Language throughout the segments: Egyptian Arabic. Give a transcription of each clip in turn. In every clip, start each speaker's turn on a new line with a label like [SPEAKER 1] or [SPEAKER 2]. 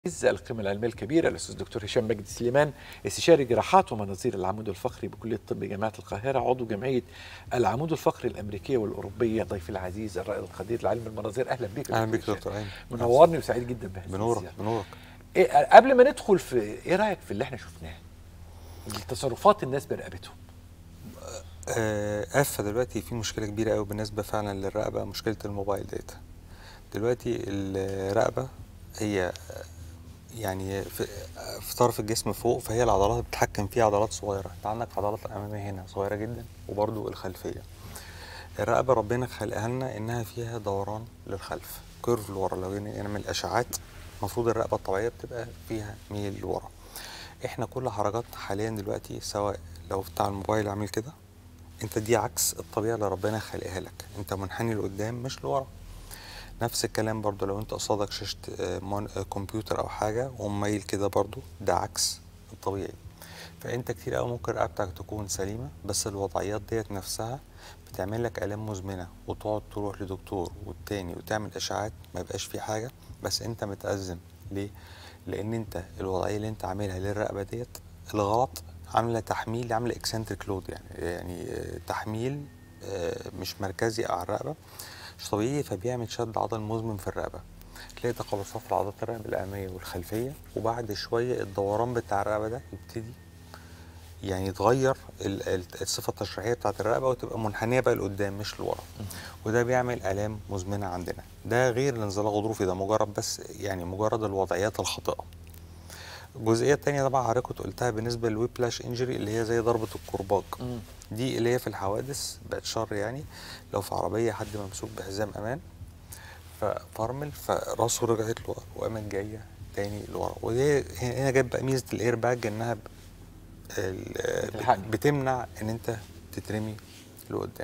[SPEAKER 1] القيمة العلمية الكبيرة الأستاذ دكتور هشام مجدي سليمان استشاري جراحات ومناظير العمود الفقري بكلية الطب جامعة القاهرة عضو جمعية العمود الفقري الأمريكية والأوروبية ضيفي العزيز الرائد القدير لعلم المناظير أهلا بك يا
[SPEAKER 2] اهلا
[SPEAKER 1] دكتور
[SPEAKER 2] بك
[SPEAKER 1] هشام.
[SPEAKER 2] دكتور ايمن
[SPEAKER 1] منورني وسعيد جدا بهذه
[SPEAKER 2] بنورك
[SPEAKER 1] الزيارة.
[SPEAKER 2] بنورك
[SPEAKER 1] إيه قبل ما ندخل في إيه رأيك في اللي احنا شفناه تصرفات الناس برقبتهم
[SPEAKER 2] آه، آفة دلوقتي في مشكلة كبيرة قوي بالنسبة فعلا للرقبة مشكلة الموبايل داتا دلوقتي الرقبة هي آه، يعني في, آه، في طرف الجسم فوق فهي العضلات اللي بتتحكم فيها عضلات صغيرة انت عندك عضلات أمامية هنا صغيرة جدا وبرضو الخلفية الرقبة ربنا خلقها لنا إنها فيها دوران للخلف كيرف لورا لو جينا نعمل أشعات المفروض الرقبة الطبيعية بتبقى فيها ميل لورا احنا كل حركاتنا حاليا دلوقتي سواء لو بتاع الموبايل عامل كده انت دي عكس الطبيعه اللي ربنا خلقها لك انت منحني لقدام مش لورا نفس الكلام برضو لو انت قصادك شاشه آه، مون- آه، كمبيوتر او حاجه ومايل كده برضو ده عكس الطبيعي فانت كتير قوي ممكن رقبتك تكون سليمه بس الوضعيات ديت نفسها بتعمل لك الام مزمنه وتقعد تروح لدكتور والتاني وتعمل اشعاعات ما يبقاش في حاجه بس انت متأزم ليه لان انت الوضعيه اللي انت عاملها للرقبه ديت الغلط عامله تحميل عامله اكسنتريك لود يعني يعني آه، تحميل آه، مش مركزي على الرقبه مش طبيعي فبيعمل شد عضل مزمن في الرقبه تلاقي تقلصات في عضلات الرقبه الاماميه والخلفيه وبعد شويه الدوران بتاع الرقبه ده يبتدي يعني يتغير ال- ال- الصفه التشريحيه بتاعت الرقبه وتبقى منحنيه بقى لقدام مش لورا وده بيعمل الام مزمنه عندنا ده غير الانزلاق الغضروفي ده مجرد بس يعني مجرد الوضعيات الخاطئه الجزئيه الثانيه طبعا حضرتك كنت قلتها بالنسبه للويبلاش انجري اللي هي زي ضربه الكرباج دي اللي هي في الحوادث بقت شر يعني لو في عربيه حد ممسوك بحزام امان ففرمل فراسه رجعت لورا وقامت جايه تاني لورا ودي هنا جت بقى ميزه الاير باج انها ب- ال-
[SPEAKER 1] بتلحقني.
[SPEAKER 2] بتمنع ان انت تترمي لقدام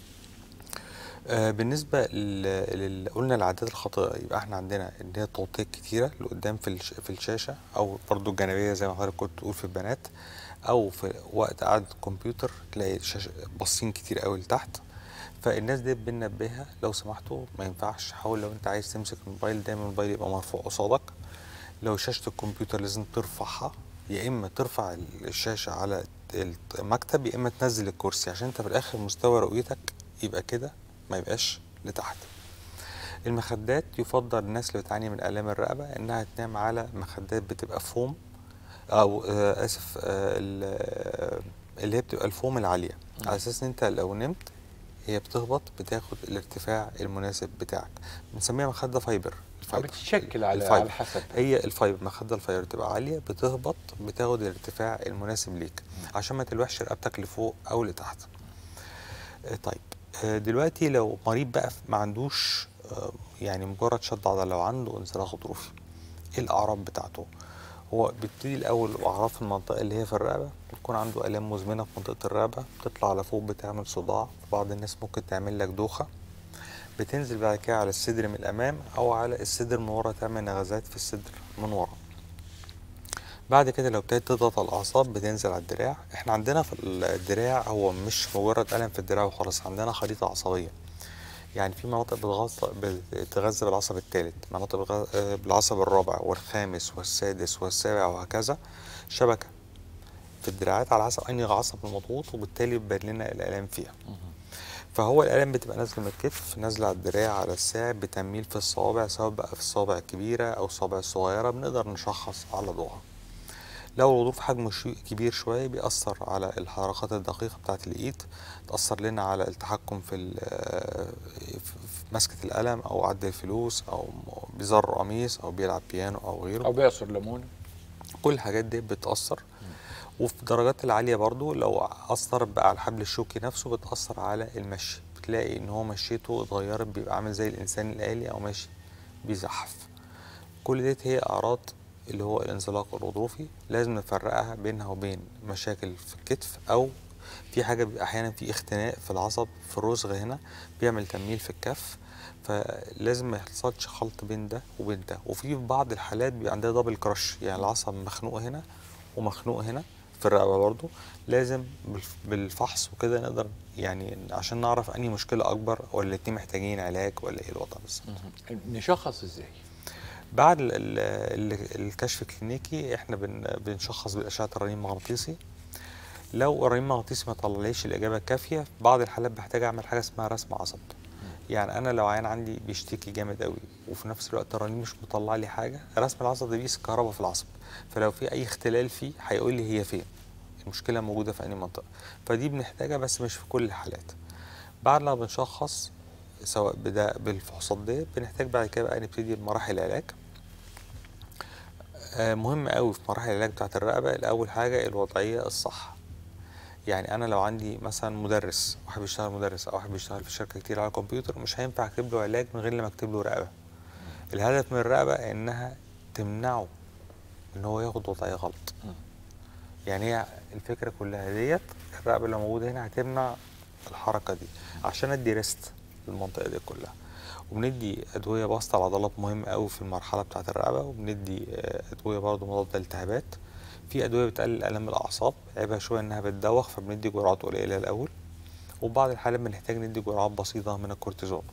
[SPEAKER 2] آه، بالنسبه لل... لل... قلنا العادات الخاطئه يبقى احنا عندنا ان هي توطيات كتيره لقدام في الش... في الشاشه او برضو الجانبيه زي ما حضرتك كنت تقول في البنات او في وقت قعده الكمبيوتر تلاقي الشاشه باصين كتير قوي لتحت فالناس دي بننبهها لو سمحتوا ما ينفعش حاول لو انت عايز تمسك الموبايل دايما الموبايل يبقى مرفوع قصادك لو شاشه الكمبيوتر لازم ترفعها يا اما ترفع الشاشه على المكتب يا اما تنزل الكرسي عشان انت في الاخر مستوى رؤيتك يبقى كده ما يبقاش لتحت المخدات يفضل الناس اللي بتعاني من الام الرقبه انها تنام على مخدات بتبقى فوم او آه اسف آه ال- آه، اللي هي بتبقى الفوم العاليه على اساس ان انت لو نمت هي بتهبط بتاخد الارتفاع المناسب بتاعك بنسميها مخده فايبر الفايبر.
[SPEAKER 1] بتشكل على
[SPEAKER 2] الفايبر.
[SPEAKER 1] على حسب
[SPEAKER 2] هي الفايبر مخده الفايبر تبقى عاليه بتهبط بتاخد الارتفاع المناسب ليك عشان ما تلوحش رقبتك لفوق او لتحت آه، طيب آه، دلوقتي لو مريض بقى ما عندوش آه، يعني مجرد شد عضله لو عنده انزلاق غضروفي ايه الاعراض بتاعته هو بيبتدي الاول اعراض في المنطقه اللي هي في الرقبه بتكون عنده الام مزمنه في منطقه الرقبه بتطلع لفوق بتعمل صداع بعض الناس ممكن تعمل لك دوخه بتنزل بعد كده على الصدر من الامام او على الصدر من ورا تعمل نغزات في الصدر من ورا بعد كده لو ابتدت تضغط على الاعصاب بتنزل على الدراع احنا عندنا في الدراع هو مش مجرد الم في الدراع وخلاص عندنا خريطه عصبيه يعني في مناطق بتغذى بتغذى بالعصب الثالث مناطق بتغذى- آه، بالعصب الرابع والخامس والسادس والسابع وهكذا شبكه في الدراعات على حسب انهي عصب المضغوط وبالتالي بيبان لنا الالام فيها فهو الالام بتبقى نازله من الكتف نازله على الدراع على الساعد بتنميل في الصوابع سواء بقى في الصوابع الكبيره او الصوابع الصغيره بنقدر نشخص على ضوءها لو الغضروف حجمه شو- كبير شويه بيأثر على الحركات الدقيقه بتاعه الايد تأثر لنا على التحكم في ال- في في مسكه القلم او عد الفلوس او م- بيزر قميص او بيلعب بيانو او غيره
[SPEAKER 1] او بيعصر ليمون
[SPEAKER 2] كل الحاجات دي بتأثر وفي الدرجات العالية برضو لو أثرت بقى على الحبل الشوكي نفسه بتأثر على المشي بتلاقي إن هو مشيته اتغيرت بيبقى عامل زي الإنسان الآلي أو ماشي بيزحف كل ديت هي أعراض اللي هو الانزلاق الغضروفي لازم نفرقها بينها وبين مشاكل في الكتف أو في حاجة بيبقى أحيانا في اختناق في العصب في الرسغ هنا بيعمل تنميل في الكف فلازم ما يحصلش خلط بين ده وبين ده وفي في بعض الحالات بيبقى عندها دبل كراش يعني العصب مخنوق هنا ومخنوق هنا في الرقبه برضو لازم بالف- بالفحص وكده نقدر يعني عشان نعرف انهي مشكله اكبر ولا الاتنين محتاجين علاج ولا ايه الوضع بالظبط
[SPEAKER 1] نشخص ازاي
[SPEAKER 2] بعد ال- ال- ال- الكشف الكلينيكي احنا بن بنشخص بالاشعه الرنين المغناطيسي لو الرنين المغناطيسي ما طلعليش الاجابه الكافيه في بعض الحالات بحتاج اعمل حاجه اسمها رسم عصب يعني انا لو عيان عندي بيشتكي جامد قوي وفي نفس الوقت الرنين مش مطلع لي حاجه رسم العصب ده بيقيس الكهرباء في العصب فلو في اي اختلال فيه هيقول لي هي فين المشكله موجوده في اي منطقه فدي بنحتاجها بس مش في كل الحالات بعد ما بنشخص سواء بدا بالفحوصات دي بنحتاج بعد كده بقى نبتدي بمراحل العلاج آه، مهم قوي في مراحل العلاج بتاعه الرقبه الاول حاجه الوضعيه الصح يعني انا لو عندي مثلا مدرس واحد بيشتغل مدرس او واحد بيشتغل في شركه كتير على الكمبيوتر مش هينفع اكتب له علاج من غير لما اكتب له رقبه الهدف من الرقبه انها تمنعه ان هو ياخد وضعيه غلط يعني هي الفكره كلها ديت الرقبه اللي موجوده هنا هتمنع الحركه دي عشان ادي ريست للمنطقه دي كلها وبندي ادويه بسط على العضلات مهم قوي في المرحله بتاعه الرقبه وبندي آه، ادويه برضه مضاده للالتهابات في ادويه بتقلل الام الاعصاب عيبها شويه انها بتدوخ فبندي جرعات قليله الاول وبعض الحالات بنحتاج ندي جرعات بسيطه من الكورتيزون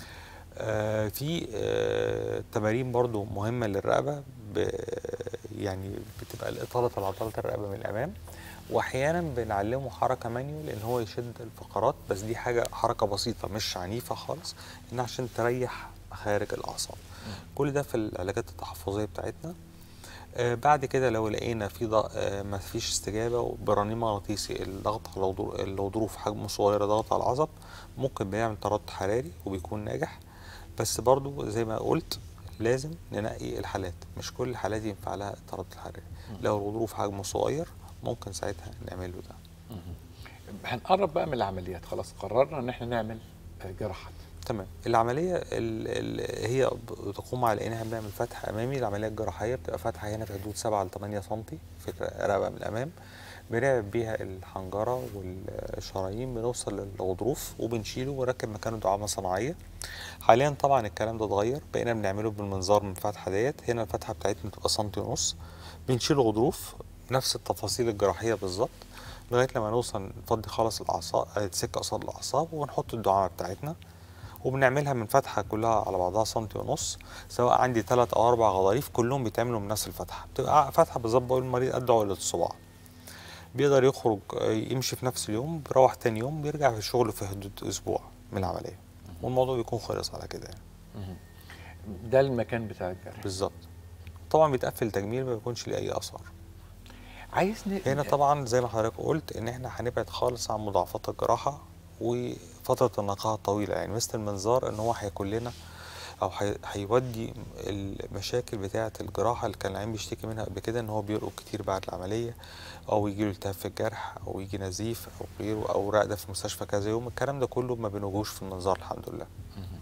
[SPEAKER 2] آه في آه تمارين برضو مهمة للرقبة ب يعني بتبقى لإطالة العضلة الرقبة من الأمام وأحيانا بنعلمه حركة مانيو لأن هو يشد الفقرات بس دي حاجة حركة بسيطة مش عنيفة خالص إن عشان تريح مخارج الأعصاب كل ده في العلاجات التحفظية بتاعتنا آه بعد كده لو لقينا في ض... آه ما فيش استجابه برنين مغناطيسي الضغط على الغضروف الغضروف حجمه صغير ضغط على العصب ممكن بيعمل تردد حراري وبيكون ناجح بس برضو زي ما قلت لازم ننقي الحالات مش كل الحالات ينفع لها التردد الحراري لو الغضروف حجمه صغير ممكن ساعتها نعمل له ده
[SPEAKER 1] هنقرب بقى من العمليات خلاص قررنا ان احنا نعمل آه، جراحات
[SPEAKER 2] تمام العمليه ال ال هي بتقوم على انها بنعمل فتح امامي العمليه الجراحيه بتبقى فتحه هنا في حدود 7 ل 8 سم في الرقبه من الامام بنعمل بيها الحنجره والشرايين بنوصل للغضروف وبنشيله ونركب مكانه دعامه صناعيه حاليا طبعا الكلام ده اتغير بقينا بنعمله بالمنظار من الفتحه ديت هنا الفتحه بتاعتنا بتبقى سنتي ونص بنشيل الغضروف نفس التفاصيل الجراحيه بالظبط لغايه لما نوصل نفضي خالص الاعصاب تسك قصاد الاعصاب ونحط الدعامه بتاعتنا وبنعملها من فتحه كلها على بعضها سنتي ونص سواء عندي ثلاث او اربع غضاريف كلهم بيتعملوا من نفس الفتحه بتبقى فتحه بالظبط بقول المريض قد عقله الصباع بيقدر يخرج آه، يمشي في نفس اليوم بيروح تاني يوم بيرجع في شغله في حدود اسبوع من العمليه والموضوع بيكون خلص على كده يعني
[SPEAKER 1] ده المكان بتاع الجرح
[SPEAKER 2] بالظبط طبعا بيتقفل تجميل ما بيكونش ليه اي اثار
[SPEAKER 1] عايز ن...
[SPEAKER 2] هنا طبعا زي ما حضرتك قلت ان احنا هنبعد خالص عن مضاعفات الجراحه وفتره النقاهه الطويله يعني مثل المنظار ان هو هيكون لنا او هي- هيودي المشاكل بتاعه الجراحه اللي كان العيان بيشتكي منها قبل كده ان هو بيرقد كتير بعد العمليه او يجي له التهاب في الجرح او يجي نزيف او غيره او راقده في المستشفى كذا يوم الكلام ده كله ما بنواجهوش في المنظار الحمد لله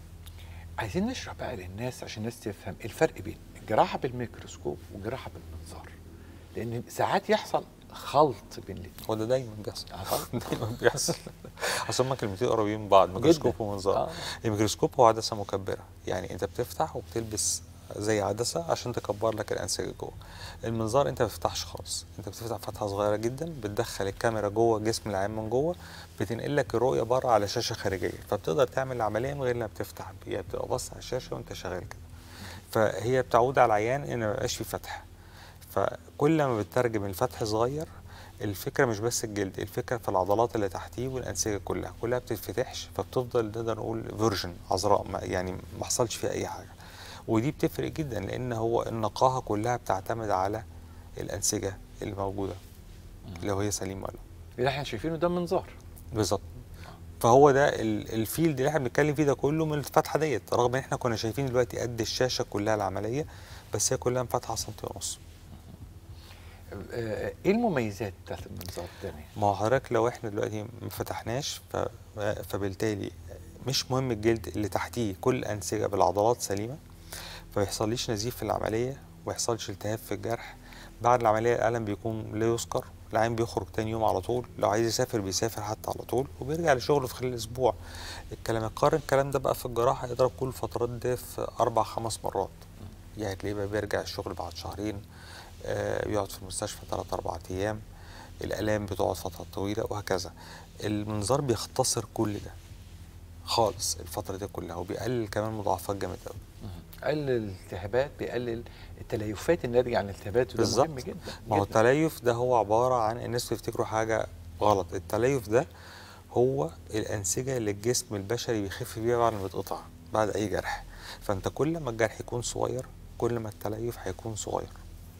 [SPEAKER 1] عايزين نشرح بقى للناس عشان الناس تفهم الفرق بين الجراحه بالميكروسكوب والجراحه بالمنظار لان ساعات يحصل خلط بين الاثنين
[SPEAKER 2] هو ده دايما بيحصل
[SPEAKER 1] آه طبعاً.
[SPEAKER 2] دايما بيحصل اصل هما كلمتين قريبين من بعض ميكروسكوب
[SPEAKER 1] جداً.
[SPEAKER 2] ومنظار
[SPEAKER 1] آه.
[SPEAKER 2] الميكروسكوب هو عدسه مكبره يعني انت بتفتح وبتلبس زي عدسه عشان تكبر لك الانسجه جوه المنظار انت ما بتفتحش خالص انت بتفتح فتحه صغيره جدا بتدخل الكاميرا جوه جسم العيان من جوه بتنقل لك الرؤيه بره على شاشه خارجيه فبتقدر تعمل العمليه من غير ما بتفتح هي بتبقى باصه على الشاشه وانت شغال كده فهي بتعود على العيان ان ما يبقاش في فتح فكل ما بتترجم الفتح صغير الفكره مش بس الجلد الفكره في العضلات اللي تحتيه والانسجه كلها كلها بتتفتحش فبتفضل نقدر نقول فيرجن عذراء ما يعني ما حصلش فيها اي حاجه ودي بتفرق جدا لان هو النقاهه كلها بتعتمد على الانسجه اللي موجوده لو هي سليمه ولا لا.
[SPEAKER 1] اللي احنا شايفينه ده منظار
[SPEAKER 2] بالظبط فهو ده ال- الفيلد اللي احنا بنتكلم فيه ده كله من الفتحه ديت رغم ان احنا كنا شايفين دلوقتي قد الشاشه كلها العمليه بس هي كلها فتحه سنتي ونص
[SPEAKER 1] آه، ايه المميزات بتاعت المنظار الثاني
[SPEAKER 2] ما هو حضرتك لو احنا دلوقتي ما فتحناش ف... فبالتالي مش مهم الجلد اللي تحتيه كل انسجه بالعضلات سليمه فما يحصليش نزيف في العمليه وما يحصلش التهاب في الجرح بعد العمليه الالم بيكون لا يذكر العين بيخرج تاني يوم على طول لو عايز يسافر بيسافر حتى على طول وبيرجع لشغله في خلال اسبوع الكلام القارن الكلام ده بقى في الجراحه يضرب كل الفترات دي في اربع خمس مرات يعني تلاقيه بقى بيرجع الشغل بعد شهرين آه بيقعد في المستشفى ثلاث اربع ايام الالام بتقعد فتره طويله وهكذا المنظار بيختصر كل ده خالص الفتره دي كلها وبيقلل كمان مضاعفات جامد قوي
[SPEAKER 1] قلل الالتهابات بيقلل التليفات الناتجه عن الالتهابات وده
[SPEAKER 2] بالظبط.
[SPEAKER 1] مهم جدا
[SPEAKER 2] ما هو
[SPEAKER 1] جداً.
[SPEAKER 2] التليف ده هو عبارة عن الناس بيفتكروا حاجة غلط التليف ده هو الأنسجة اللي الجسم البشري بيخف بيها بعد ما بيتقطع بعد أي جرح فأنت كل ما الجرح يكون صغير كل ما التليف هيكون صغير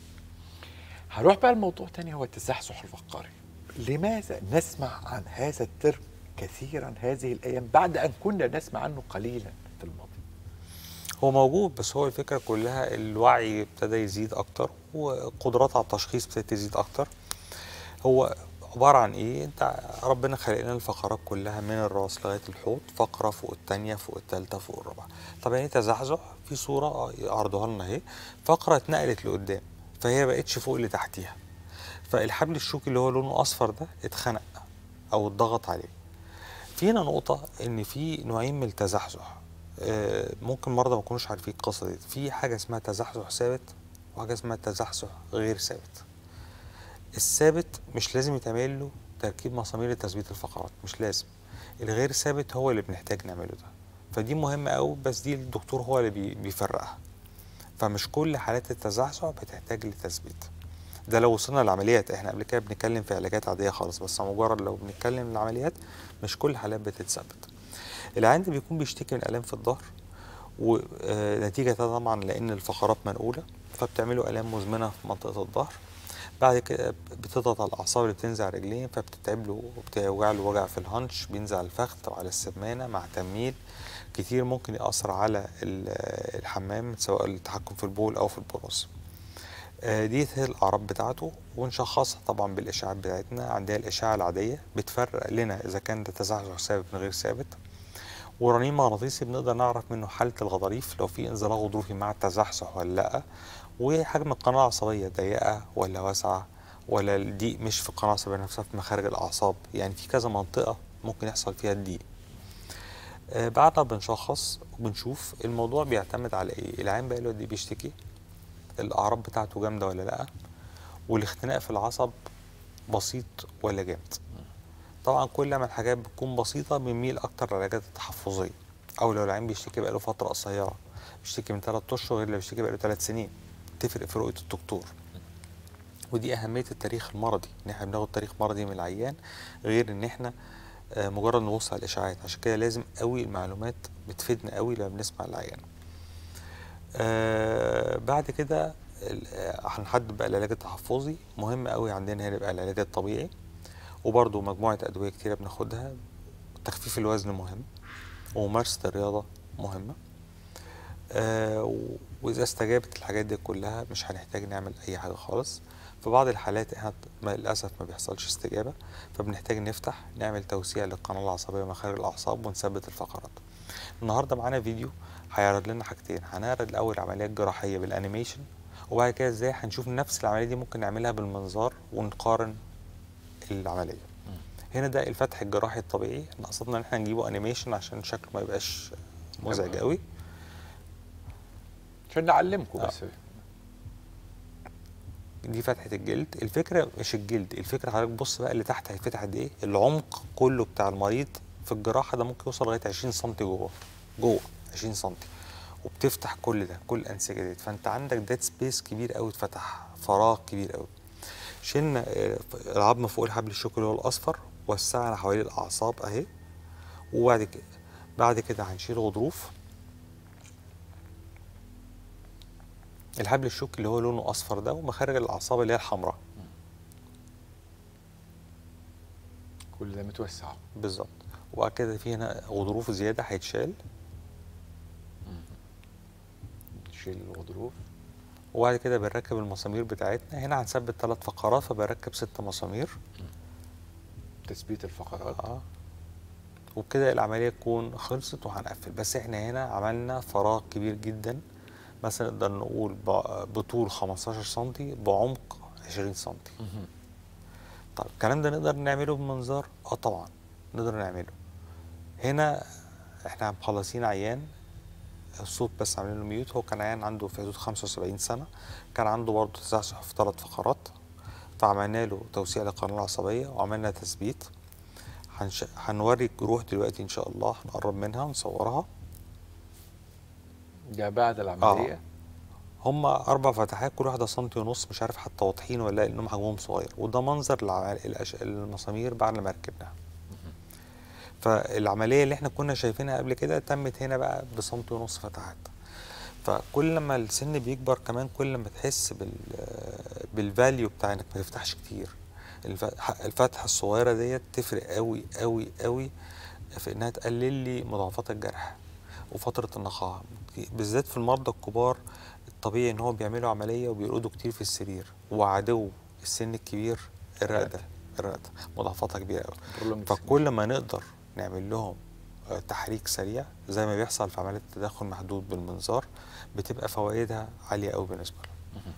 [SPEAKER 1] هروح بقى لموضوع تاني هو التزحزح الفقري لماذا نسمع عن هذا الترم كثيرا هذه الايام بعد ان كنا نسمع عنه قليلا في الماضي
[SPEAKER 2] هو موجود بس هو الفكرة كلها الوعي ابتدى يزيد أكتر وقدرات على التشخيص ابتدت تزيد أكتر هو عبارة عن إيه؟ أنت ربنا خلق لنا الفقرات كلها من الراس لغاية الحوض فقرة فوق التانية فوق التالتة فوق الرابعة طب يعني تزحزح في صورة عرضوها لنا أهي فقرة اتنقلت لقدام فهي بقتش فوق اللي تحتيها فالحبل الشوكي اللي هو لونه أصفر ده اتخنق أو اتضغط عليه في هنا نقطة إن في نوعين من التزحزح آه، ممكن مرضى ما يكونوش عارفين القصة دي في حاجة اسمها تزحزح ثابت وحاجة اسمها تزحزح غير ثابت الثابت مش لازم يتعمل له تركيب مسامير لتثبيت الفقرات مش لازم الغير ثابت هو اللي بنحتاج نعمله ده فدي مهمة أوي بس دي الدكتور هو اللي بي- بيفرقها فمش كل حالات التزحزح بتحتاج لتثبيت ده لو وصلنا للعمليات احنا قبل كده بنتكلم في علاجات عادية خالص بس مجرد لو بنتكلم العمليات مش كل الحالات بتتثبت العيان ده بيكون بيشتكي من آلام في الظهر ونتيجة طبعا لأن الفقرات منقولة فبتعمله آلام مزمنة في منطقة الظهر بعد كده بتضغط على الأعصاب اللي بتنزل على الرجلين فبتتعب له وبتوجع له وجع في الهنش بينزل على الفخذ أو على السمانة مع تنميل كتير ممكن يأثر على ال- الحمام سواء التحكم في البول أو في البراز آه، دي هي الأعراض بتاعته ونشخصها طبعا بالإشعاعات بتاعتنا عندها الإشعة العادية بتفرق لنا إذا كان ده تزحزح ثابت من غير ثابت ورنين مغناطيسي بنقدر نعرف منه حالة الغضاريف لو في انزلاق غضروفي مع التزحزح ولا لأ وحجم القناة العصبية ضيقة ولا واسعة ولا الضيق مش في القناة العصبية نفسها في مخارج الأعصاب يعني في كذا منطقة ممكن يحصل فيها الضيق آه، بعد ما بنشخص وبنشوف الموضوع بيعتمد على ايه العين بقى له قد ايه بيشتكي الاعراض بتاعته جامده ولا لا والاختناق في العصب بسيط ولا جامد طبعا كل ما الحاجات بتكون بسيطه بنميل اكتر للعلاجات التحفظيه او لو العين بيشتكي بقاله فتره قصيره بيشتكي من 3 اشهر غير اللي بيشتكي بقاله 3 سنين تفرق في رؤيه الدكتور ودي اهميه التاريخ المرضي ان احنا بناخد تاريخ مرضي من العيان غير ان احنا آه، مجرد نبص على الاشاعات عشان كده لازم قوي المعلومات بتفيدنا قوي لما بنسمع العيان آه بعد كده ال- آه، هنحدد بقى العلاج التحفظي مهم قوي عندنا هنا يبقى العلاج الطبيعي وبرضه مجموعة أدوية كتيرة بناخدها تخفيف الوزن مهم وممارسة الرياضة مهمة آه و- وإذا استجابت الحاجات دي كلها مش هنحتاج نعمل أي حاجة خالص في بعض الحالات احنا ما للأسف ما بيحصلش استجابة فبنحتاج نفتح نعمل توسيع للقناة العصبية ومخارج الأعصاب ونثبت الفقرات النهارده معانا فيديو هيعرض لنا حاجتين هنعرض الأول عمليات جراحية بالأنيميشن وبعد كده ازاي هنشوف نفس العملية دي ممكن نعملها بالمنظار ونقارن العملية هنا ده الفتح الجراحي الطبيعي احنا قصدنا ان احنا نجيبه انيميشن عشان شكله ما يبقاش مزعج
[SPEAKER 1] تمام.
[SPEAKER 2] قوي
[SPEAKER 1] عشان نعلمكم
[SPEAKER 2] آه.
[SPEAKER 1] بس
[SPEAKER 2] دي فتحة الجلد الفكرة مش الجلد الفكرة حضرتك بص بقى اللي تحت هيفتح قد ايه العمق كله بتاع المريض في الجراحة ده ممكن يوصل لغاية 20 سم جوه جوه 20 سم وبتفتح كل ده كل الأنسجة دي فأنت عندك ديد سبيس كبير قوي اتفتح فراغ كبير قوي شلنا آه، العظم فوق الحبل الشوكي اللي هو الأصفر وسعنا حوالين الأعصاب أهي وبعد كده بعد كده هنشيل غضروف الحبل الشوكي اللي هو لونه اصفر ده ومخارج الاعصاب اللي هي الحمراء
[SPEAKER 1] كل ده متوسع
[SPEAKER 2] بالظبط وبعد كده في هنا غضروف زياده هيتشال
[SPEAKER 1] نشيل الغضروف
[SPEAKER 2] وبعد كده بنركب المسامير بتاعتنا هنا هنثبت ثلاث فقرات فبركب ست مسامير
[SPEAKER 1] تثبيت الفقرات
[SPEAKER 2] اه وبكده العمليه تكون خلصت وهنقفل بس احنا هنا عملنا فراغ كبير جدا مثلا نقدر نقول ب- بطول 15 سم بعمق 20 سم طيب الكلام ده نقدر نعمله بمنظار اه طبعا نقدر نعمله هنا احنا مخلصين عيان الصوت بس عاملين له ميوت هو كان عيان عنده في حدود 75 سنه كان عنده برضه تزحزح في ثلاث فقرات فعملنا له توسيع للقناه العصبيه وعملنا تثبيت هنش... هنوري الجروح دلوقتي ان شاء الله هنقرب منها ونصورها
[SPEAKER 1] ده بعد العمليه
[SPEAKER 2] هم اربع فتحات كل واحده سنتي ونص مش عارف حتى واضحين ولا لا لانهم حجمهم صغير وده منظر الع- الأش- المسامير بعد ما ركبناها فالعمليه اللي احنا كنا شايفينها قبل كده تمت هنا بقى بسنتي ونص فتحات فكل لما السن بيكبر كمان كل ما تحس بال بالفاليو بتاع انك ما تفتحش كتير الف- الفتحه الصغيره ديت تفرق قوي قوي قوي في انها تقلل لي مضاعفات الجرح وفتره النقاهه بالذات في المرضى الكبار الطبيعي ان هو بيعملوا عمليه وبيرقدوا كتير في السرير وعدو السن الكبير الرقده الرقده مضاعفاتها كبيره قوي
[SPEAKER 1] prolonged
[SPEAKER 2] فكل ما نقدر نعمل لهم آه، تحريك سريع زي ما بيحصل في عمليات التدخل محدود بالمنظار بتبقى فوائدها عاليه قوي بالنسبه لهم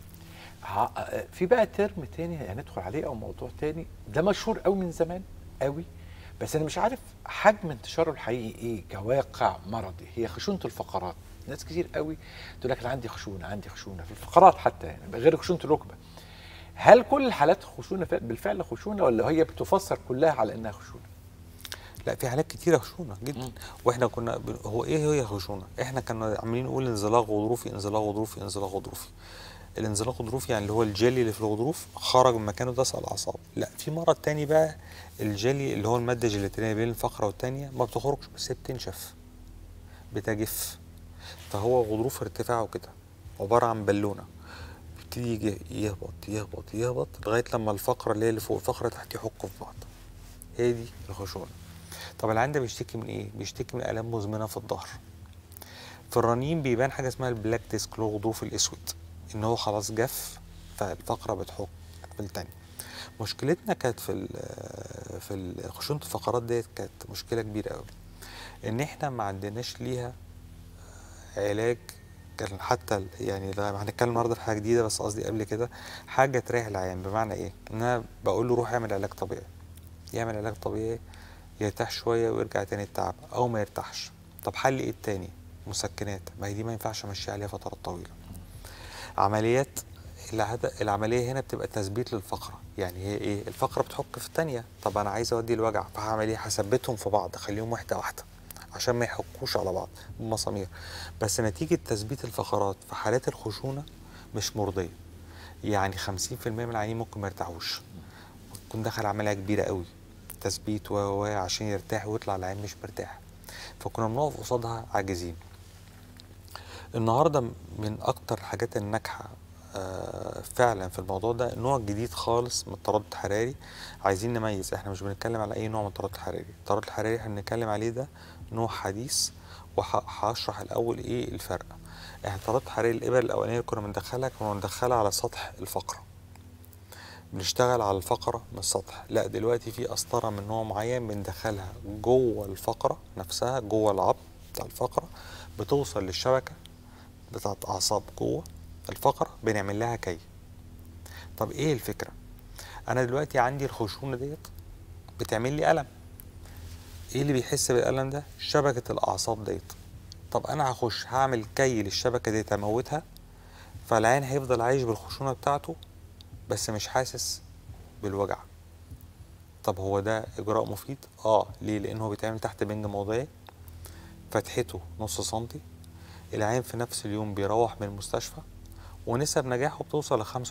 [SPEAKER 1] ع- في بقى ترم تاني هندخل عليه او موضوع تاني ده مشهور قوي من زمان قوي بس انا مش عارف حجم انتشاره الحقيقي ايه كواقع مرضي هي خشونه الفقرات ناس كتير قوي تقول لك انا عندي خشونه عندي خشونه في الفقرات حتى يعني غير خشونه الركبه هل كل الحالات خشونه فعلا- بالفعل خشونه ولا هي بتفسر كلها على انها خشونه
[SPEAKER 2] لا في حالات كتيره خشونه جدا
[SPEAKER 1] مم.
[SPEAKER 2] واحنا كنا ب... هو ايه هي خشونه احنا كنا عاملين نقول انزلاق غضروفي انزلاق غضروفي انزلاق غضروفي الانزلاق الغضروفي يعني اللي هو الجلي اللي في الغضروف خرج من مكانه داس على الاعصاب لا في مرض تاني بقى الجلي اللي هو الماده الجيلاتينيه بين الفقره والتانيه ما بتخرجش بس هي بتنشف بتجف فهو غضروف ارتفاعه كده عباره عن بالونه بيبتدي يجي يهبط يهبط يهبط لغايه لما الفقره اللي هي اللي فوق الفقره تحت يحكوا في بعض هي دي الخشونه طب العيان ده بيشتكي من ايه بيشتكي من الام مزمنه في الظهر في الرنين بيبان حاجه اسمها البلاك ديسك اللي هو الغضروف الاسود ان هو خلاص جف فالفقره بتحك في التانية مشكلتنا كانت في ال- في ال- خشونه الفقرات ديت كانت مشكله كبيره قوي ان احنا ما عندناش ليها علاج كان حتى ال- يعني لا- هنتكلم النهارده في حاجه جديده بس قصدي قبل كده حاجه تريح العيان بمعنى ايه؟ ان انا بقول له روح اعمل علاج طبيعي يعمل علاج طبيعي يرتاح شويه ويرجع تاني التعب او ما يرتاحش طب حل ايه التاني؟ مسكنات ما هي دي ما ينفعش امشي عليها فترات طويله عمليات العد- العمليه هنا بتبقى تثبيت للفقره يعني هي ايه الفقره بتحك في الثانيه طب انا عايز اودي الوجع فهعمل ايه هثبتهم في بعض اخليهم واحده واحده عشان ما يحكوش على بعض بمسامير بس نتيجه تثبيت الفقرات في حالات الخشونه مش مرضيه يعني 50% من العيانين ممكن ما يرتاحوش يكون دخل عمليه كبيره قوي تثبيت و و عشان يرتاح ويطلع العين مش مرتاح فكنا بنقف قصادها عاجزين النهارده من اكتر الحاجات الناجحه آه، فعلا في الموضوع ده نوع جديد خالص من التردد الحراري عايزين نميز احنا مش بنتكلم على اي نوع من التردد الحراري التردد الحراري احنا بنتكلم عليه ده نوع حديث وهشرح الاول ايه الفرق احنا التردد الحراري الابر الاولانيه اللي كنا بندخلها كنا بندخلها على سطح الفقره بنشتغل على الفقرة من السطح لا دلوقتي في قسطرة من نوع معين بندخلها جوه الفقرة نفسها جوه العظم بتاع الفقرة بتوصل للشبكة بتاعت أعصاب جوه الفقرة بنعمل لها كي طب إيه الفكرة؟ أنا دلوقتي عندي الخشونة ديت بتعمل لي ألم إيه اللي بيحس بالألم ده؟ شبكة الأعصاب ديت طب أنا هخش هعمل كي للشبكة ديت أموتها فالعين هيفضل عايش بالخشونة بتاعته بس مش حاسس بالوجع طب هو ده اجراء مفيد اه ليه لانه هو بيتعمل تحت بنج موضعي فتحته نص سنتي العين في نفس اليوم بيروح من المستشفى ونسب نجاحه بتوصل ل 85%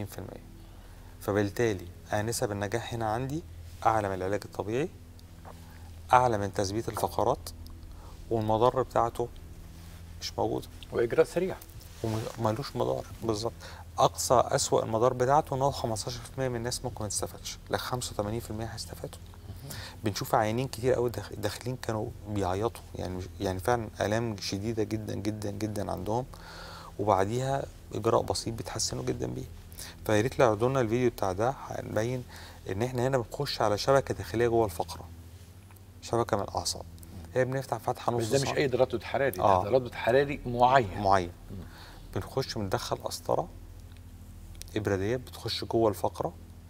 [SPEAKER 2] فبالتالي أنا نسب النجاح هنا عندي اعلى من العلاج الطبيعي اعلى من تثبيت الفقرات والمضار بتاعته مش موجوده
[SPEAKER 1] واجراء سريع
[SPEAKER 2] ومالوش مدار بالظبط اقصى اسوأ المدار بتاعته ان هو 15% من الناس ممكن ما تستفادش لا 85% هيستفادوا بنشوف عيانين كتير قوي داخ- داخلين كانوا بيعيطوا يعني مش- يعني فعلا الام شديده جدا جدا جدا عندهم وبعديها اجراء بسيط بيتحسنوا جدا بيه فيا ريت لو عرضوا لنا الفيديو بتاع ده هنبين ان احنا هنا بنخش على شبكه داخليه جوه الفقره شبكه من الاعصاب هي بنفتح فتحه نص
[SPEAKER 1] بس ده مش
[SPEAKER 2] سنتي.
[SPEAKER 1] اي تردد حراري
[SPEAKER 2] آه.
[SPEAKER 1] ده تردد حراري معين
[SPEAKER 2] معين بنخش بندخل قسطرة إبرة ديت بتخش جوه الفقرة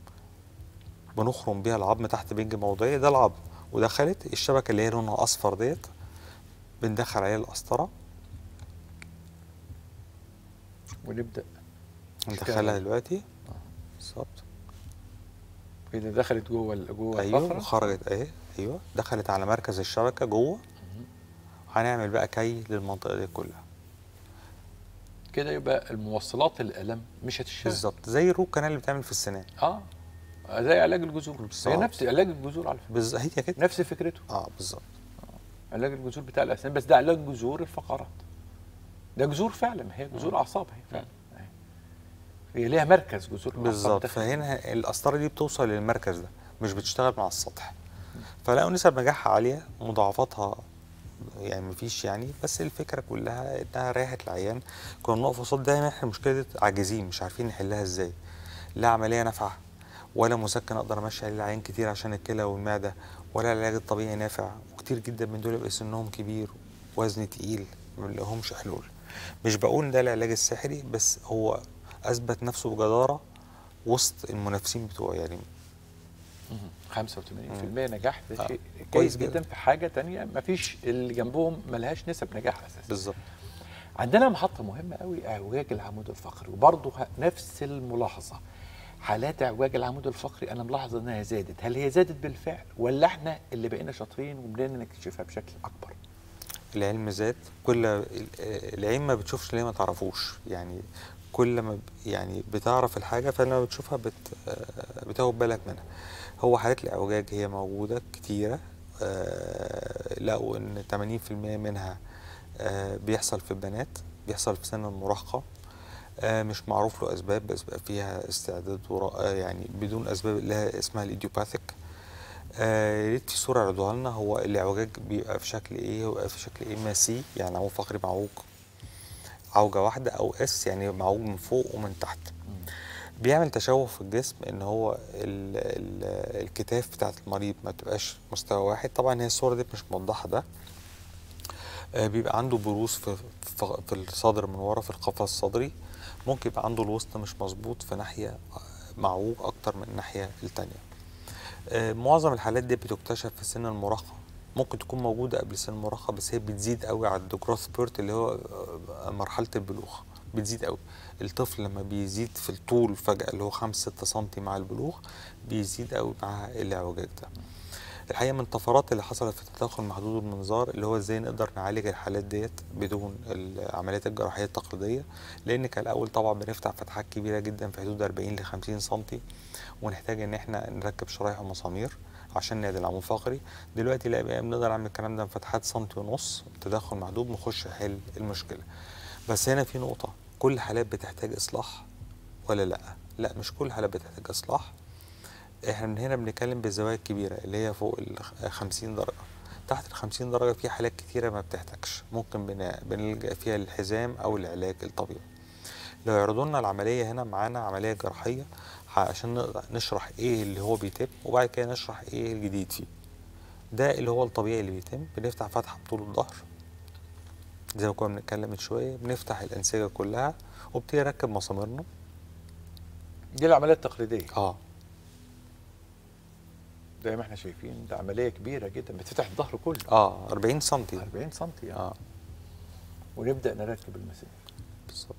[SPEAKER 2] بنخرم بيها العظم تحت بنج موضعي ده العظم ودخلت الشبكة اللي هي لونها أصفر ديت بندخل عليها القسطرة
[SPEAKER 1] ونبدا
[SPEAKER 2] ندخلها دلوقتي بالظبط
[SPEAKER 1] اذا دخلت جوه ال- جوه
[SPEAKER 2] ايوه
[SPEAKER 1] الفقره
[SPEAKER 2] وخرجت اهي ايوه دخلت على مركز الشبكة جوه هنعمل بقى كي للمنطقة دي كلها
[SPEAKER 1] كده يبقى الموصلات الالم مش هتشتغل
[SPEAKER 2] بالظبط زي الروت كانال اللي بتعمل في السنان
[SPEAKER 1] اه زي علاج الجذور هي
[SPEAKER 2] بالظبط.
[SPEAKER 1] نفس علاج الجذور على فكره
[SPEAKER 2] بز... هي كده
[SPEAKER 1] نفس فكرته
[SPEAKER 2] اه بالظبط
[SPEAKER 1] علاج الجذور بتاع الاسنان بس ده علاج جذور الفقرات ده جذور فعلا ما هي جذور اعصاب هي فعلا أهي. هي ليها مركز جذور الأعصاب
[SPEAKER 2] بالظبط
[SPEAKER 1] داخل.
[SPEAKER 2] فهنا القسطره دي بتوصل للمركز ده مش بتشتغل مع السطح فلقوا نسب نجاحها عاليه مضاعفاتها يعني مفيش يعني بس الفكره كلها انها ريحت العيان كنا بنقف قصاد دايما احنا مشكله عاجزين مش عارفين نحلها ازاي لا عمليه نافعه ولا مسكن اقدر امشي عليه العيان كتير عشان الكلى والمعده ولا العلاج الطبيعي نافع وكتير جدا من دول بيبقى سنهم كبير وزن تقيل ما بنلاقيهمش حلول مش بقول ده العلاج السحري بس هو اثبت نفسه بجداره وسط المنافسين بتوعه يعني
[SPEAKER 1] مهم. 85% نجاح ده
[SPEAKER 2] آه.
[SPEAKER 1] شيء
[SPEAKER 2] كويس
[SPEAKER 1] كويس
[SPEAKER 2] جدا.
[SPEAKER 1] جدا في حاجه تانية ما فيش اللي جنبهم ملهاش نسب نجاح اساسا
[SPEAKER 2] بالظبط
[SPEAKER 1] عندنا محطه مهمه قوي اعوجاج العمود الفقري وبرضه ه- نفس الملاحظه حالات اعوجاج العمود الفقري انا ملاحظ انها زادت هل هي زادت بالفعل ولا احنا اللي بقينا شاطرين وبدأنا نكتشفها بشكل اكبر
[SPEAKER 2] العلم زاد كل ال- العين ما بتشوفش اللي هي ما تعرفوش يعني كل ما ب- يعني بتعرف الحاجه فلما بتشوفها بت آه، بتاخد بالك منها هو حالات الاعوجاج هي موجوده كتيره آه، لقوا ان 80% منها آه، بيحصل في البنات بيحصل في سن المراهقه آه، مش معروف له اسباب بس بقى فيها استعداد وراء آه، يعني بدون اسباب اللي هي اسمها الايديوباثيك آه، يا ريت في صوره يعرضوها لنا هو الاعوجاج بيبقى في شكل ايه هو بيبقى في شكل ايه ماسي يعني عمود فقري معوج عوجه واحده او اس يعني معوج من فوق ومن تحت بيعمل تشوه في الجسم ان هو ال ال الكتاف بتاعت المريض ما تبقاش مستوى واحد طبعا هي الصوره دي مش موضحه ده آه، بيبقى عنده بروز في في في الصدر من ورا في القفص الصدري ممكن يبقى عنده الوسط مش مظبوط في ناحيه آه، معوج اكتر من الناحيه التانيه آه، معظم الحالات دي بتكتشف في سن المراهقه ممكن تكون موجوده قبل سن المراهقه بس هي بتزيد قوي على الجروث بيرت اللي هو آه، مرحله البلوغ بتزيد قوي الطفل لما بيزيد في الطول فجاه اللي هو 5 6 سم مع البلوغ بيزيد قوي مع الاعوجاج ده الحقيقه من الطفرات اللي حصلت في التدخل محدود المنظار اللي هو ازاي نقدر نعالج الحالات ديت بدون العمليات الجراحيه التقليديه لان كان الاول طبعا بنفتح فتحات كبيره جدا في حدود 40 ل 50 سم ونحتاج ان احنا نركب شرايح ومسامير عشان نعدل العمود الفقري دلوقتي لا بقى بنقدر نعمل الكلام ده في فتحات سنتي ونص تدخل محدود نخش نحل المشكله بس هنا في نقطه كل الحالات بتحتاج اصلاح ولا لا لا مش كل الحالات بتحتاج اصلاح احنا من هنا بنتكلم بالزوايا الكبيره اللي هي فوق ال 50 درجه تحت ال 50 درجه في حالات كتيره ما بتحتاجش ممكن بن- بنلجا فيها للحزام او العلاج الطبيعي لو يعرضوا لنا العمليه هنا معانا عمليه جراحيه ح- عشان نقدر نشرح ايه اللي هو بيتم وبعد كده نشرح ايه الجديد فيه ده اللي هو الطبيعي اللي بيتم بنفتح فتحه بطول الظهر زي ما كنا بنتكلم من شويه بنفتح الانسجه كلها وبتبتدي نركب مساميرنا
[SPEAKER 1] دي العمليه التقليديه
[SPEAKER 2] اه
[SPEAKER 1] زي ما احنا شايفين ده عمليه كبيره جدا بتفتح الظهر كله
[SPEAKER 2] اه 40 سم
[SPEAKER 1] 40 سم يعني
[SPEAKER 2] اه
[SPEAKER 1] ونبدا نركب المسامير
[SPEAKER 2] بالظبط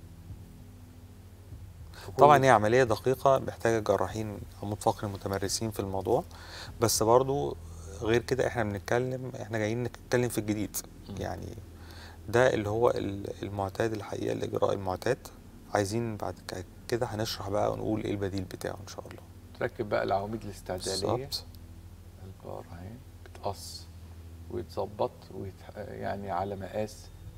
[SPEAKER 1] في كل-
[SPEAKER 2] طبعا هي عملية دقيقة محتاجة جراحين عمود فقري متمرسين في الموضوع بس برضو غير كده احنا بنتكلم احنا جايين نتكلم في الجديد
[SPEAKER 1] مم.
[SPEAKER 2] يعني ده اللي هو ال- المعتاد الحقيقة الإجراء المعتاد عايزين بعد ك- كده هنشرح بقى ونقول ايه البديل بتاعه ان شاء الله
[SPEAKER 1] تركب بقى العواميد الاستعداديه
[SPEAKER 2] بالظبط
[SPEAKER 1] البار اهي بتقص ويتظبط ويت... يعني على مقاس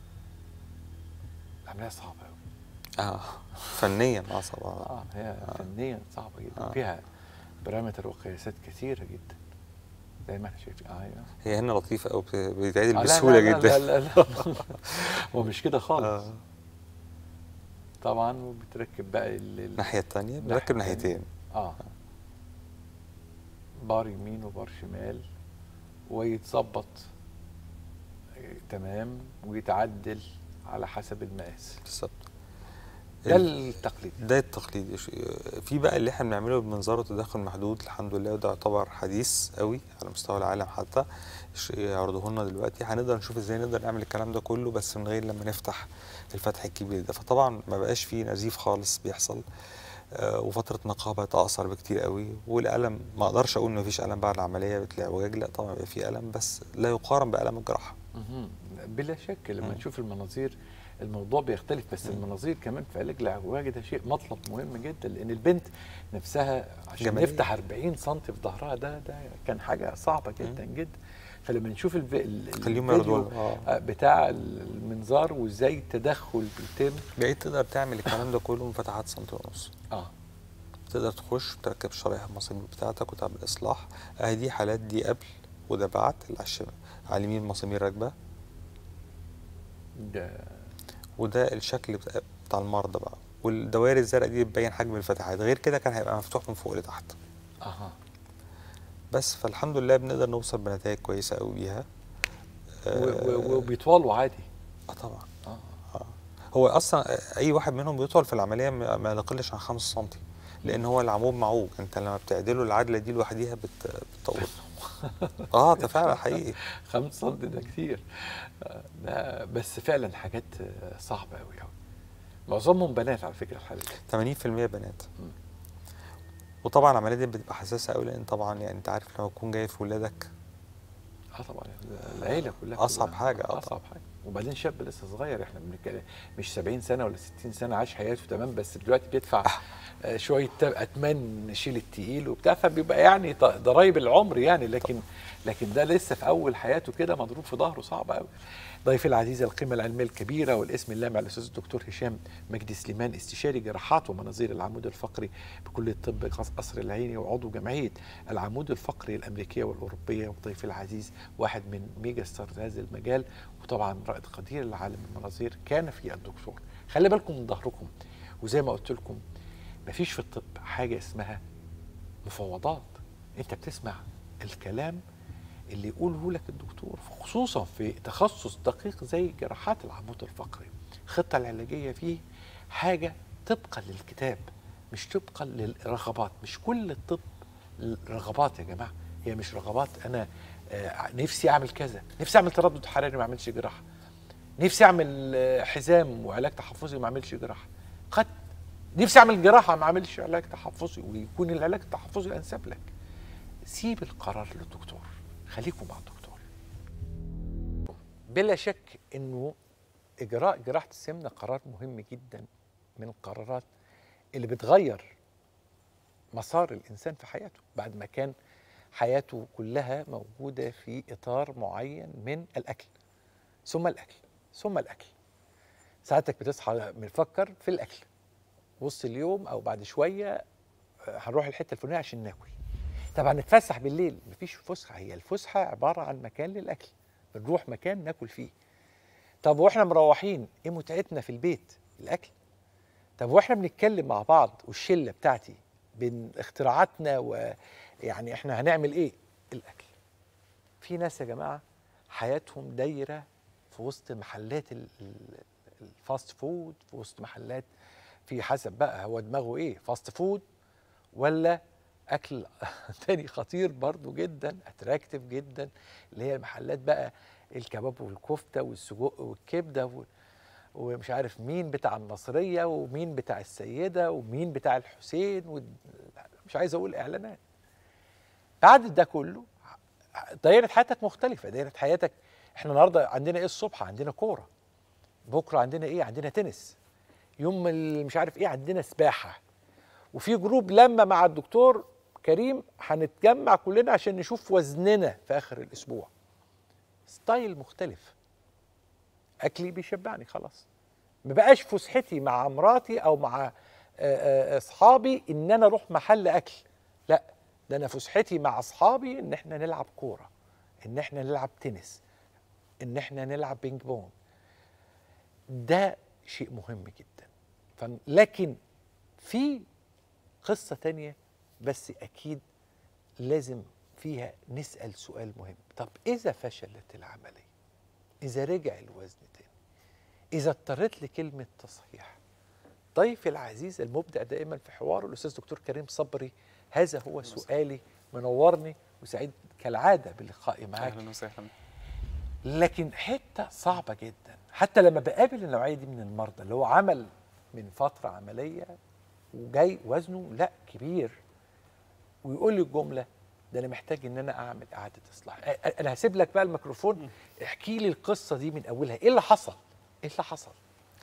[SPEAKER 1] عمليه صعبه قوي
[SPEAKER 2] اه فنيا اصعب آه.
[SPEAKER 1] اه هي فنيا صعبه جدا
[SPEAKER 2] آه.
[SPEAKER 1] فيها بارامتر وقياسات كثيره جدا زي ما احنا شايفين اه ايوه
[SPEAKER 2] هي هنا لطيفة أوي بت- بتتعدل
[SPEAKER 1] آه، لا،
[SPEAKER 2] بسهولة
[SPEAKER 1] لا، لا،
[SPEAKER 2] جدا
[SPEAKER 1] لا لا لا هو مش كده خالص
[SPEAKER 2] آه.
[SPEAKER 1] طبعا وبتركب بقى ال- ال-
[SPEAKER 2] الناحية التانية
[SPEAKER 1] الناحية
[SPEAKER 2] بنركب
[SPEAKER 1] التانية.
[SPEAKER 2] ناحيتين
[SPEAKER 1] اه بار يمين وبار شمال ويتظبط آه، تمام ويتعدل على حسب المقاس
[SPEAKER 2] بالظبط
[SPEAKER 1] ده
[SPEAKER 2] ال-
[SPEAKER 1] التقليد
[SPEAKER 2] ده التقليدي ش- في بقى اللي احنا بنعمله بمنظار التدخل المحدود الحمد لله وده يعتبر حديث قوي على مستوى العالم حتى ش- يعرضوه لنا دلوقتي هنقدر نشوف ازاي نقدر نعمل الكلام ده كله بس من غير لما نفتح الفتح الكبير ده فطبعا ما بقاش فيه نزيف خالص بيحصل آه، وفترة نقاهة بقت أقصر بكتير قوي والألم ما أقدرش أقول إن مفيش ألم بعد العملية بتلاقي وجاج لا طبعا بيبقى فيه ألم بس لا يقارن بألم الجراحة
[SPEAKER 1] مهم. بلا شك لما
[SPEAKER 2] مم.
[SPEAKER 1] نشوف المناظير الموضوع بيختلف بس المناظير كمان في علاج الاعوجاج ده شيء مطلب مهم جدا لان البنت نفسها عشان
[SPEAKER 2] جمالية.
[SPEAKER 1] نفتح 40 سم في ظهرها ده ده كان حاجه صعبه جدا جدا فلما نشوف الف... ال-
[SPEAKER 2] خليهم
[SPEAKER 1] الفيديو
[SPEAKER 2] ياخدوا آه.
[SPEAKER 1] آه، بتاع المنظار وازاي التدخل بيتم
[SPEAKER 2] بقيت تقدر تعمل الكلام ده كله من فتحات سنتي ونص
[SPEAKER 1] اه
[SPEAKER 2] تقدر تخش تركب شرايح المصامير بتاعتك وتعمل اصلاح اهي دي حالات دي قبل وده بعد اللي على الشمال على اليمين مسامير راكبه
[SPEAKER 1] ده
[SPEAKER 2] وده الشكل بتاع, بتاع المرضى بقى والدوائر الزرقاء دي بتبين حجم الفتحات غير كده كان هيبقى مفتوح من فوق لتحت
[SPEAKER 1] اها
[SPEAKER 2] بس فالحمد لله بنقدر نوصل بنتائج كويسه قوي بيها
[SPEAKER 1] و- و- وبيطولوا عادي
[SPEAKER 2] اه طبعا
[SPEAKER 1] اه
[SPEAKER 2] آه. هو اصلا اي واحد منهم بيطول في العمليه ما ما يقلش عن 5 سم لان هو العمود معوج انت لما بتعدله العدله دي لوحديها بت... بتطول اه ده فعلا حقيقي
[SPEAKER 1] 5 سم ده كتير آه، ده بس فعلا حاجات آه، صعبه قوي قوي معظمهم بنات على فكره الحالات دي
[SPEAKER 2] 80% بنات
[SPEAKER 1] مم.
[SPEAKER 2] وطبعا العمليه دي بتبقى حساسه قوي لان طبعا يعني انت عارف لما تكون جاي في ولادك
[SPEAKER 1] اه طبعا العيله كلها
[SPEAKER 2] أصعب
[SPEAKER 1] كلها.
[SPEAKER 2] حاجة، آه
[SPEAKER 1] اصعب حاجه وبعدين شاب لسه صغير احنا بنتكلم مش 70 سنه ولا 60 سنه عاش حياته تمام بس دلوقتي بيدفع آه، شويه تب- اتمان نشيل التقيل وبتاع فبيبقى يعني ط- ضرايب العمر يعني لكن لكن ده لسه في اول حياته كده مضروب في ظهره صعب قوي ضيفي العزيز القيمه العلميه الكبيره والاسم اللامع الاستاذ الدكتور هشام مجدي سليمان استشاري جراحات ومناظير العمود الفقري بكليه الطب قصر العيني وعضو جمعيه العمود الفقري الامريكيه والاوروبيه وضيفي العزيز واحد من ميجا ستار هذا المجال وطبعا رائد قدير لعالم المناظير كان في الدكتور خلي بالكم من ظهركم وزي ما قلت لكم مفيش في الطب حاجه اسمها مفاوضات انت بتسمع الكلام اللي يقوله لك الدكتور خصوصا في تخصص دقيق زي جراحات العمود الفقري الخطه العلاجيه فيه حاجه طبقا للكتاب مش طبقا للرغبات مش كل الطب رغبات يا جماعه هي مش رغبات انا آه، نفسي اعمل كذا نفسي اعمل تردد حراري ما اعملش جراحه نفسي اعمل آه، حزام وعلاج تحفظي ما اعملش جراحه قد نفسي اعمل جراحه ما اعملش علاج تحفظي ويكون العلاج التحفظي الانسب لك سيب القرار للدكتور خليكم مع الدكتور بلا شك انه اجراء جراحه السمنه قرار مهم جدا من القرارات اللي بتغير مسار الانسان في حياته بعد ما كان حياته كلها موجوده في اطار معين من الاكل ثم الاكل ثم الاكل ساعتك بتصحى مفكر في الاكل وسط اليوم او بعد شويه آه، هنروح الحته الفلانيه عشان ناكل طبعا نتفسح بالليل مفيش فسحه هي الفسحه عباره عن مكان للاكل بنروح مكان ناكل فيه طب واحنا مروحين ايه متعتنا في البيت الاكل طب واحنا بنتكلم مع بعض والشله بتاعتي بين اختراعاتنا ويعني احنا هنعمل ايه الاكل في ناس يا جماعه حياتهم دايره في وسط محلات ال- ال- الفاست فود في وسط محلات في حسب بقى هو دماغه ايه فاست فود ولا اكل تاني خطير برضو جدا اتراكتيف جدا اللي هي المحلات بقى الكباب والكفته والسجق والكبده و- ومش عارف مين بتاع النصريه ومين بتاع السيده ومين بتاع الحسين و... مش عايز اقول اعلانات بعد ده كله دايره حياتك مختلفه دايره حياتك احنا النهارده عندنا ايه الصبح عندنا كوره بكره عندنا ايه عندنا تنس يوم ال- مش عارف ايه عندنا سباحه وفي جروب لما مع الدكتور كريم هنتجمع كلنا عشان نشوف وزننا في اخر الاسبوع ستايل مختلف اكلي بيشبعني خلاص ما بقاش فسحتي مع مراتي او مع آه، آه، اصحابي ان انا اروح محل اكل لا ده انا فسحتي مع اصحابي ان احنا نلعب كوره ان احنا نلعب تنس ان احنا نلعب بينج بونج ده شيء مهم جدا ف- لكن في قصة تانية بس أكيد لازم فيها نسأل سؤال مهم طب إذا فشلت العملية إذا رجع الوزن تاني إذا اضطريت لكلمة تصحيح ضيفي العزيز المبدع دائما في حواره الأستاذ دكتور كريم صبري هذا هو سؤالي منورني وسعيد كالعادة بلقائي معاك
[SPEAKER 3] اهلا وسهلا
[SPEAKER 1] لكن حته صعبه جدا حتى لما بقابل النوعيه دي من المرضى اللي هو عمل من فتره عمليه وجاي وزنه لا كبير ويقول لي الجمله ده انا محتاج ان انا اعمل اعاده اصلاح أ- أ- انا هسيب لك بقى الميكروفون احكي لي القصه دي من اولها ايه اللي حصل ايه اللي حصل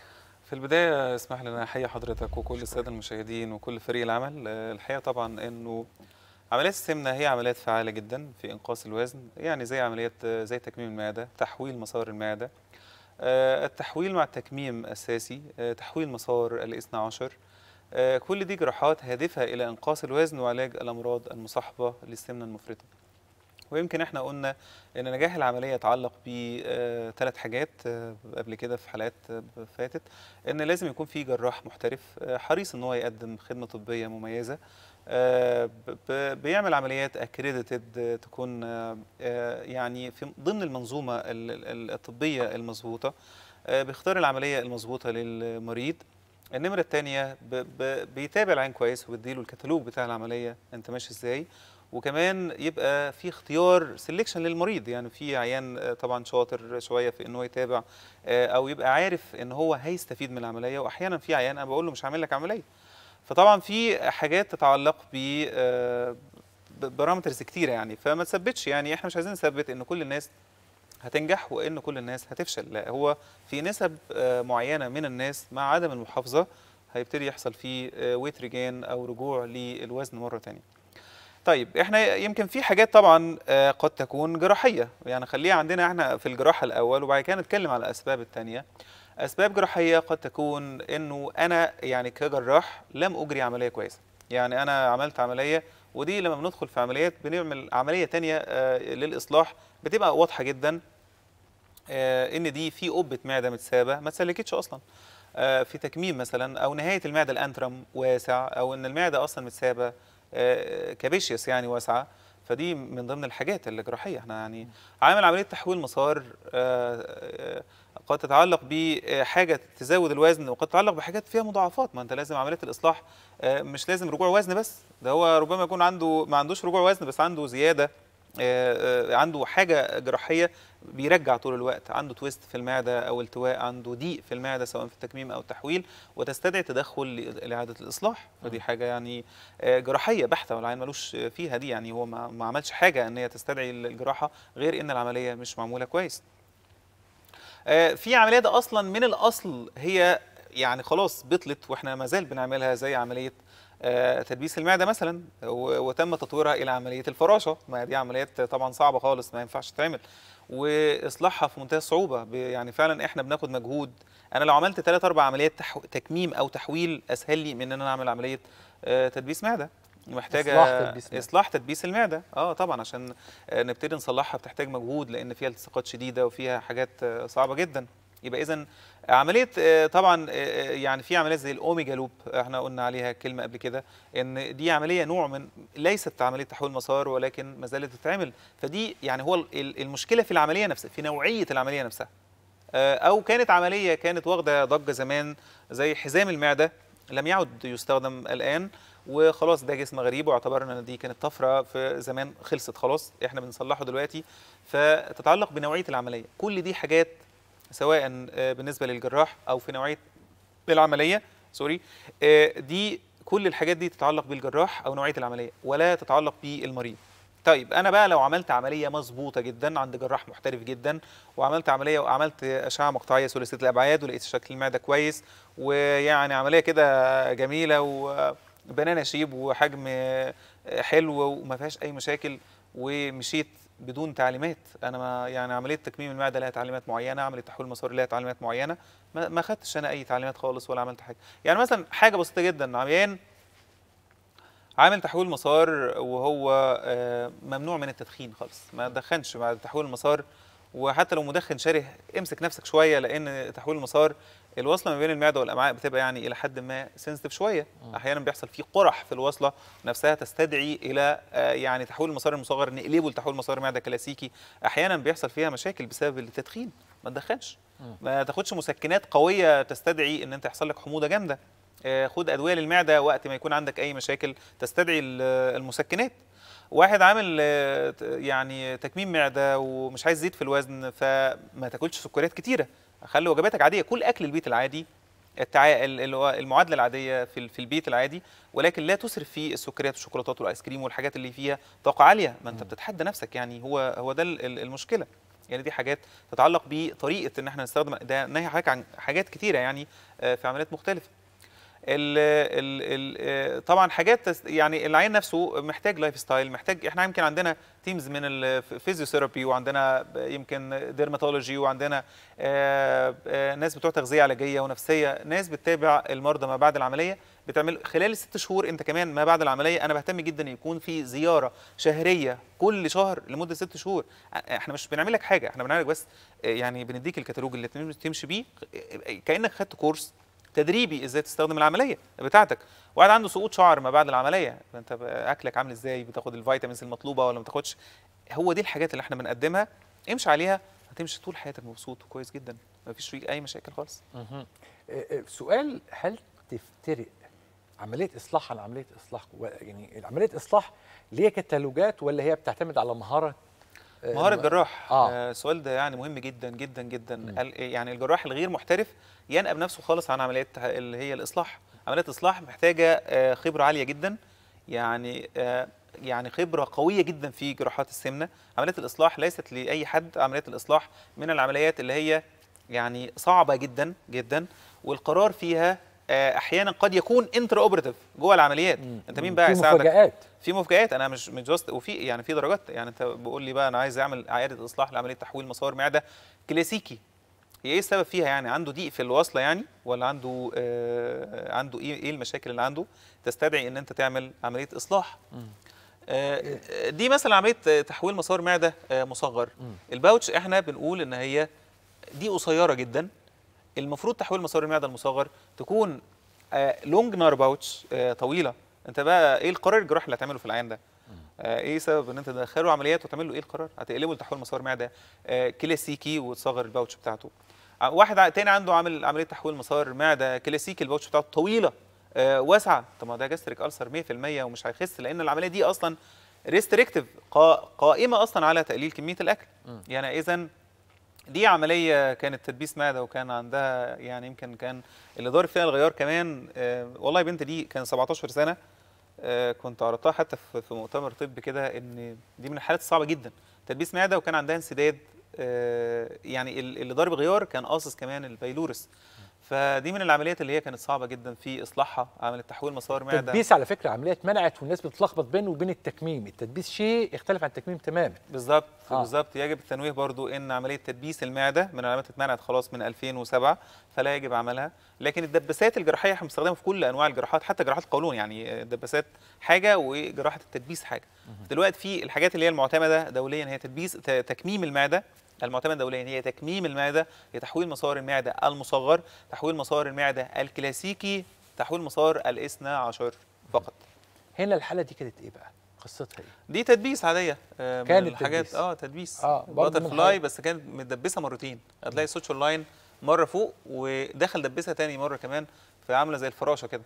[SPEAKER 3] في البداية اسمح لي أن أحيي حضرتك وكل السادة المشاهدين وكل فريق العمل آه، الحقيقة طبعا أنه عمليات السمنة هي عمليات فعالة جدا في إنقاص الوزن يعني زي عمليات آه، زي تكميم المعدة تحويل مسار المعدة آه، التحويل مع التكميم أساسي آه، تحويل مسار الاثنى عشر آه، كل دي جراحات هادفة إلى إنقاص الوزن وعلاج الأمراض المصاحبة للسمنة المفرطة ويمكن احنا قلنا ان نجاح العمليه يتعلق بثلاث حاجات آه، قبل كده في حلقات آه، فاتت ان لازم يكون في جراح محترف آه، حريص ان هو يقدم خدمه طبيه مميزه آه، ب- ب- بيعمل عمليات اكريديتد تكون آه، آه، يعني في ضمن المنظومه ال- ال- الطبيه المظبوطه آه، بيختار العمليه المظبوطه للمريض النمره الثانيه بيتابع العين كويس وبيديله الكتالوج بتاع العمليه انت ماشي ازاي وكمان يبقى في اختيار سelection للمريض يعني في عيان آه، طبعا شاطر شويه في ان هو يتابع آه، او يبقى عارف ان هو هيستفيد من العمليه واحيانا في عيان انا بقول له مش هعمل لك عمليه فطبعا في حاجات تتعلق ب آه، ب- بارامترز كتيره يعني فما تثبتش يعني احنا مش عايزين نثبت ان كل الناس هتنجح وان كل الناس هتفشل لا هو في نسب آه، معينه من الناس مع عدم المحافظه هيبتدي يحصل فيه ويت ريجين او رجوع للوزن مره تانية طيب احنا يمكن في حاجات طبعا آه، قد تكون جراحيه يعني خليها عندنا احنا في الجراحه الاول وبعد كده نتكلم على الاسباب الثانيه اسباب جراحيه قد تكون انه انا يعني كجراح لم اجري عمليه كويسه يعني انا عملت عمليه ودي لما بندخل في عمليات بنعمل عمليه تانية آه، للاصلاح بتبقى واضحه جدا آه، ان دي في قبه معده متسابه ما اتسلكتش اصلا آه، في تكميم مثلا او نهايه المعده الانترم واسع او ان المعده اصلا متسابه آه، كابيشيوس يعني واسعه فدي من ضمن الحاجات الجراحيه احنا يعني عامل عمليه تحويل مسار آه، آه، قد تتعلق بحاجه تزود الوزن وقد تتعلق بحاجات فيها مضاعفات ما انت لازم عمليه الاصلاح آه، مش لازم رجوع وزن بس ده هو ربما يكون عنده ما عندوش رجوع وزن بس عنده زياده آه، آه، عنده حاجه جراحيه بيرجع طول الوقت عنده تويست في المعده او التواء عنده ضيق في المعده سواء في التكميم او التحويل وتستدعي تدخل ل- لاعاده الاصلاح فدي حاجه يعني آه، جراحيه بحته والعين ملوش فيها دي يعني هو ما ما عملش حاجه ان هي تستدعي الجراحه غير ان العمليه مش معموله كويس آه، في عمليات اصلا من الاصل هي يعني خلاص بطلت واحنا ما زال بنعملها زي عمليه آه، تدبيس المعده مثلا و- وتم تطويرها الى عمليه الفراشه ما دي عمليات طبعا صعبه خالص ما ينفعش تتعمل واصلاحها في منتهى الصعوبه ب- يعني فعلا احنا بناخد مجهود انا لو عملت ثلاث اربع عمليات تحو... تكميم او تحويل اسهل لي من ان انا اعمل عمليه آه، تدبيس معده محتاجه
[SPEAKER 1] إصلاح تدبيس معدة.
[SPEAKER 3] اصلاح تدبيس المعده اه طبعا عشان آه، نبتدي نصلحها بتحتاج مجهود لان فيها التصاقات شديده وفيها حاجات آه، صعبه جدا يبقى اذا عمليه آه، طبعا آه، آه، يعني في عمليات زي الاوميجا لوب احنا قلنا عليها كلمه قبل كده ان دي عمليه نوع من ليست عمليه تحويل مسار ولكن ما زالت تتعمل فدي يعني هو ال- المشكله في العمليه نفسها في نوعيه العمليه نفسها آه، او كانت عمليه كانت واخده ضجه زمان زي حزام المعده لم يعد يستخدم الان وخلاص ده جسم غريب واعتبرنا ان دي كانت طفره في زمان خلصت خلاص احنا بنصلحه دلوقتي فتتعلق بنوعيه العمليه كل دي حاجات سواء آه، بالنسبه للجراح او في نوعيه العمليه سوري آه، دي كل الحاجات دي تتعلق بالجراح او نوعيه العمليه ولا تتعلق بالمريض طيب انا بقى لو عملت عمليه مظبوطه جدا عند جراح محترف جدا وعملت عمليه وعملت اشعه مقطعيه ثلاثيه الابعاد ولقيت شكل المعده كويس ويعني عمليه كده جميله وبنانا شيب وحجم حلو وما فيهاش اي مشاكل ومشيت بدون تعليمات انا ما يعني عمليه تكميم المعده لها تعليمات معينه عمليه تحويل مسار لها تعليمات معينه ما ما خدتش انا اي تعليمات خالص ولا عملت حاجه يعني مثلا حاجه بسيطه جدا عميان عامل تحويل مسار وهو آه، ممنوع من التدخين خالص ما تدخنش بعد تحويل المسار وحتى لو مدخن شره امسك نفسك شويه لان تحويل المسار الوصله ما بين المعده والامعاء بتبقى يعني الى حد ما سنسيتيف شويه احيانا بيحصل فيه قرح في الوصله نفسها تستدعي الى آه، يعني تحويل المسار المصغر نقلبه لتحويل مسار معده كلاسيكي احيانا بيحصل فيها مشاكل بسبب التدخين ما تدخنش ما تاخدش مسكنات قويه تستدعي ان انت يحصل لك حموضه جامده آه، خد ادويه للمعده وقت ما يكون عندك اي مشاكل تستدعي ال- المسكنات واحد عامل آه، ت- يعني تكميم معده ومش عايز يزيد في الوزن فما تاكلش سكريات كتيره خلي وجباتك عاديه كل اكل البيت العادي التعا... ال- اللي هو المعادله العاديه في ال- في البيت العادي ولكن لا تسرف في السكريات والشوكولاتات والايس كريم والحاجات اللي فيها طاقه عاليه ما انت بتتحدى نفسك يعني هو هو ده ال- ال- المشكله يعني دي حاجات تتعلق بطريقه ان احنا نستخدم ده ناهي حضرتك عن حاجات كتيره يعني آه، في عمليات مختلفه ال ال ال آه، طبعا حاجات تس- يعني العين نفسه محتاج لايف ستايل محتاج احنا يمكن عندنا تيمز من الفيزيوثيرابي وعندنا ب- يمكن ديرماتولوجي وعندنا آه، آه، ناس بتوع تغذيه علاجيه ونفسيه ناس بتتابع المرضى ما بعد العمليه بتعمل خلال الست شهور انت كمان ما بعد العمليه انا بهتم جدا ان يكون في زياره شهريه كل شهر لمده ست شهور احنا مش بنعمل لك حاجه احنا بنعمل لك بس آه، يعني بنديك الكتالوج اللي تم- تمشي بيه آه، كانك خدت كورس تدريبي ازاي تستخدم العمليه بتاعتك واحد عنده سقوط شعر ما بعد العمليه فانت بقى اكلك عامل ازاي بتاخد الفيتامينز المطلوبه ولا ما تاخدش هو دي الحاجات اللي احنا بنقدمها امشي عليها هتمشي طول حياتك مبسوط وكويس جدا ما فيش فيك اي مشاكل خالص
[SPEAKER 1] مهم. آه، آه، سؤال هل تفترق عمليه اصلاح عن عمليه اصلاح و- يعني عمليه اصلاح ليها كتالوجات ولا هي بتعتمد على مهاره آه،
[SPEAKER 3] مهارة
[SPEAKER 1] الم-
[SPEAKER 3] جراح
[SPEAKER 1] آه.
[SPEAKER 3] آه. السؤال ده يعني مهم جدا جدا جدا ال- يعني الجراح الغير محترف ينأب نفسه خالص عن عمليات اللي هي الإصلاح عمليات الإصلاح محتاجة آه، خبرة عالية جدا يعني آه، يعني خبرة قوية جدا في جراحات السمنة عمليات الإصلاح ليست لأي حد عمليات الإصلاح من العمليات اللي هي يعني صعبة جدا جدا والقرار فيها آه، احيانا قد يكون انتر اوبراتيف جوه العمليات
[SPEAKER 1] مم.
[SPEAKER 3] انت مين
[SPEAKER 1] في
[SPEAKER 3] بقى يساعدك
[SPEAKER 1] مفاجآت
[SPEAKER 3] في مفاجآت انا مش مش جاست وفي يعني في درجات يعني انت بقول لي بقى انا عايز اعمل اعاده اصلاح لعمليه تحويل مسار معده كلاسيكي هي ايه السبب فيها يعني عنده ضيق في الوصله يعني ولا عنده آه عنده ايه ايه المشاكل اللي عنده تستدعي ان انت تعمل عمليه اصلاح آه دي مثلا عمليه تحويل مسار معده آه مصغر
[SPEAKER 1] مم.
[SPEAKER 3] الباوتش احنا بنقول ان هي دي قصيره جدا المفروض تحويل مسار المعده المصغر تكون لونج نار باوتش آه طويله انت بقى ايه القرار الجراحي اللي هتعمله في العيان ده آه ايه سبب ان انت تدخله عمليات وتعمل له ايه القرار هتقلبه لتحويل مسار معده آه كلاسيكي وتصغر الباوتش بتاعته ع- واحد ع- تاني عنده عامل عمليه تحويل مسار معده كلاسيكي الباوتش بتاعته طويله آه واسعه طب ما ده جاستريك ألسر 100% ومش هيخس لان العمليه دي اصلا ريستريكتيف قائمه اصلا على تقليل كميه الاكل
[SPEAKER 1] مم.
[SPEAKER 3] يعني اذا دي عمليه كانت تدبيس معده وكان عندها يعني يمكن كان اللي ضارب فيها الغيار كمان آه والله بنت دي كان 17 سنه آه كنت عرضتها حتى في في مؤتمر طبي كده ان دي من الحالات الصعبه جدا تدبيس معده وكان عندها انسداد آه يعني ال- اللي ضارب غيار كان قاصص كمان البيلورس فدي من العمليات اللي هي كانت صعبه جدا في اصلاحها عمليه تحويل مسار معده
[SPEAKER 1] التدبيس على فكره عمليه اتمنعت والناس بتتلخبط بينه وبين التكميم التدبيس شيء يختلف عن التكميم تماما
[SPEAKER 3] بالظبط
[SPEAKER 1] آه.
[SPEAKER 3] آه. بالظبط يجب التنويه برضو ان عمليه تدبيس المعده من العلامات اتمنعت خلاص من 2007 فلا يجب عملها لكن الدباسات الجراحيه احنا بنستخدمها في كل انواع الجراحات حتى جراحات القولون يعني الدباسات حاجه وجراحه التدبيس حاجه دلوقتي في الحاجات اللي هي المعتمده دوليا هي تدبيس ت- تكميم المعده المعتمده دوليا هي تكميم المعده هي تحويل مسار المعده المصغر تحويل مسار المعده الكلاسيكي تحويل مسار الاثنى عشر فقط
[SPEAKER 1] هنا الحاله دي كانت ايه بقى قصتها ايه
[SPEAKER 3] دي تدبيس عاديه آه، من
[SPEAKER 1] كانت
[SPEAKER 3] الحاجات
[SPEAKER 1] تدبيس.
[SPEAKER 3] اه تدبيس
[SPEAKER 1] آه، برضه
[SPEAKER 3] باتر
[SPEAKER 1] من
[SPEAKER 3] فلاي
[SPEAKER 1] الحاجات.
[SPEAKER 3] بس كانت متدبسه مرتين هتلاقي السوتشر لاين مره فوق ودخل دبسها تاني مره كمان فعامله زي الفراشه كده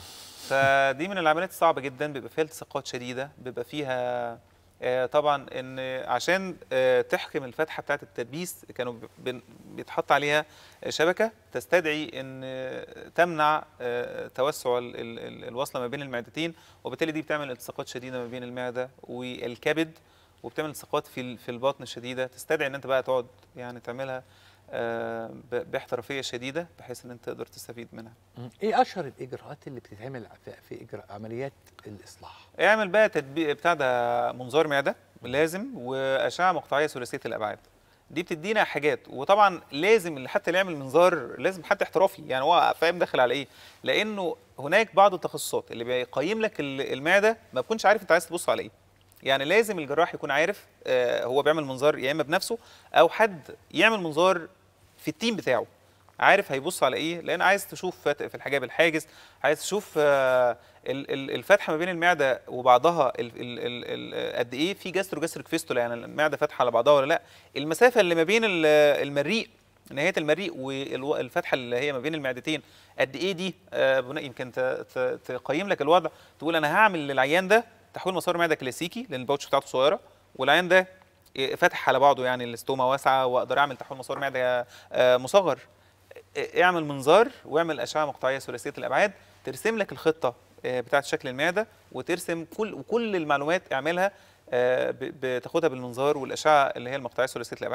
[SPEAKER 3] فدي من العمليات الصعبه جدا بيبقى فيها التصاقات شديده بيبقى فيها آه، طبعا ان عشان آه، تحكم الفتحه بتاعه التدبيس كانوا بن- بيتحط عليها شبكه تستدعي ان آه، تمنع آه، توسع ال- ال- ال- الوصله ما بين المعدتين وبالتالي دي بتعمل التصاقات شديده ما بين المعده والكبد وبتعمل التصاقات في ال- في البطن شديده تستدعي ان انت بقى تقعد يعني تعملها آه، ب- باحترافيه شديده بحيث ان انت تقدر تستفيد منها
[SPEAKER 1] مم. ايه اشهر الاجراءات اللي بتتعمل في, في إجراء عمليات الاصلاح
[SPEAKER 3] اعمل بقى تطبيق بتاع ده منظار معده لازم واشعه مقطعيه ثلاثيه الابعاد دي بتدينا حاجات وطبعا لازم اللي حتى اللي يعمل منظار لازم حتى احترافي يعني هو فاهم داخل على ايه لانه هناك بعض التخصصات اللي بيقيم لك ال- المعده ما تكونش عارف انت عايز تبص على ايه يعني لازم الجراح يكون عارف آه، هو بيعمل منظار يا اما بنفسه او حد يعمل منظار في التيم بتاعه عارف هيبص على ايه لان عايز تشوف فاتق في الحجاب الحاجز عايز تشوف آه، ال- ال- الفتحه ما بين المعده وبعضها ال- ال- ال- ال- قد ايه في جاسترو جاستريك فيستولا يعني المعده فاتحه على بعضها ولا لا المسافه اللي ما بين ال- المريء نهايه المريء والفتحه اللي هي ما بين المعدتين قد ايه دي آه، بناء- يمكن ت- ت- تقيم لك الوضع تقول انا هعمل للعيان ده تحويل مسار معده كلاسيكي لان الباوتش بتاعته صغيره والعيان ده فاتح على بعضه يعني الاستوما واسعه واقدر اعمل تحويل مسار معده آه، مصغر اعمل منظار واعمل اشعه مقطعيه ثلاثيه الابعاد ترسم لك الخطه آه، بتاعه شكل المعده وترسم كل وكل المعلومات اعملها آه، ب- بتاخدها بالمنظار والاشعه اللي هي المقطعيه ثلاثيه الابعاد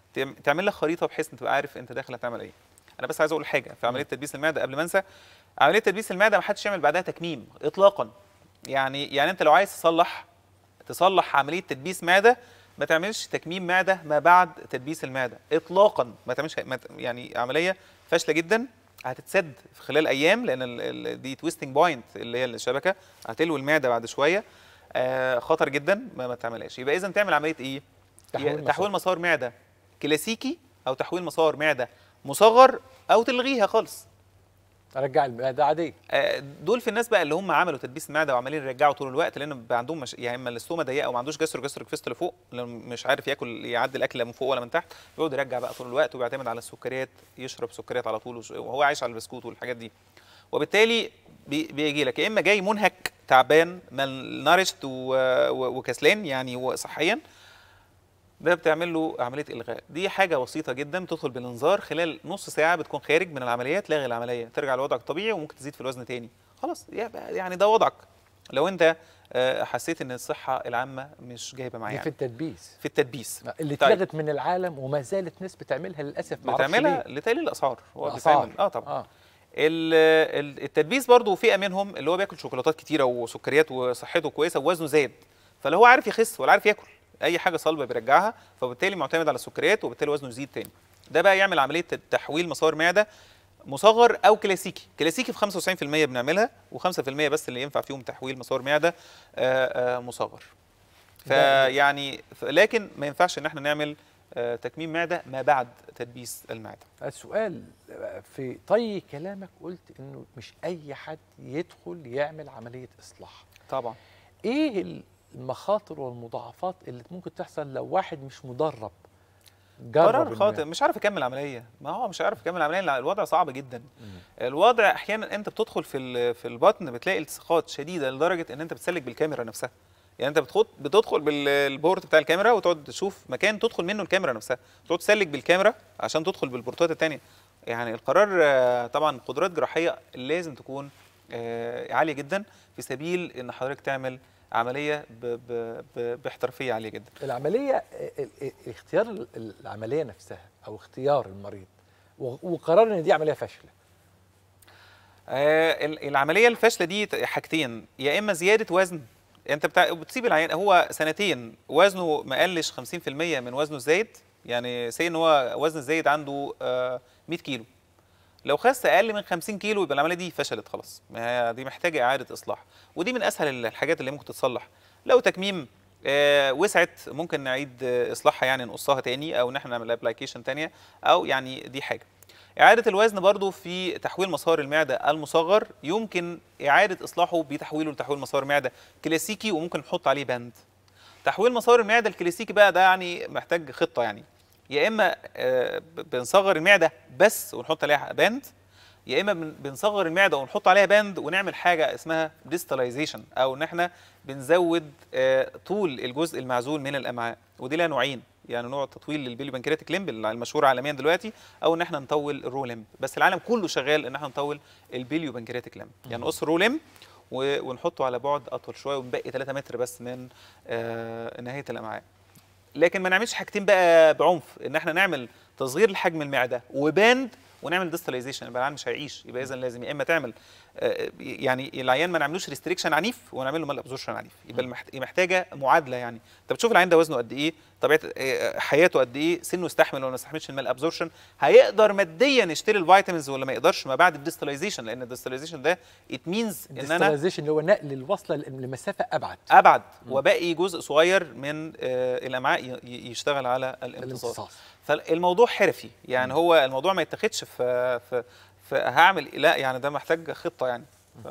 [SPEAKER 3] تعم- تعمل لك خريطه بحيث انت تبقى عارف انت داخل هتعمل ايه انا بس عايز اقول حاجه في عمليه تدبيس المعده قبل ما انسى عمليه تدبيس المعده ما حدش يعمل بعدها تكميم اطلاقا يعني يعني انت لو عايز تصلح تصلح عمليه تدبيس معده ما تعملش تكميم معده ما بعد تدبيس المعده اطلاقا ما تعملش ما ت- يعني عمليه فاشله جدا هتتسد في خلال ايام لان ال- ال- دي تويستنج بوينت اللي هي الشبكه هتلوي المعده بعد شويه آه خطر جدا ما, ما تعملهاش يبقى اذا تعمل عمليه ايه
[SPEAKER 1] تحويل
[SPEAKER 3] يا-
[SPEAKER 1] مسار.
[SPEAKER 3] تحويل مسار معده كلاسيكي او تحويل مسار معده مصغر او تلغيها خالص
[SPEAKER 1] ارجع المعده عاديه
[SPEAKER 3] آه، دول في الناس بقى اللي هم عملوا تدبيس المعده وعمالين يرجعوا طول الوقت لان بقى عندهم مش... يا اما الاستومه ضيقه او ما عندوش جسر جسر فيستول فوق لو مش عارف ياكل يعدي الاكل من فوق ولا من تحت يقعد يرجع بقى طول الوقت وبيعتمد على السكريات يشرب سكريات على طول وش- وهو عايش على البسكوت والحاجات دي وبالتالي بي... بيجي لك يا اما جاي منهك تعبان مال نارشت و... و... وكسلان يعني هو صحيا ده بتعمل له عمليه الغاء دي حاجه بسيطه جدا بتدخل بالانذار خلال نص ساعه بتكون خارج من العمليه تلاغي العمليه ترجع لوضعك الطبيعي وممكن تزيد في الوزن تاني خلاص يبقى يعني ده وضعك لو انت آه، حسيت ان الصحه العامه مش جايبه معايا
[SPEAKER 1] دي في
[SPEAKER 3] يعني.
[SPEAKER 1] التدبيس
[SPEAKER 3] في التدبيس
[SPEAKER 1] اللي
[SPEAKER 3] طيب.
[SPEAKER 1] اتلغت من العالم وما زالت ناس بتعملها للاسف معرفش
[SPEAKER 3] بتعملها
[SPEAKER 1] ليه.
[SPEAKER 3] لتقليل الاسعار هو
[SPEAKER 1] الأسعار.
[SPEAKER 3] بيتعمل اه طبعا
[SPEAKER 1] اه
[SPEAKER 3] ال- ال- التدبيس برضو فئه منهم اللي هو بياكل شوكولاتات كتيره وسكريات وصحته كويسه ووزنه زاد فلا هو عارف يخس ولا عارف ياكل اي حاجه صلبه بيرجعها فبالتالي معتمد على السكريات وبالتالي وزنه يزيد تاني ده بقى يعمل عمليه تحويل مسار معده مصغر او كلاسيكي كلاسيكي في 95% بنعملها و5% بس اللي ينفع فيهم تحويل مسار معده آه، آه، مصغر
[SPEAKER 1] ده-
[SPEAKER 3] فيعني ف- لكن ما ينفعش ان احنا نعمل آه، تكميم معده ما بعد تدبيس المعده
[SPEAKER 1] السؤال في طي كلامك قلت انه مش اي حد يدخل يعمل عمليه اصلاح
[SPEAKER 3] طبعا
[SPEAKER 1] ايه المخاطر والمضاعفات اللي ممكن تحصل لو واحد مش مدرب جرب
[SPEAKER 3] قرار
[SPEAKER 1] إنه
[SPEAKER 3] خاطئ
[SPEAKER 1] يعمل؟
[SPEAKER 3] مش عارف يكمل عمليه ما هو مش عارف يكمل عمليه لأن الوضع صعب جدا
[SPEAKER 1] مم.
[SPEAKER 3] الوضع احيانا انت بتدخل في ال- في البطن بتلاقي التصاقات شديده لدرجه ان انت بتسلك بالكاميرا نفسها يعني انت بتخد بتدخل بالبورت بتاع الكاميرا وتقعد تشوف مكان تدخل منه الكاميرا نفسها تقعد تسلك بالكاميرا عشان تدخل بالبورتات الثانيه يعني القرار آه، طبعا قدرات جراحيه لازم تكون آه، عاليه جدا في سبيل ان حضرتك تعمل عمليه ب ب ب باحترافيه عاليه جدا
[SPEAKER 1] العمليه ال- ال- اختيار ال- العمليه نفسها او اختيار المريض و- وقرار ان دي عمليه فاشله
[SPEAKER 3] آه، ال- العمليه الفاشله دي ت- حاجتين يا اما زياده وزن انت بتاع بتسيب العيان هو سنتين وزنه ما قلش 50% من وزنه الزايد يعني سي ان هو وزن الزايد عنده آه، 100 كيلو لو خس اقل من 50 كيلو يبقى العمليه دي فشلت خلاص ما هي دي محتاجه اعاده اصلاح ودي من اسهل الحاجات اللي ممكن تتصلح لو تكميم آه، وسعت ممكن نعيد آه، اصلاحها يعني نقصها تاني او ان احنا نعمل ابلكيشن تانية او يعني دي حاجه إعادة الوزن برضو في تحويل مسار المعدة المصغر يمكن إعادة إصلاحه بتحويله لتحويل مسار معدة كلاسيكي وممكن نحط عليه بند تحويل مسار المعدة الكلاسيكي بقى ده يعني محتاج خطة يعني يا إما آه، ب- بنصغر المعدة بس ونحط عليها باند يا إما بن- بنصغر المعدة ونحط عليها باند ونعمل حاجة اسمها ديستاليزيشن أو إن إحنا بنزود آه، طول الجزء المعزول من الأمعاء ودي لها نوعين يعني نوع تطويل للبيلي بنكرياتيك ليمب المشهور عالميا دلوقتي او ان احنا نطول الرو ليمب بس العالم كله شغال ان احنا نطول البيليو بنكرياتيك ليمب يعني نقص الرو ليمب و- ونحطه على بعد اطول شويه ونبقي 3 متر بس من آه نهايه الامعاء لكن ما نعملش حاجتين بقى بعنف ان احنا نعمل تصغير لحجم المعده وباند ونعمل ديستاليزيشن يبقى العيان مش هيعيش يبقى اذا لازم يا اما تعمل آه، يعني العيان ما نعملوش ريستريكشن عنيف ونعمل له مال ابزورشن عنيف يبقى المحت- محتاجه معادله يعني انت بتشوف العيان ده وزنه قد ايه طبيعه آه، حياته قد ايه سنه يستحمل ولا ما يستحملش المال ابزورشن هيقدر ماديا يشتري الفيتامينز ولا ما يقدرش ما بعد الديستاليزيشن لان الديستاليزيشن ده ات مينز ان انا
[SPEAKER 1] الديستلايزيشن اللي هو نقل الوصله لمسافه ابعد
[SPEAKER 3] ابعد وباقي جزء صغير من آه، الامعاء ي- ي- يشتغل على الامتصاص
[SPEAKER 1] الامتصاص
[SPEAKER 3] فالموضوع حرفي يعني هو الموضوع ما يتاخدش في في في هعمل لا يعني ده محتاج خطه يعني ف-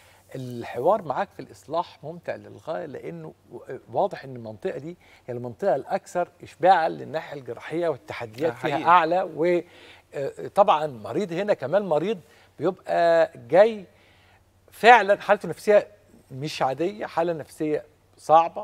[SPEAKER 1] الحوار معاك في الاصلاح ممتع للغايه لانه و- واضح ان المنطقه دي هي المنطقه الاكثر اشباعا للناحيه الجراحيه والتحديات
[SPEAKER 3] ده
[SPEAKER 1] فيها
[SPEAKER 3] حقيقي.
[SPEAKER 1] اعلى وطبعا مريض هنا كمان مريض بيبقى جاي فعلا حالته النفسيه مش عاديه حاله نفسيه صعبه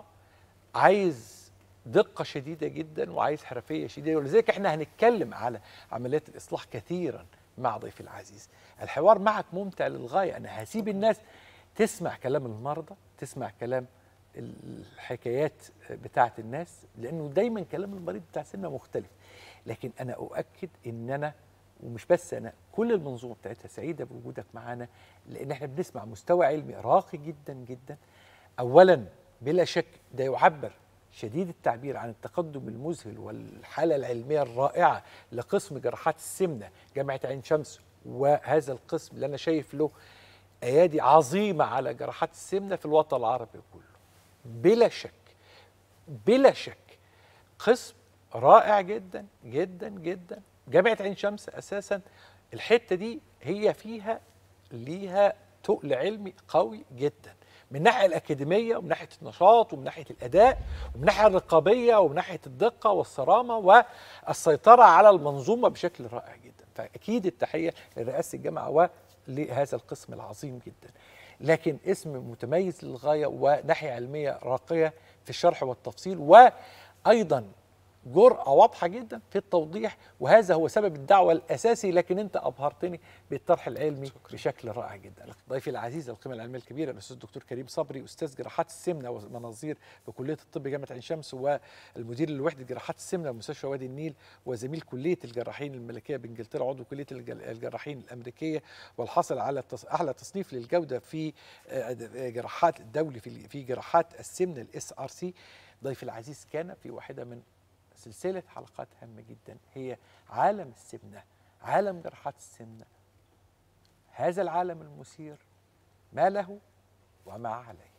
[SPEAKER 1] عايز دقه شديده جدا وعايز حرفيه شديده ولذلك احنا هنتكلم على عمليات الاصلاح كثيرا مع ضيفي العزيز الحوار معك ممتع للغايه انا هسيب الناس تسمع كلام المرضى تسمع كلام الحكايات بتاعه الناس لانه دايما كلام المريض بتاع سمنه مختلف لكن انا اؤكد ان انا ومش بس انا كل المنظومه بتاعتها سعيده بوجودك معانا لان احنا بنسمع مستوى علمي راقي جدا جدا اولا بلا شك ده يعبر شديد التعبير عن التقدم المذهل والحاله العلميه الرائعه لقسم جراحات السمنه جامعه عين شمس وهذا القسم اللي انا شايف له ايادي عظيمه على جراحات السمنه في الوطن العربي كله بلا شك بلا شك قسم رائع جدا جدا جدا جامعه عين شمس اساسا الحته دي هي فيها ليها تقل علمي قوي جدا من الناحيه الاكاديميه ومن ناحيه النشاط ومن ناحيه الاداء ومن الناحيه الرقابيه ومن ناحيه الدقه والصرامه والسيطره على المنظومه بشكل رائع جدا فاكيد التحيه لرئاسه الجامعه ولهذا القسم العظيم جدا لكن اسم متميز للغايه وناحيه علميه راقيه في الشرح والتفصيل وايضا جرأة واضحة جدا في التوضيح وهذا هو سبب الدعوة الأساسي لكن أنت أبهرتني بالطرح العلمي شكرا. بشكل رائع جدا ضيفي العزيز القيمة العلمية الكبيرة الأستاذ الدكتور كريم صبري أستاذ جراحات السمنة ومناظير بكلية الطب جامعة عين شمس والمدير لوحدة جراحات السمنة بمستشفى وادي النيل وزميل كلية الجراحين الملكية بإنجلترا عضو كلية الجراحين الأمريكية والحاصل على أعلى تصنيف للجودة في جراحات الدولي في جراحات السمنة الاس ار سي ضيفي العزيز كان في واحدة من سلسلة حلقات هامة جدا هي عالم السمنة عالم جراحات السمنة هذا العالم المثير ما له وما عليه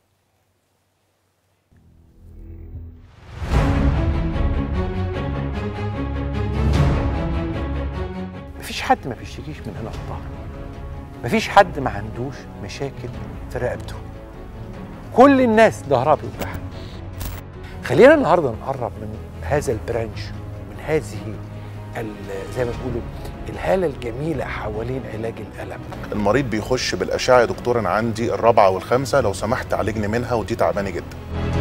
[SPEAKER 1] مفيش حد ما بيشتكيش من ألم الظهر مفيش حد ما عندوش مشاكل في رقبته كل الناس ظهرها بيوجعها خلينا النهارده نقرب من هذا البرانش من هذه زي ما بيقولوا الهاله الجميله حوالين علاج الالم
[SPEAKER 4] المريض بيخش بالاشعه يا دكتور انا عندي الرابعه والخامسه لو سمحت عالجني منها ودي تعبانه جدا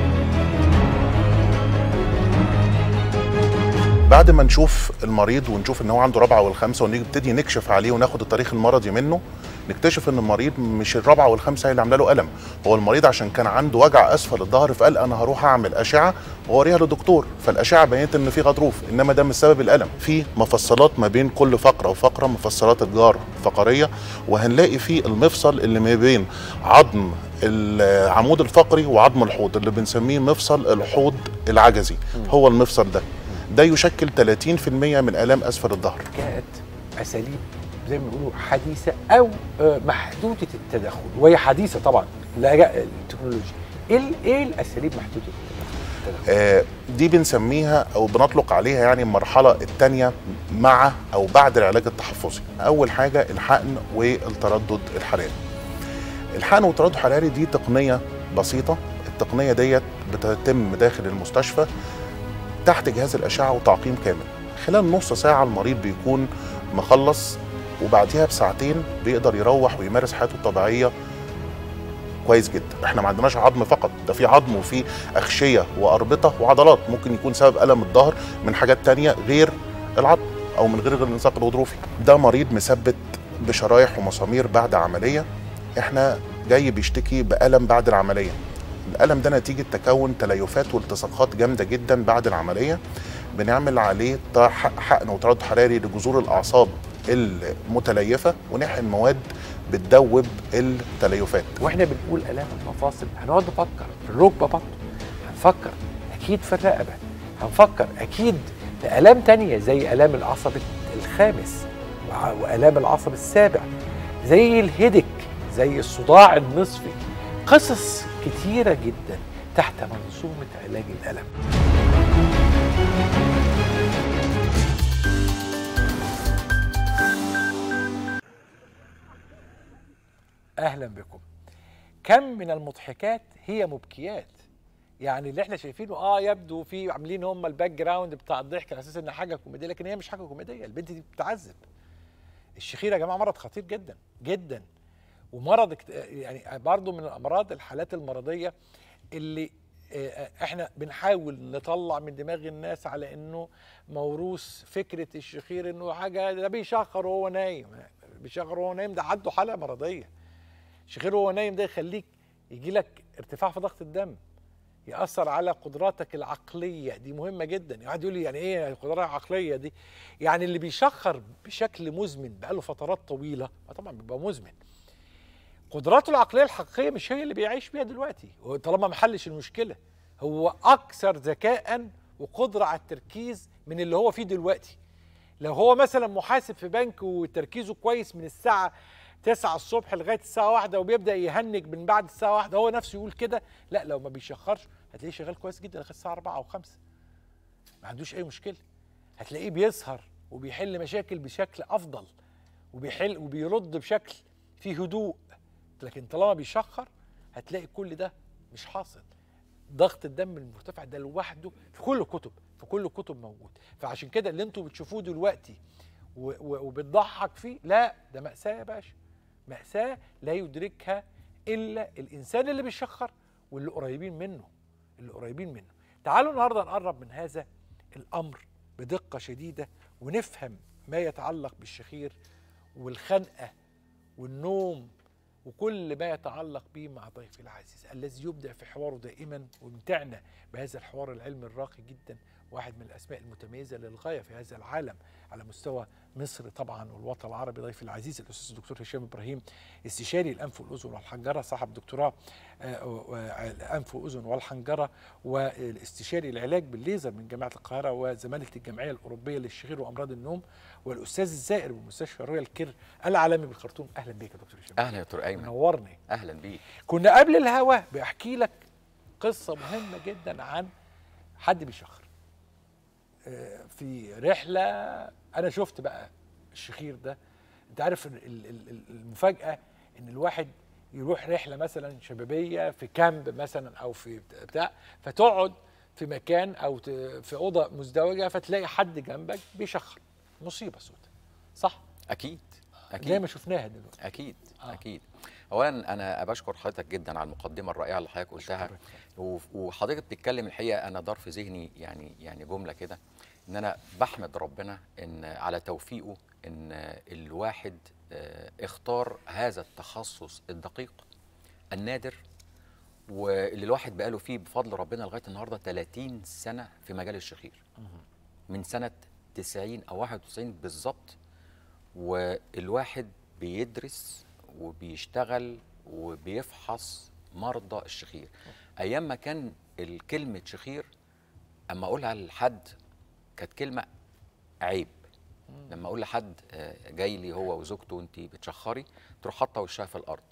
[SPEAKER 4] بعد ما نشوف المريض ونشوف ان هو عنده رابعه والخامسه ونبتدي نكشف عليه وناخد التاريخ المرضي منه نكتشف ان المريض مش الرابعه والخامسه هي اللي عامله له الم هو المريض عشان كان عنده وجع اسفل الظهر فقال انا هروح اعمل اشعه واوريها للدكتور فالاشعه بينت ان في غضروف انما ده مش سبب الالم في مفصلات ما بين كل فقره وفقره مفصلات الجار فقريه وهنلاقي في المفصل اللي ما بين عظم العمود الفقري وعظم الحوض اللي بنسميه مفصل الحوض العجزي هو المفصل ده ده يشكل 30% من الام اسفل الظهر
[SPEAKER 1] جاءت اساليب زي ما بيقولوا حديثه او محدوده التدخل وهي حديثه طبعا لا التكنولوجيا ايه ايه الاساليب محدوده التدخل
[SPEAKER 4] آه دي بنسميها او بنطلق عليها يعني المرحله الثانيه مع او بعد العلاج التحفظي اول حاجه الحقن والتردد الحراري الحقن والتردد الحراري دي تقنيه بسيطه التقنيه ديت بتتم داخل المستشفى تحت جهاز الاشعه وتعقيم كامل خلال نص ساعه المريض بيكون مخلص وبعديها بساعتين بيقدر يروح ويمارس حياته الطبيعيه كويس جدا احنا ما عندناش عظم فقط ده في عظم وفي اغشيه واربطه وعضلات ممكن يكون سبب الم الظهر من حاجات تانية غير العظم او من غير الانساق الغضروفي ده مريض مثبت بشرايح ومسامير بعد عمليه احنا جاي بيشتكي بالم بعد العمليه الالم ده نتيجه تكون تليفات والتصاقات جامده جدا بعد العمليه بنعمل عليه حقن وتردد حراري لجذور الاعصاب المتليفه ونحقن مواد بتدوب التليفات
[SPEAKER 1] واحنا بنقول الام المفاصل هنقعد نفكر في الركبه برضه هنفكر اكيد في الرقبه هنفكر اكيد في الام تانية زي الام العصب الخامس والام العصب السابع زي الهيدك زي الصداع النصفي قصص كتيره جدا تحت منظومه علاج الالم اهلا بكم كم من المضحكات هي مبكيات يعني اللي احنا شايفينه اه يبدو في عاملين هم الباك جراوند بتاع الضحك على اساس انها حاجه كوميديه لكن هي مش حاجه كوميديه البنت دي بتتعذب الشخير يا جماعه مرض خطير جدا جدا ومرض يعني برضه من الامراض الحالات المرضيه اللي احنا بنحاول نطلع من دماغ الناس على انه موروث فكره الشخير انه حاجه ده بيشخر وهو نايم بيشخر وهو نايم ده عنده حاله مرضيه الشخير وهو نايم ده يخليك يجي لك ارتفاع في ضغط الدم ياثر على قدراتك العقليه دي مهمه جدا واحد يقول لي يعني ايه القدرات العقليه دي يعني اللي بيشخر بشكل مزمن بقاله فترات طويله ما طبعا بيبقى مزمن قدراته العقليه الحقيقيه مش هي اللي بيعيش بيها دلوقتي هو طالما ما حلش المشكله هو اكثر ذكاء وقدره على التركيز من اللي هو فيه دلوقتي لو هو مثلا محاسب في بنك وتركيزه كويس من الساعه 9 الصبح لغايه الساعه واحدة وبيبدا يهنج من بعد الساعه واحدة هو نفسه يقول كده لا لو ما بيشخرش هتلاقيه شغال كويس جدا لغايه الساعه 4 او 5 ما عندوش اي مشكله هتلاقيه بيسهر وبيحل مشاكل بشكل افضل وبيحل وبيرد بشكل فيه هدوء لكن طالما بيشخر هتلاقي كل ده مش حاصل ضغط الدم المرتفع ده لوحده في كل الكتب في كل الكتب موجود فعشان كده اللي انتوا بتشوفوه دلوقتي و- و- وبتضحك فيه لا ده مأساة يا باشا مأساة لا يدركها إلا الإنسان اللي بيشخر واللي قريبين منه اللي قريبين منه تعالوا النهارده نقرب من هذا الأمر بدقة شديدة ونفهم ما يتعلق بالشخير والخنقة والنوم وكل ما يتعلق به مع ضيفي العزيز الذي يبدع في حواره دائما ويمتعنا بهذا الحوار العلمي الراقي جدا واحد من الاسماء المتميزه للغايه في هذا العالم على مستوى مصر طبعا والوطن العربي ضيفي العزيز الاستاذ الدكتور هشام ابراهيم استشاري الانف والاذن والحنجره صاحب دكتوراه آه، آه، الانف والاذن والحنجره والاستشاري العلاج بالليزر من جامعه القاهره وزماله الجمعيه الاوروبيه للشخير وامراض النوم والاستاذ الزائر بمستشفى رويال كير العالمي بالخرطوم اهلا بك يا دكتور هشام
[SPEAKER 5] اهلا يا دكتور ايمن
[SPEAKER 1] منورني
[SPEAKER 5] اهلا بيك
[SPEAKER 1] كنا قبل الهوا بحكي لك قصه مهمه جدا عن حد بيشخر آه، في رحله انا شفت بقى الشخير ده انت عارف ال- ال- ال- المفاجاه ان الواحد يروح رحله مثلا شبابيه في كامب مثلا او في بتاع فتقعد في مكان او ت- في اوضه مزدوجه فتلاقي حد جنبك بيشخر مصيبه سوداء صح
[SPEAKER 5] اكيد
[SPEAKER 1] زي
[SPEAKER 5] اكيد
[SPEAKER 1] ما شفناها دلوقتي
[SPEAKER 5] اكيد
[SPEAKER 1] آه.
[SPEAKER 5] اكيد اولا انا بشكر حضرتك جدا على المقدمه الرائعه اللي حضرتك قلتها
[SPEAKER 1] أشكرك.
[SPEAKER 5] و- وحضرتك بتتكلم الحقيقه انا دار في ذهني يعني يعني جمله كده ان انا بحمد ربنا ان على توفيقه ان الواحد آه، اختار هذا التخصص الدقيق النادر واللي الواحد بقاله فيه بفضل ربنا لغايه النهارده 30 سنه في مجال الشخير من سنه 90 او 91 بالظبط والواحد بيدرس وبيشتغل وبيفحص مرضى الشخير ايام ما كان الكلمه شخير اما اقولها لحد كانت كلمه عيب لما اقول لحد آه، جاي لي هو وزوجته انت بتشخري تروح حاطه وشها في الارض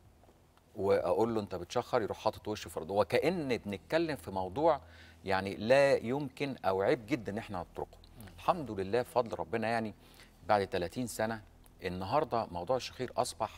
[SPEAKER 5] واقول له انت بتشخر يروح حاطط وشه في الارض وكان بنتكلم في موضوع يعني لا يمكن او عيب جدا ان احنا نتركه الحمد لله بفضل ربنا يعني بعد 30 سنه النهارده موضوع الشخير اصبح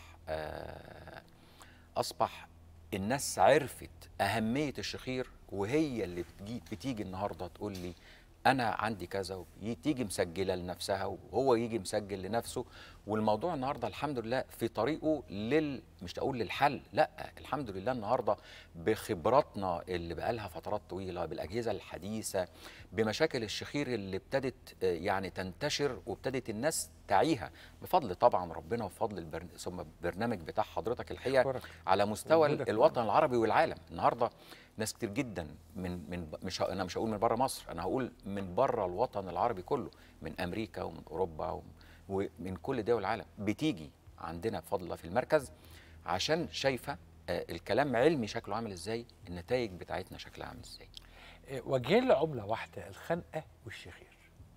[SPEAKER 5] آه اصبح الناس عرفت اهميه الشخير وهي اللي بتجي بتيجي النهارده تقول لي انا عندي كذا وتيجي مسجله لنفسها وهو يجي مسجل لنفسه والموضوع النهارده الحمد لله في طريقه لل مش هقول للحل لا الحمد لله النهارده بخبراتنا اللي بقالها فترات طويله بالاجهزه الحديثه بمشاكل الشخير اللي ابتدت آه، يعني تنتشر وابتدت الناس تعيها بفضل طبعا ربنا وفضل البرن... ثم البرنامج بتاع حضرتك الحقيقه
[SPEAKER 1] أشكرك.
[SPEAKER 5] على مستوى
[SPEAKER 1] وجودك
[SPEAKER 5] الوطن العربي والعالم النهارده ناس كتير جدا من من مش ه- انا مش هقول من بره مصر انا هقول من بره الوطن العربي كله من امريكا ومن اوروبا وم- ومن كل دول العالم بتيجي عندنا بفضل الله في المركز عشان شايفه آه، الكلام علمي شكله عامل ازاي النتائج بتاعتنا شكلها عامل ازاي
[SPEAKER 1] آه، وجهين لعمله واحده الخنقه والشخير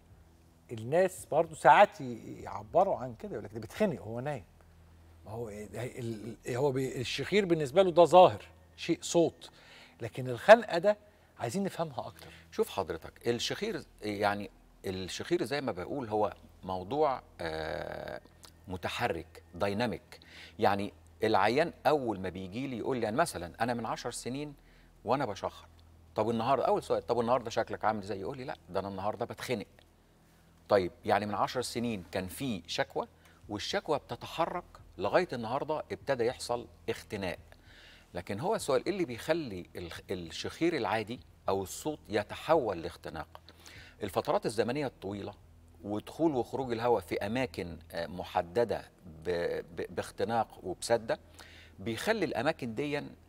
[SPEAKER 1] الناس برضو ساعات ي- يعبروا عن كده يقول لك ده بيتخنق هو نايم ما هو ال- ال- ال- هو بي- الشخير بالنسبه له ده ظاهر شيء صوت لكن الخنقه ده عايزين نفهمها اكتر
[SPEAKER 5] شوف حضرتك الشخير يعني الشخير زي ما بقول هو موضوع آه، متحرك دايناميك يعني العيان اول ما بيجي لي يقول لي يعني مثلا انا من عشر سنين وانا بشخر طب النهارده اول سؤال طب النهارده شكلك عامل ازاي يقول لي لا ده انا النهارده بتخنق طيب يعني من عشر سنين كان في شكوى والشكوى بتتحرك لغايه النهارده ابتدى يحصل اختناق لكن هو السؤال ايه اللي بيخلي الخ- الشخير العادي او الصوت يتحول لاختناق الفترات الزمنيه الطويله ودخول وخروج الهواء في اماكن آه، محدده ب- ب- باختناق وبسده بيخلي الاماكن دي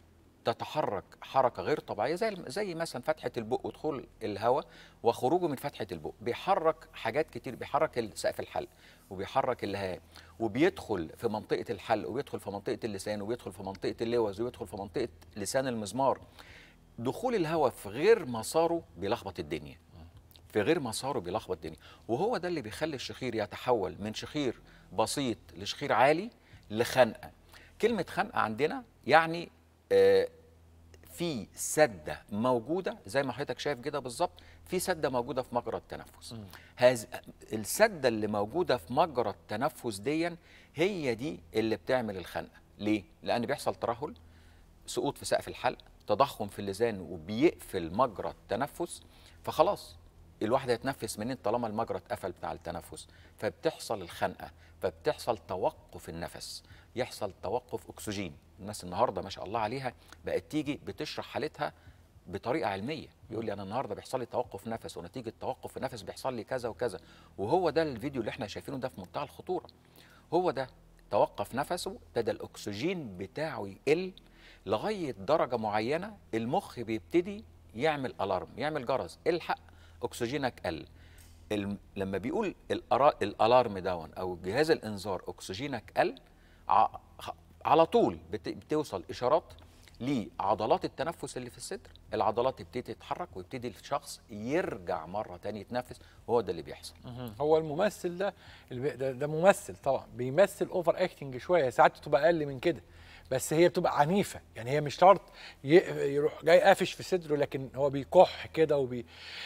[SPEAKER 5] تتحرك حركه غير طبيعيه زي زي مثلا فتحه البق ودخول الهواء وخروجه من فتحه البق بيحرك حاجات كتير بيحرك سقف الحلق وبيحرك اللهاب وبيدخل في منطقه الحلق وبيدخل في منطقه اللسان وبيدخل في منطقه اللوز وبيدخل في منطقه لسان المزمار دخول الهواء في غير مساره بيلخبط الدنيا في غير مساره بيلخبط الدنيا وهو ده اللي بيخلي الشخير يتحول من شخير بسيط لشخير عالي لخنقه كلمه خنقه عندنا يعني آه في سده موجوده زي ما حضرتك شايف كده بالظبط في سده موجوده في مجرى التنفس هذه السده اللي موجوده في مجرى التنفس دي هي دي اللي بتعمل الخنقه ليه لان بيحصل ترهل سقوط في سقف الحلق تضخم في اللسان وبيقفل مجرى التنفس فخلاص الواحد هيتنفس منين طالما المجرى اتقفل بتاع التنفس فبتحصل الخنقه فبتحصل توقف النفس يحصل توقف اكسجين الناس النهارده ما شاء الله عليها بقت تيجي بتشرح حالتها بطريقه علميه يقول لي انا النهارده بيحصل لي توقف نفس ونتيجه توقف النفس بيحصل لي كذا وكذا وهو ده الفيديو اللي احنا شايفينه ده في منتهى الخطوره هو ده توقف نفسه ابتدى الاكسجين بتاعه يقل لغايه درجه معينه المخ بيبتدي يعمل الارم يعمل جرس الحق اكسجينك قل الم... لما بيقول الأرا... الالارم داون او جهاز الانذار اكسجينك قل ع... على طول بت... بتوصل اشارات لعضلات التنفس اللي في الصدر العضلات تبتدي تتحرك ويبتدي الشخص يرجع مره تانية يتنفس وهو ده اللي بيحصل
[SPEAKER 1] هو الممثل ده ده, ده ممثل طبعا بيمثل اوفر اكتنج شويه ساعات بتبقى اقل من كده بس هي بتبقى عنيفه يعني هي مش شرط يروح جاي قافش في صدره لكن هو بيكح كده وبي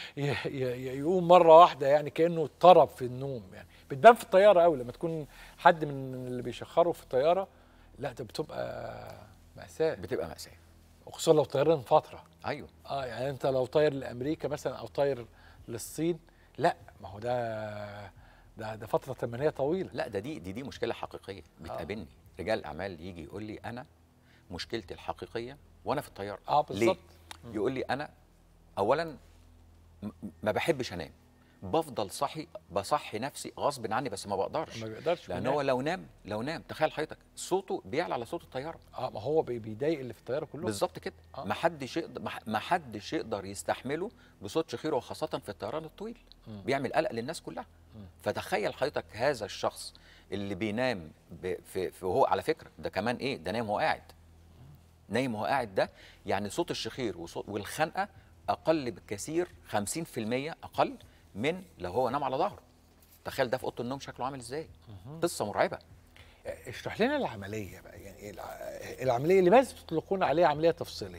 [SPEAKER 1] يقوم مره واحده يعني كانه اضطرب في النوم يعني بتبان في الطياره قوي لما تكون حد من اللي بيشخروا في الطياره لا ده بتبقى مأساة
[SPEAKER 5] بتبقى مأساة
[SPEAKER 1] وخصوصا لو طيران فترة
[SPEAKER 5] ايوه
[SPEAKER 1] اه يعني انت لو طاير لامريكا مثلا او طاير للصين لا ما هو ده ده ده فترة زمنية طويلة
[SPEAKER 5] لا ده دي دي دي مشكلة حقيقية بتقابلني آه. رجال اعمال يجي يقول لي انا مشكلتي الحقيقية وانا في الطيارة
[SPEAKER 1] اه بالظبط
[SPEAKER 5] يقول لي انا اولا ما بحبش انام بفضل صحي بصحي نفسي غصب عني بس ما بقدرش
[SPEAKER 1] ما بيقدرش
[SPEAKER 5] لان هو لو نام لو نام تخيل حضرتك صوته بيعلى على صوت الطياره
[SPEAKER 1] اه ما هو بيضايق اللي في الطياره كلهم
[SPEAKER 5] بالظبط كده آه. ما حدش يقدر ما حدش يقدر يستحمله بصوت شخيره وخاصه في الطيران الطويل م. بيعمل قلق للناس كلها م. فتخيل حضرتك هذا الشخص اللي بينام في, في وهو على فكره ده كمان ايه ده نايم وهو قاعد نايم وهو قاعد ده يعني صوت الشخير وصوت والخنقه اقل بكثير 50% اقل من لو هو نام على ظهره تخيل ده في اوضه النوم شكله عامل ازاي قصه مرعبه
[SPEAKER 1] اشرح لنا العمليه بقى يعني العمليه لماذا تطلقون عليها عمليه تفصيليه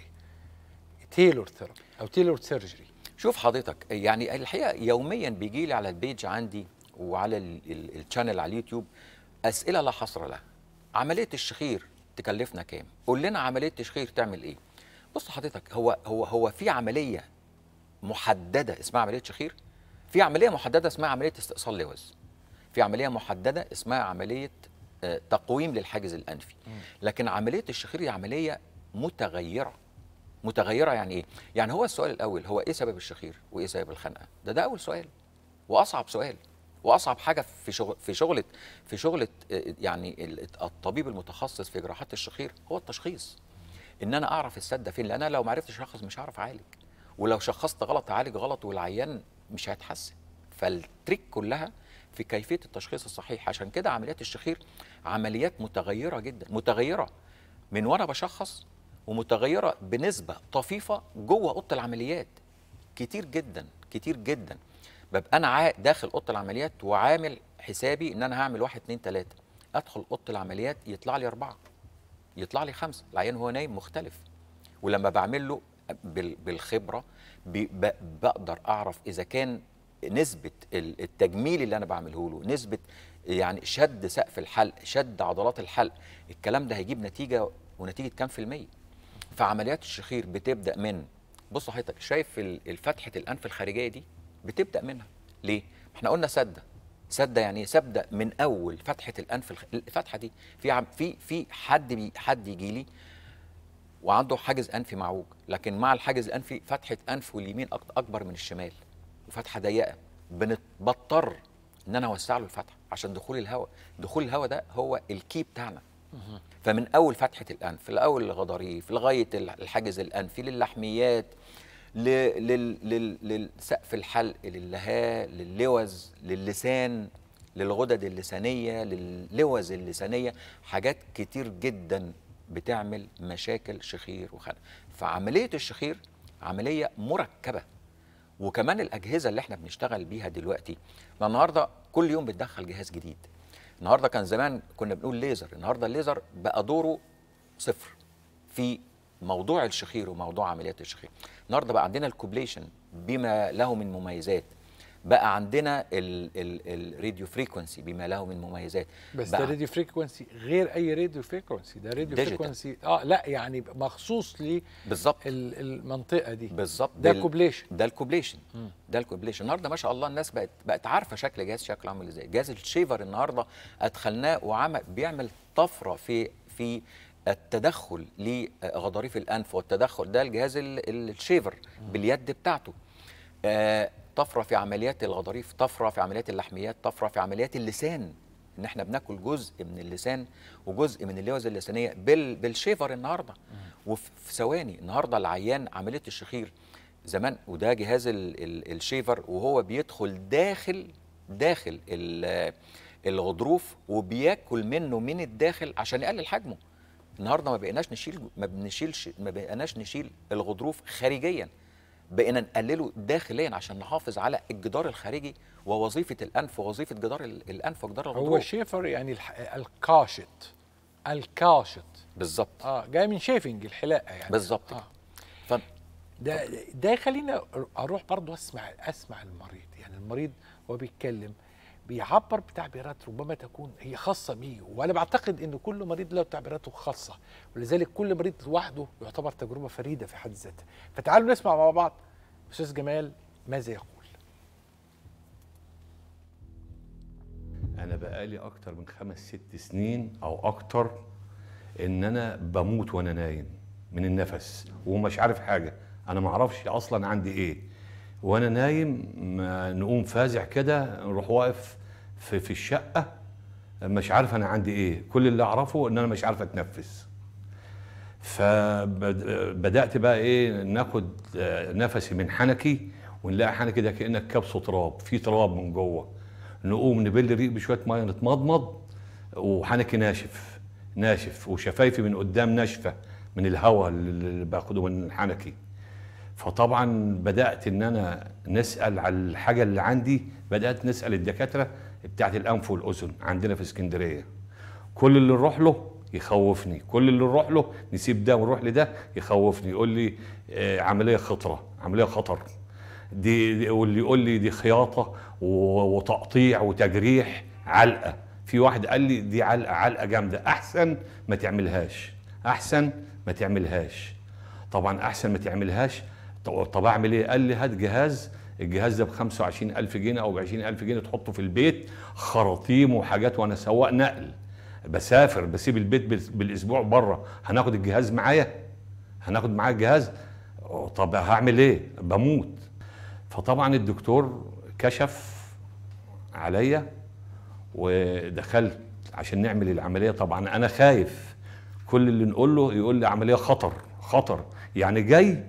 [SPEAKER 1] تيلور ثيرابي او تيلور سيرجري
[SPEAKER 5] شوف حضرتك يعني الحقيقه يوميا بيجي لي على البيج عندي وعلى الشانل على اليوتيوب اسئله لا حصر لها عمليه الشخير تكلفنا كام قول لنا عمليه الشخير تعمل ايه بص حضرتك هو هو هو في عمليه محدده اسمها عمليه شخير في عمليه محدده اسمها عمليه استئصال لوز في عمليه محدده اسمها عمليه آه تقويم للحاجز الانفي لكن عمليه الشخير هي عمليه متغيره متغيره يعني ايه يعني هو السؤال الاول هو ايه سبب الشخير وايه سبب الخنقه ده ده اول سؤال واصعب سؤال واصعب حاجه في شغل في شغله في شغله يعني الطبيب المتخصص في جراحات الشخير هو التشخيص ان انا اعرف السده فين لان انا لو ما عرفتش اشخص مش هعرف اعالج ولو شخصت غلط اعالج غلط والعيان مش هيتحسن فالتريك كلها في كيفيه التشخيص الصحيح عشان كده عمليات الشخير عمليات متغيره جدا متغيره من وانا بشخص ومتغيره بنسبه طفيفه جوه اوضه العمليات كتير جدا كتير جدا ببقى انا داخل اوضه العمليات وعامل حسابي ان انا هعمل واحد اتنين تلاته ادخل اوضه العمليات يطلع لي اربعه يطلع لي خمسه العيان وهو نايم مختلف ولما بعمل له بالخبره بقدر اعرف اذا كان نسبه التجميل اللي انا بعمله له نسبه يعني شد سقف الحلق شد عضلات الحلق الكلام ده هيجيب نتيجه ونتيجه كام في الميه فعمليات الشخير بتبدا من بص حضرتك شايف الفتحه الانف الخارجيه دي بتبدا منها ليه احنا قلنا سده سده يعني سده من اول فتحه الانف الخ... الفتحه دي في عم... في في حد بي... حد يجي لي وعنده حاجز انفي معوج لكن مع الحاجز الانفي فتحه انف واليمين اكبر من الشمال وفتحه ضيقه بضطر ان انا اوسع له الفتحه عشان دخول الهواء دخول الهواء ده هو الكي بتاعنا فمن اول فتحه الانف لاول الغضاريف لغايه الحاجز الانفي للحميات ل- لل- لل- للسقف الحلق للهاء للوز للسان للغدد اللسانيه للوز اللسانيه حاجات كتير جدا بتعمل مشاكل شخير وخنق فعمليه الشخير عمليه مركبه وكمان الاجهزه اللي احنا بنشتغل بيها دلوقتي ما النهارده كل يوم بتدخل جهاز جديد النهارده كان زمان كنا بنقول ليزر النهارده الليزر بقى دوره صفر في موضوع الشخير وموضوع عمليات الشخير النهارده بقى عندنا الكوبليشن بما له من مميزات بقى عندنا الراديو فريكونسي بما له من مميزات
[SPEAKER 1] بس
[SPEAKER 5] بقى
[SPEAKER 1] ده راديو فريكونسي غير اي راديو فريكونسي ده راديو
[SPEAKER 5] Digital.
[SPEAKER 1] فريكونسي اه لا يعني مخصوص
[SPEAKER 5] بالظبط
[SPEAKER 1] للمنطقه دي
[SPEAKER 5] بالظبط
[SPEAKER 1] ده
[SPEAKER 5] بال-
[SPEAKER 1] كوبليشن
[SPEAKER 5] ده الكوبليشن ده الكوبليشن النهارده ما شاء الله الناس بقت بقت عارفه شكل جهاز شكله عامل ازاي جهاز الشيفر النهارده ادخلناه وعمل بيعمل طفره في في التدخل لغضاريف الانف والتدخل ده الجهاز ال- ال- الشيفر باليد بتاعته آه، طفره في عمليات الغضاريف طفره في عمليات اللحميات طفره في عمليات اللسان ان احنا بناكل جزء من اللسان وجزء من اللوز اللسانيه بال بالشيفر النهارده وفي في ثواني النهارده العيان عمليه الشخير زمان وده جهاز ال ال الشيفر وهو بيدخل داخل داخل ال- الغضروف وبياكل منه من الداخل عشان يقلل حجمه النهارده ما بقيناش نشيل ما بنشيلش ما بقيناش نشيل الغضروف خارجيا بقينا نقلله داخليا عشان نحافظ على الجدار الخارجي ووظيفه الانف ووظيفه جدار ال- الانف وجدار الغضروف
[SPEAKER 1] هو الشيفر يعني الح... الكاشط الكاشط
[SPEAKER 5] بالظبط
[SPEAKER 1] اه جاي من شيفنج الحلاقه يعني
[SPEAKER 5] بالظبط
[SPEAKER 1] آه.
[SPEAKER 5] ف...
[SPEAKER 1] ده ده يخليني اروح برضو اسمع اسمع المريض يعني المريض وهو بيتكلم بيعبر بتعبيرات ربما تكون هي خاصه بيه وانا بعتقد ان كل مريض له تعبيراته خاصه ولذلك كل مريض لوحده يعتبر تجربه فريده في حد ذاتها فتعالوا نسمع مع بعض استاذ جمال ماذا يقول
[SPEAKER 6] انا بقالي اكتر من خمس ست سنين او اكتر ان انا بموت وانا نايم من النفس ومش عارف حاجه انا ما اعرفش اصلا عندي ايه وانا نايم ما نقوم فازع كده نروح واقف في, في الشقه مش عارف انا عندي ايه كل اللي اعرفه ان انا مش عارف اتنفس فبدات بقى ايه ناخد آه، نفسي من حنكي ونلاقي حنكي ده كانك كبسه تراب في تراب من جوه نقوم نبل ريق بشويه ميه نتمضمض وحنكي ناشف ناشف وشفايفي من قدام ناشفه من الهواء اللي باخده من الحنكي فطبعا بدات ان انا نسال على الحاجه اللي عندي بدات نسال الدكاتره بتاعت الانف والاذن عندنا في اسكندريه كل اللي نروح له يخوفني كل اللي نروح له نسيب ده ونروح لده يخوفني يقول لي آه، عمليه خطره عمليه خطر دي دي- واللي يقول لي دي خياطه و- وتقطيع وتجريح علقه في واحد قال لي دي علقه علقه جامده احسن ما تعملهاش احسن ما تعملهاش طبعا احسن ما تعملهاش طب طب اعمل ايه قال لي هات جهاز الجهاز ده ب 25000 جنيه او ب 20000 جنيه تحطه في البيت خراطيم وحاجات وانا سواق نقل بسافر بسيب البيت بال- بالاسبوع بره هناخد الجهاز معايا هناخد معايا الجهاز طب هعمل ايه بموت فطبعا الدكتور كشف عليا ودخلت عشان نعمل العمليه طبعا انا خايف كل اللي نقول له يقول لي عمليه خطر خطر يعني جاي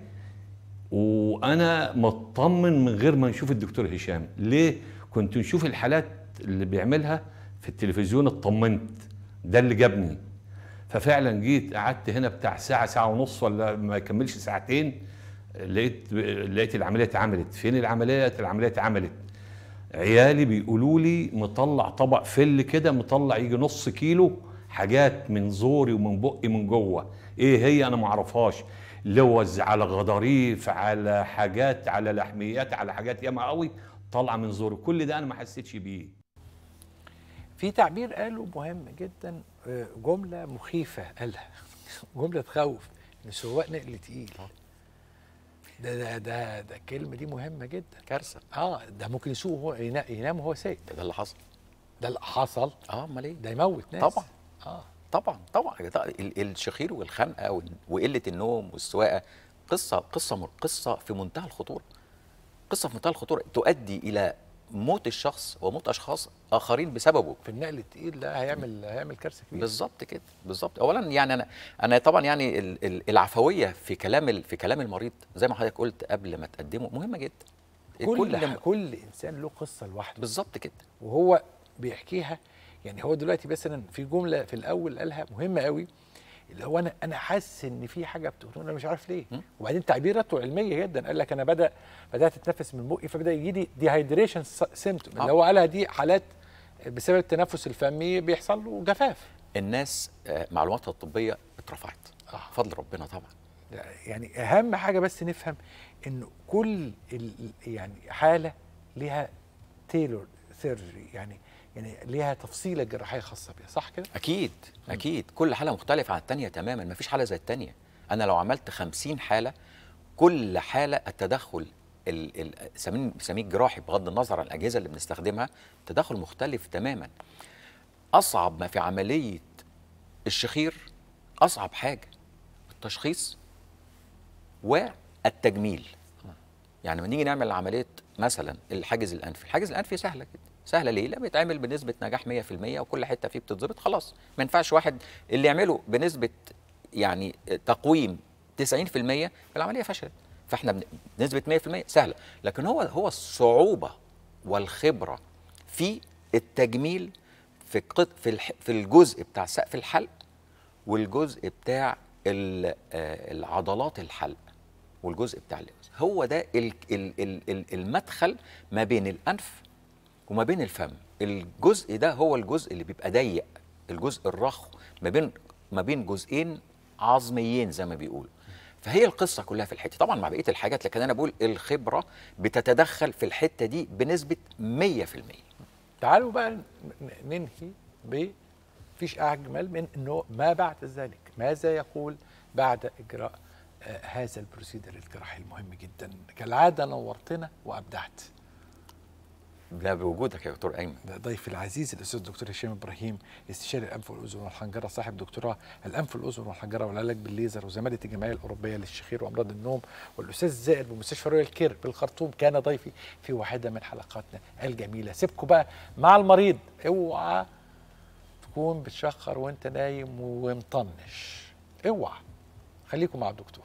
[SPEAKER 6] وانا مطمن من غير ما نشوف الدكتور هشام ليه كنت نشوف الحالات اللي بيعملها في التلفزيون اطمنت ده اللي جابني ففعلا جيت قعدت هنا بتاع ساعه ساعه ونص ولا ما يكملش ساعتين لقيت لقيت العمليه اتعملت فين العمليه العمليه اتعملت عيالي بيقولوا لي مطلع طبق فل كده مطلع يجي نص كيلو حاجات من زوري ومن بقي من جوه ايه هي انا ما اعرفهاش لوز على غضاريف على حاجات على لحميات على حاجات ياما قوي طالعه من زوري كل ده انا ما حسيتش بيه
[SPEAKER 1] في تعبير قاله مهم جدا آه، جمله مخيفه قالها جمله تخوف ان السواق نقل تقيل ده ده ده ده الكلمه دي مهمه جدا
[SPEAKER 5] كارثه
[SPEAKER 1] اه ده ممكن يسوق هو ينا- ينام وهو سايق
[SPEAKER 5] ده اللي حصل
[SPEAKER 1] ده اللي حصل
[SPEAKER 5] اه امال ايه
[SPEAKER 1] ده يموت ناس
[SPEAKER 5] طبعا.
[SPEAKER 1] اه
[SPEAKER 5] طبعا طبعا ال- الشخير والخنقه وال- وقله النوم والسواقه قصه قصه مر- قصه في منتهى الخطوره قصه في منتهى الخطوره تؤدي الى موت الشخص وموت اشخاص اخرين بسببه
[SPEAKER 1] في النقل التقيل ده هيعمل هيعمل كارثه كبيره
[SPEAKER 5] بالظبط كده بالظبط اولا يعني انا انا طبعا يعني ال- ال- العفويه في كلام ال- في كلام المريض زي ما حضرتك قلت قبل ما تقدمه مهمه جدا
[SPEAKER 1] كل كل, كل انسان له قصه لوحده
[SPEAKER 5] بالظبط كده
[SPEAKER 1] وهو بيحكيها يعني هو دلوقتي مثلا في جمله في الاول قالها مهمه قوي اللي هو انا انا حاسس ان في حاجه بتقول انا مش عارف ليه
[SPEAKER 5] م.
[SPEAKER 1] وبعدين تعبيراته علميه جدا قال لك انا بدا بدات اتنفس من بقي فبدا يجي لي ديهايدريشن سيمتوم اللي
[SPEAKER 5] آه.
[SPEAKER 1] هو قالها دي حالات بسبب التنفس الفمي بيحصل له جفاف
[SPEAKER 5] الناس آه، معلوماتها الطبيه اترفعت
[SPEAKER 1] آه.
[SPEAKER 5] فضل ربنا طبعا
[SPEAKER 1] يعني اهم حاجه بس نفهم انه كل ال يعني حاله ليها تيلور سيرجري يعني يعني ليها تفصيله جراحيه خاصه بيها صح كده؟
[SPEAKER 5] اكيد اكيد كل حاله مختلفه عن الثانيه تماما ما فيش حاله زي الثانيه انا لو عملت خمسين حاله كل حاله التدخل ال- ال- بسميه بسميه جراحي بغض النظر عن الاجهزه اللي بنستخدمها تدخل مختلف تماما اصعب ما في عمليه الشخير اصعب حاجه التشخيص والتجميل يعني لما نيجي نعمل عمليه مثلا الحاجز الانفي الحاجز الانفي سهله كده سهله ليه لا بيتعمل بنسبه نجاح 100% وكل حته فيه بتتظبط خلاص ما ينفعش واحد اللي يعمله بنسبه يعني تقويم 90% العمليه فشلت فاحنا بن- بنسبه 100% سهله لكن هو هو الصعوبه والخبره في التجميل في قط في الح- في الجزء بتاع سقف الحلق والجزء بتاع ال- آه، العضلات الحلق والجزء بتاع اللبس هو ده ال- ال- ال- ال- المدخل ما بين الانف وما بين الفم الجزء ده هو الجزء اللي بيبقى ضيق الجزء الرخو ما بين ما بين جزئين عظميين زي ما بيقولوا فهي القصه كلها في الحته طبعا مع بقيه الحاجات لكن انا بقول الخبره بتتدخل في الحته دي بنسبه 100%
[SPEAKER 1] تعالوا بقى ن- ننهي ب فيش اجمل من انه ما بعد ذلك ماذا يقول بعد اجراء آه هذا البروسيدر الجراحي المهم جدا كالعاده نورتنا وابدعت
[SPEAKER 5] لا بوجودك يا دكتور ايمن
[SPEAKER 1] ضيفي العزيز الاستاذ الدكتور هشام ابراهيم استشاري الانف والاذن والحنجره صاحب دكتوراه الانف والاذن والحنجره والعلاج بالليزر وزماله الجمعيه الاوروبيه للشخير وامراض النوم والاستاذ زائر بمستشفى رويال كير بالخرطوم كان ضيفي في واحده من حلقاتنا الجميله سيبكم بقى مع المريض اوعى تكون بتشخر وانت نايم ومطنش اوعى خليكم مع الدكتور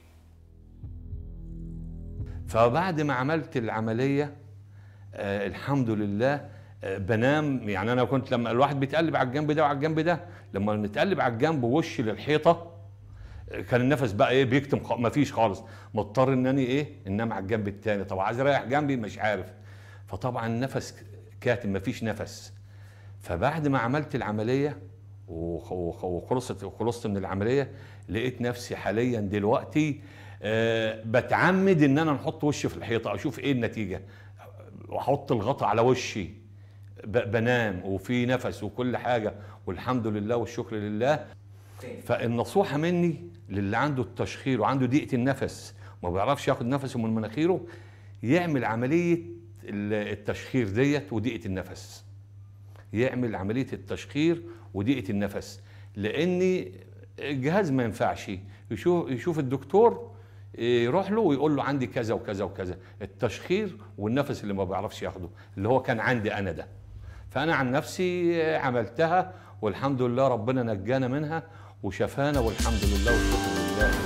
[SPEAKER 6] فبعد ما عملت العمليه آه الحمد لله آه بنام يعني انا كنت لما الواحد بيتقلب على الجنب ده وعلى الجنب ده لما نتقلب على الجنب ووشي للحيطه آه، كان النفس بقى ايه بيكتم خ... مفيش خالص مضطر ان انا ايه انام على الجنب التاني طب عايز اريح جنبي مش عارف فطبعا النفس كاتم مفيش نفس فبعد ما عملت العمليه وخ- وخ- وخلصت وخلصت من العمليه لقيت نفسي حاليا دلوقتي آه بتعمد ان انا نحط وشي في الحيطه اشوف ايه النتيجه واحط الغطا على وشي ب- بنام وفي نفس وكل حاجه والحمد لله والشكر لله فالنصيحه مني للي عنده التشخير وعنده ضيقه النفس ما بيعرفش ياخد نفسه من مناخيره يعمل عمليه ال- التشخير ديت وضيقه النفس يعمل عمليه التشخير وضيقه النفس لان الجهاز ما ينفعش يشوف يشوف الدكتور يروح له ويقول له عندي كذا وكذا وكذا التشخير والنفس اللي ما بيعرفش ياخده اللي هو كان عندي انا ده فانا عن نفسي عملتها والحمد لله ربنا نجانا منها وشفانا والحمد لله والشكر لله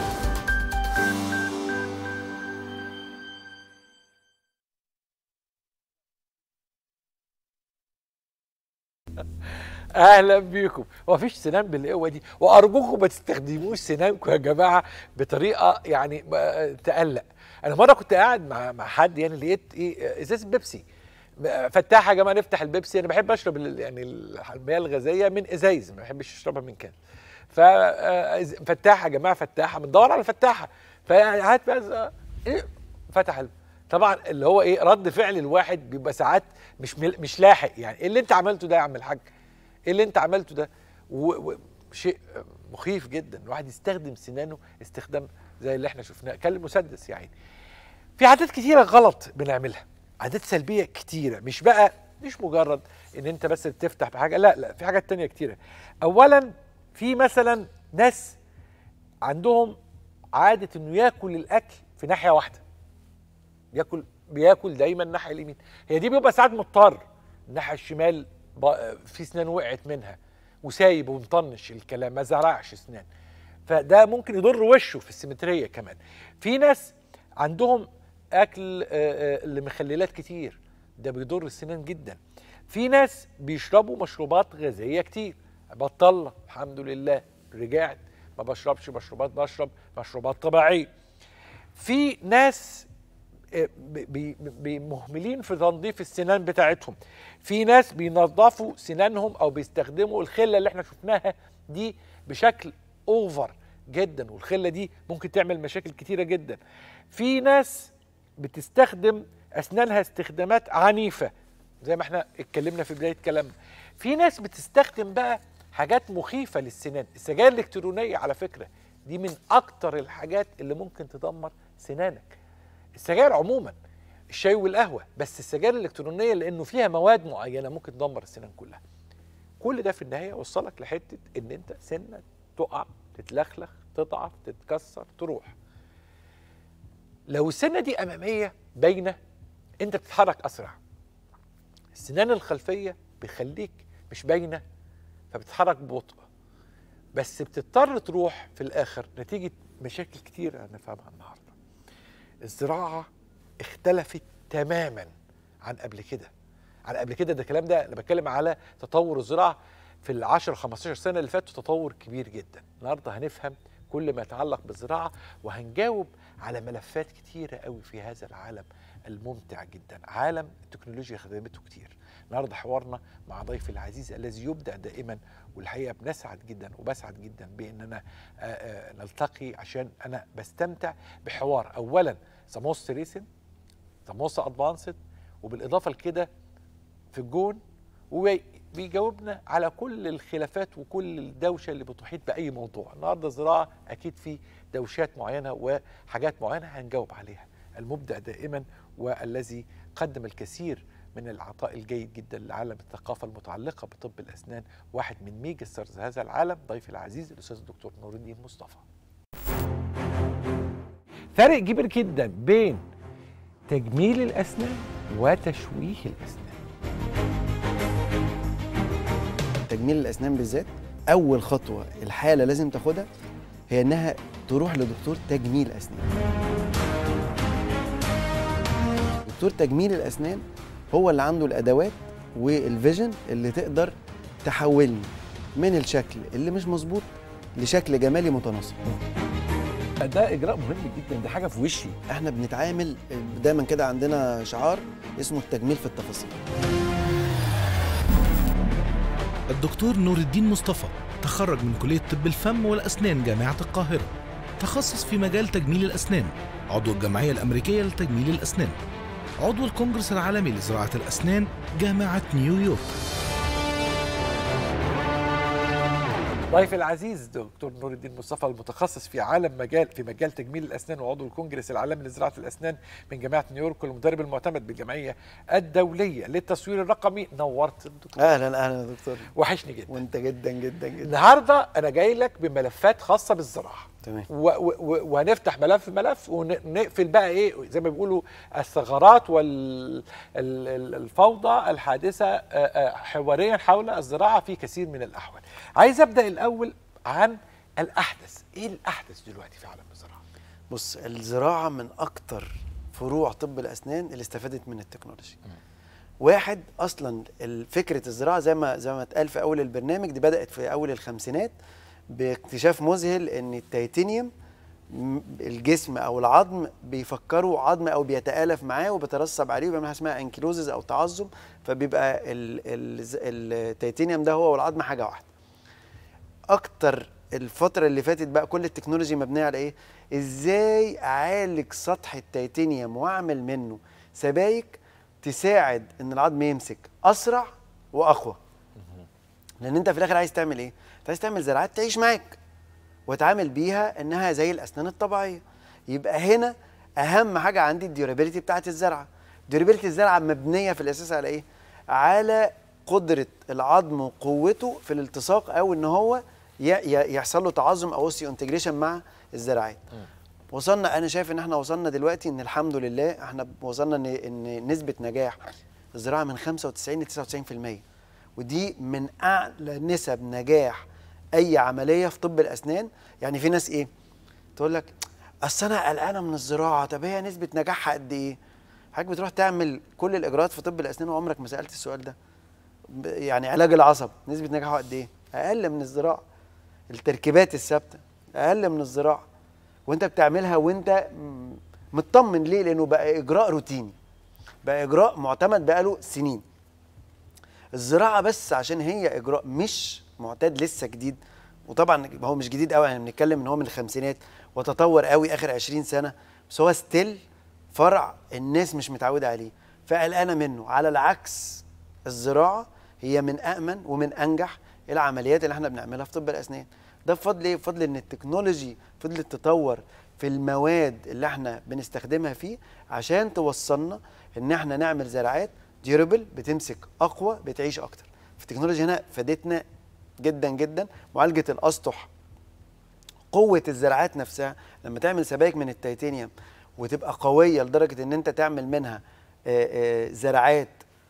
[SPEAKER 1] اهلا بيكم ومفيش سنان بالقوه دي وارجوكم ما تستخدموش سنانكم يا جماعه بطريقه يعني ما- تقلق انا مره كنت قاعد مع مع حد يعني لقيت ايه ازازه بيبسي فتاحه يا جماعه نفتح البيبسي انا بحب اشرب ال- يعني المياه الغازيه من ازايز ما بحبش اشربها من كان ف آه، إز- فتاحه يا جماعه فتاحه بندور على فتاحه فهات بس ايه فتح ال- طبعا اللي هو ايه رد فعل الواحد بيبقى ساعات مش مل- مش لاحق يعني ايه اللي انت عملته ده يا عم الحاج ايه اللي انت عملته ده و- و- شيء مخيف جدا الواحد يستخدم سنانه استخدام زي اللي احنا شفناه كان المسدس يعني في عادات كتيره غلط بنعملها عادات سلبيه كتيره مش بقى مش مجرد ان انت بس بتفتح بحاجه لا لا في حاجات تانية كتيره اولا في مثلا ناس عندهم عاده انه ياكل الاكل في ناحيه واحده ياكل بياكل دايما الناحيه اليمين هي دي بيبقى ساعات مضطر الناحيه الشمال ب- في سنان وقعت منها وسايب ومطنش الكلام ما زرعش سنان فده ممكن يضر وشه في السيمتريه كمان في ناس عندهم اكل آه، آه، لمخللات كتير ده بيضر السنان جدا في ناس بيشربوا مشروبات غازيه كتير بطلنا الحمد لله رجعت ما بشربش مشروبات بشرب مشروبات طبيعيه في ناس آه، بي- بي- بي- مهملين في تنظيف السنان بتاعتهم في ناس بينظفوا سنانهم او بيستخدموا الخله اللي احنا شفناها دي بشكل اوفر جدا والخله دي ممكن تعمل مشاكل كتيره جدا في ناس بتستخدم اسنانها استخدامات عنيفه زي ما احنا اتكلمنا في بدايه كلامنا في ناس بتستخدم بقى حاجات مخيفه للسنان السجاير الالكترونيه على فكره دي من اكتر الحاجات اللي ممكن تدمر سنانك السجاير عموما الشاي والقهوه بس السجاير الالكترونيه لانه فيها مواد معينه ممكن تدمر السنان كلها كل ده في النهايه وصلك لحته ان انت سنه تقع تتلخلخ تضعف تتكسر تروح لو السنه دي اماميه باينه انت بتتحرك اسرع السنان الخلفيه بيخليك مش باينه فبتتحرك ببطء بس بتضطر تروح في الاخر نتيجه مشاكل كتير هنفهمها النهارده الزراعه اختلفت تماما عن قبل كده عن قبل كده ده الكلام ده انا بتكلم على تطور الزراعه في ال 10 15 سنه اللي فاتوا تطور كبير جدا النهارده هنفهم كل ما يتعلق بالزراعه وهنجاوب على ملفات كتيره قوي في هذا العالم الممتع جدا عالم التكنولوجيا خدمته كتير النهارده حوارنا مع ضيفي العزيز الذي يبدع دائما والحقيقه بنسعد جدا وبسعد جدا باننا آه، آه، نلتقي عشان انا بستمتع بحوار اولا ذا موست ريسنت ذا موست ادفانسد وبالاضافه لكده في الجون وبيجاوبنا على كل الخلافات وكل الدوشه اللي بتحيط باي موضوع النهارده الزراعه اكيد في دوشات معينه وحاجات معينه هنجاوب عليها المبدع دائما والذي قدم الكثير من العطاء الجيد جدا لعالم الثقافه المتعلقه بطب الاسنان واحد من ميجا ستارز هذا العالم ضيفي العزيز الاستاذ الدكتور نور الدين مصطفى فرق كبير جدا بين تجميل الاسنان وتشويه الاسنان
[SPEAKER 7] تجميل الاسنان بالذات اول خطوه الحاله لازم تاخدها هي انها تروح لدكتور تجميل اسنان دكتور تجميل الاسنان هو اللي عنده الادوات والفيجن اللي تقدر تحولني من الشكل اللي مش مظبوط لشكل جمالي متناسق
[SPEAKER 1] ده اجراء مهم جدا ده حاجه في وشي
[SPEAKER 7] احنا بنتعامل دايما كده عندنا شعار اسمه التجميل في التفاصيل
[SPEAKER 8] الدكتور نور الدين مصطفى تخرج من كلية طب الفم والأسنان جامعة القاهرة تخصص في مجال تجميل الأسنان عضو الجمعية الأمريكية لتجميل الأسنان عضو الكونجرس العالمي لزراعة الأسنان جامعة نيويورك
[SPEAKER 1] ضيفي العزيز دكتور نور الدين مصطفى المتخصص في عالم مجال في مجال تجميل الاسنان وعضو الكونجرس العالمي لزراعه الاسنان من جامعه نيويورك والمدرب المعتمد بالجمعيه الدوليه للتصوير الرقمي نورت الدكتور
[SPEAKER 7] اهلا اهلا يا دكتور
[SPEAKER 1] وحشني جدا
[SPEAKER 7] وانت جدا جدا جدا
[SPEAKER 1] النهارده انا جاي لك بملفات خاصه بالزراعه
[SPEAKER 7] تمام
[SPEAKER 1] و- و- و- وهنفتح ملف ملف ونقفل بقى ايه زي ما بيقولوا الثغرات والفوضى الحادثه آه، آه، حواريا حول الزراعه في كثير من الاحوال. عايز ابدا الاول عن الاحدث، ايه الاحدث دلوقتي في عالم الزراعه؟
[SPEAKER 7] بص الزراعة من أكتر فروع طب الأسنان اللي استفادت من التكنولوجيا واحد أصلا ال- فكرة الزراعة زي ما زي ما اتقال في أول البرنامج دي بدأت في أول الخمسينات باكتشاف مذهل إن التيتانيوم م- الجسم أو العظم بيفكروا عظم أو بيتآلف معاه وبيترسب عليه وبيعمل حاجة اسمها انكلوزز أو تعظم فبيبقى ال- ال- التيتانيوم ده هو والعظم حاجة واحدة اكتر الفتره اللي فاتت بقى كل التكنولوجي مبنيه على ايه ازاي اعالج سطح التيتانيوم واعمل منه سبايك تساعد ان العظم يمسك اسرع واقوى لان انت في الاخر عايز تعمل ايه انت عايز تعمل زراعات تعيش معاك واتعامل بيها انها زي الاسنان الطبيعيه يبقى هنا اهم حاجه عندي الديورابيلتي بتاعت الزرعه ديورابيلتي الزرعه مبنيه في الاساس على ايه على قدره العظم وقوته في الالتصاق او ان هو ي- ي- يحصل له تعظم او اوسيو انتجريشن مع الزراعات وصلنا انا شايف ان احنا وصلنا دلوقتي ان الحمد لله احنا وصلنا ان ان نسبه نجاح الزراعه من 95 ل 99% ودي من اعلى نسب نجاح اي عمليه في طب الاسنان يعني في ناس ايه تقول لك اصل انا قلقانه من الزراعه طب هي نسبه نجاحها قد ايه حضرتك بتروح تعمل كل الاجراءات في طب الاسنان وعمرك ما سالت السؤال ده ب- يعني علاج العصب نسبه نجاحه قد ايه اقل من الزراعه التركيبات الثابته اقل من الزراعه وانت بتعملها وانت م- مطمن ليه لانه بقى اجراء روتيني بقى اجراء معتمد بقاله سنين الزراعه بس عشان هي اجراء مش معتاد لسه جديد وطبعا هو مش جديد قوي يعني بنتكلم ان هو من الخمسينات وتطور قوي اخر 20 سنه بس هو ستيل فرع الناس مش متعوده عليه فقلقانه منه على العكس الزراعه هي من امن ومن انجح العمليات اللي احنا بنعملها في طب الاسنان ده بفضل ايه بفضل ان التكنولوجي فضلت تطور في المواد اللي احنا بنستخدمها فيه عشان توصلنا ان احنا نعمل زراعات ديوربل بتمسك اقوى بتعيش اكتر فالتكنولوجيا هنا فادتنا جدا جدا معالجه الاسطح قوه الزراعات نفسها لما تعمل سبائك من التيتانيوم وتبقى قويه لدرجه ان انت تعمل منها آه، آه، زراعات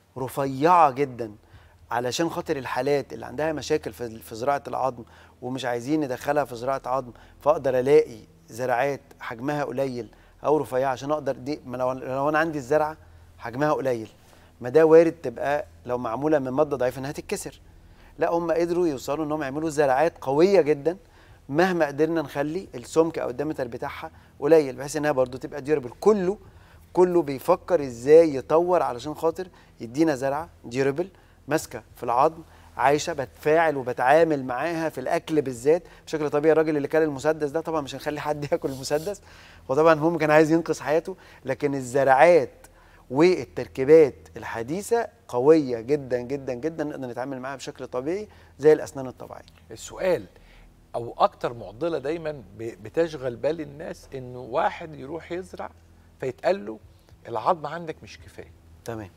[SPEAKER 7] رفيعه جدا علشان خاطر الحالات اللي عندها مشاكل في في زراعه العظم ومش عايزين ندخلها في زراعه عظم فاقدر الاقي زراعات حجمها قليل او رفيعه عشان اقدر دي ما لو لو انا عندي الزرعه حجمها قليل ما ده وارد تبقى لو معموله من ماده ضعيفه انها تتكسر لا هم قدروا يوصلوا انهم يعملوا زراعات قويه جدا مهما قدرنا نخلي السمك او الدمتر بتاعها قليل بحيث انها برضو تبقى ديوربل كله كله بيفكر ازاي يطور علشان خاطر يدينا زرعه ديوربل ماسكه في العظم عايشه بتفاعل وبتعامل معاها في الاكل بالذات بشكل طبيعي الراجل اللي كان المسدس ده طبعا مش هنخلي حد ياكل المسدس وطبعا هم كان عايز ينقذ حياته لكن الزراعات والتركيبات الحديثه قويه جدا جدا جدا نقدر نتعامل معاها بشكل طبيعي زي الاسنان الطبيعيه
[SPEAKER 1] السؤال او اكتر معضله دايما ب- بتشغل بال الناس انه واحد يروح يزرع فيتقال له العظم عندك مش كفايه
[SPEAKER 7] تمام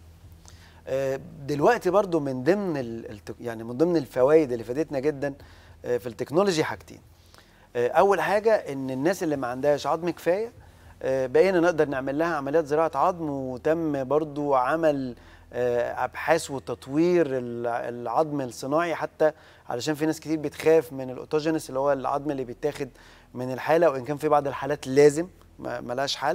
[SPEAKER 7] آه، دلوقتي برضو من ضمن ال- التك... يعني من ضمن الفوائد اللي فادتنا جدا آه، في التكنولوجي حاجتين آه، اول حاجه ان الناس اللي ما عندهاش عظم كفايه آه، بقينا نقدر نعمل لها عمليات زراعه عظم وتم برضو عمل آه، ابحاث وتطوير ال- العظم الصناعي حتى علشان في ناس كتير بتخاف من الاوتوجينس اللي هو العظم اللي بيتاخد من الحاله وان كان في بعض الحالات لازم ما- ملهاش حل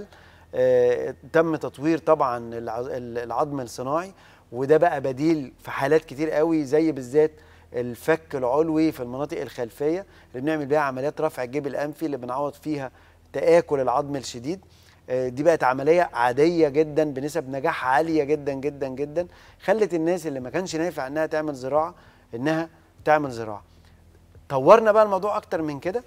[SPEAKER 7] آه، تم تطوير طبعا الع- ال- العظم الصناعي وده بقى بديل في حالات كتير قوي زي بالذات الفك العلوي في المناطق الخلفيه اللي بنعمل بيها عمليات رفع الجيب الانفي اللي بنعوض فيها تاكل العظم الشديد آه، دي بقت عمليه عاديه جدا بنسب نجاح عاليه جدا جدا جدا خلت الناس اللي ما كانش نافع انها تعمل زراعه انها تعمل زراعه طورنا بقى الموضوع اكتر من كده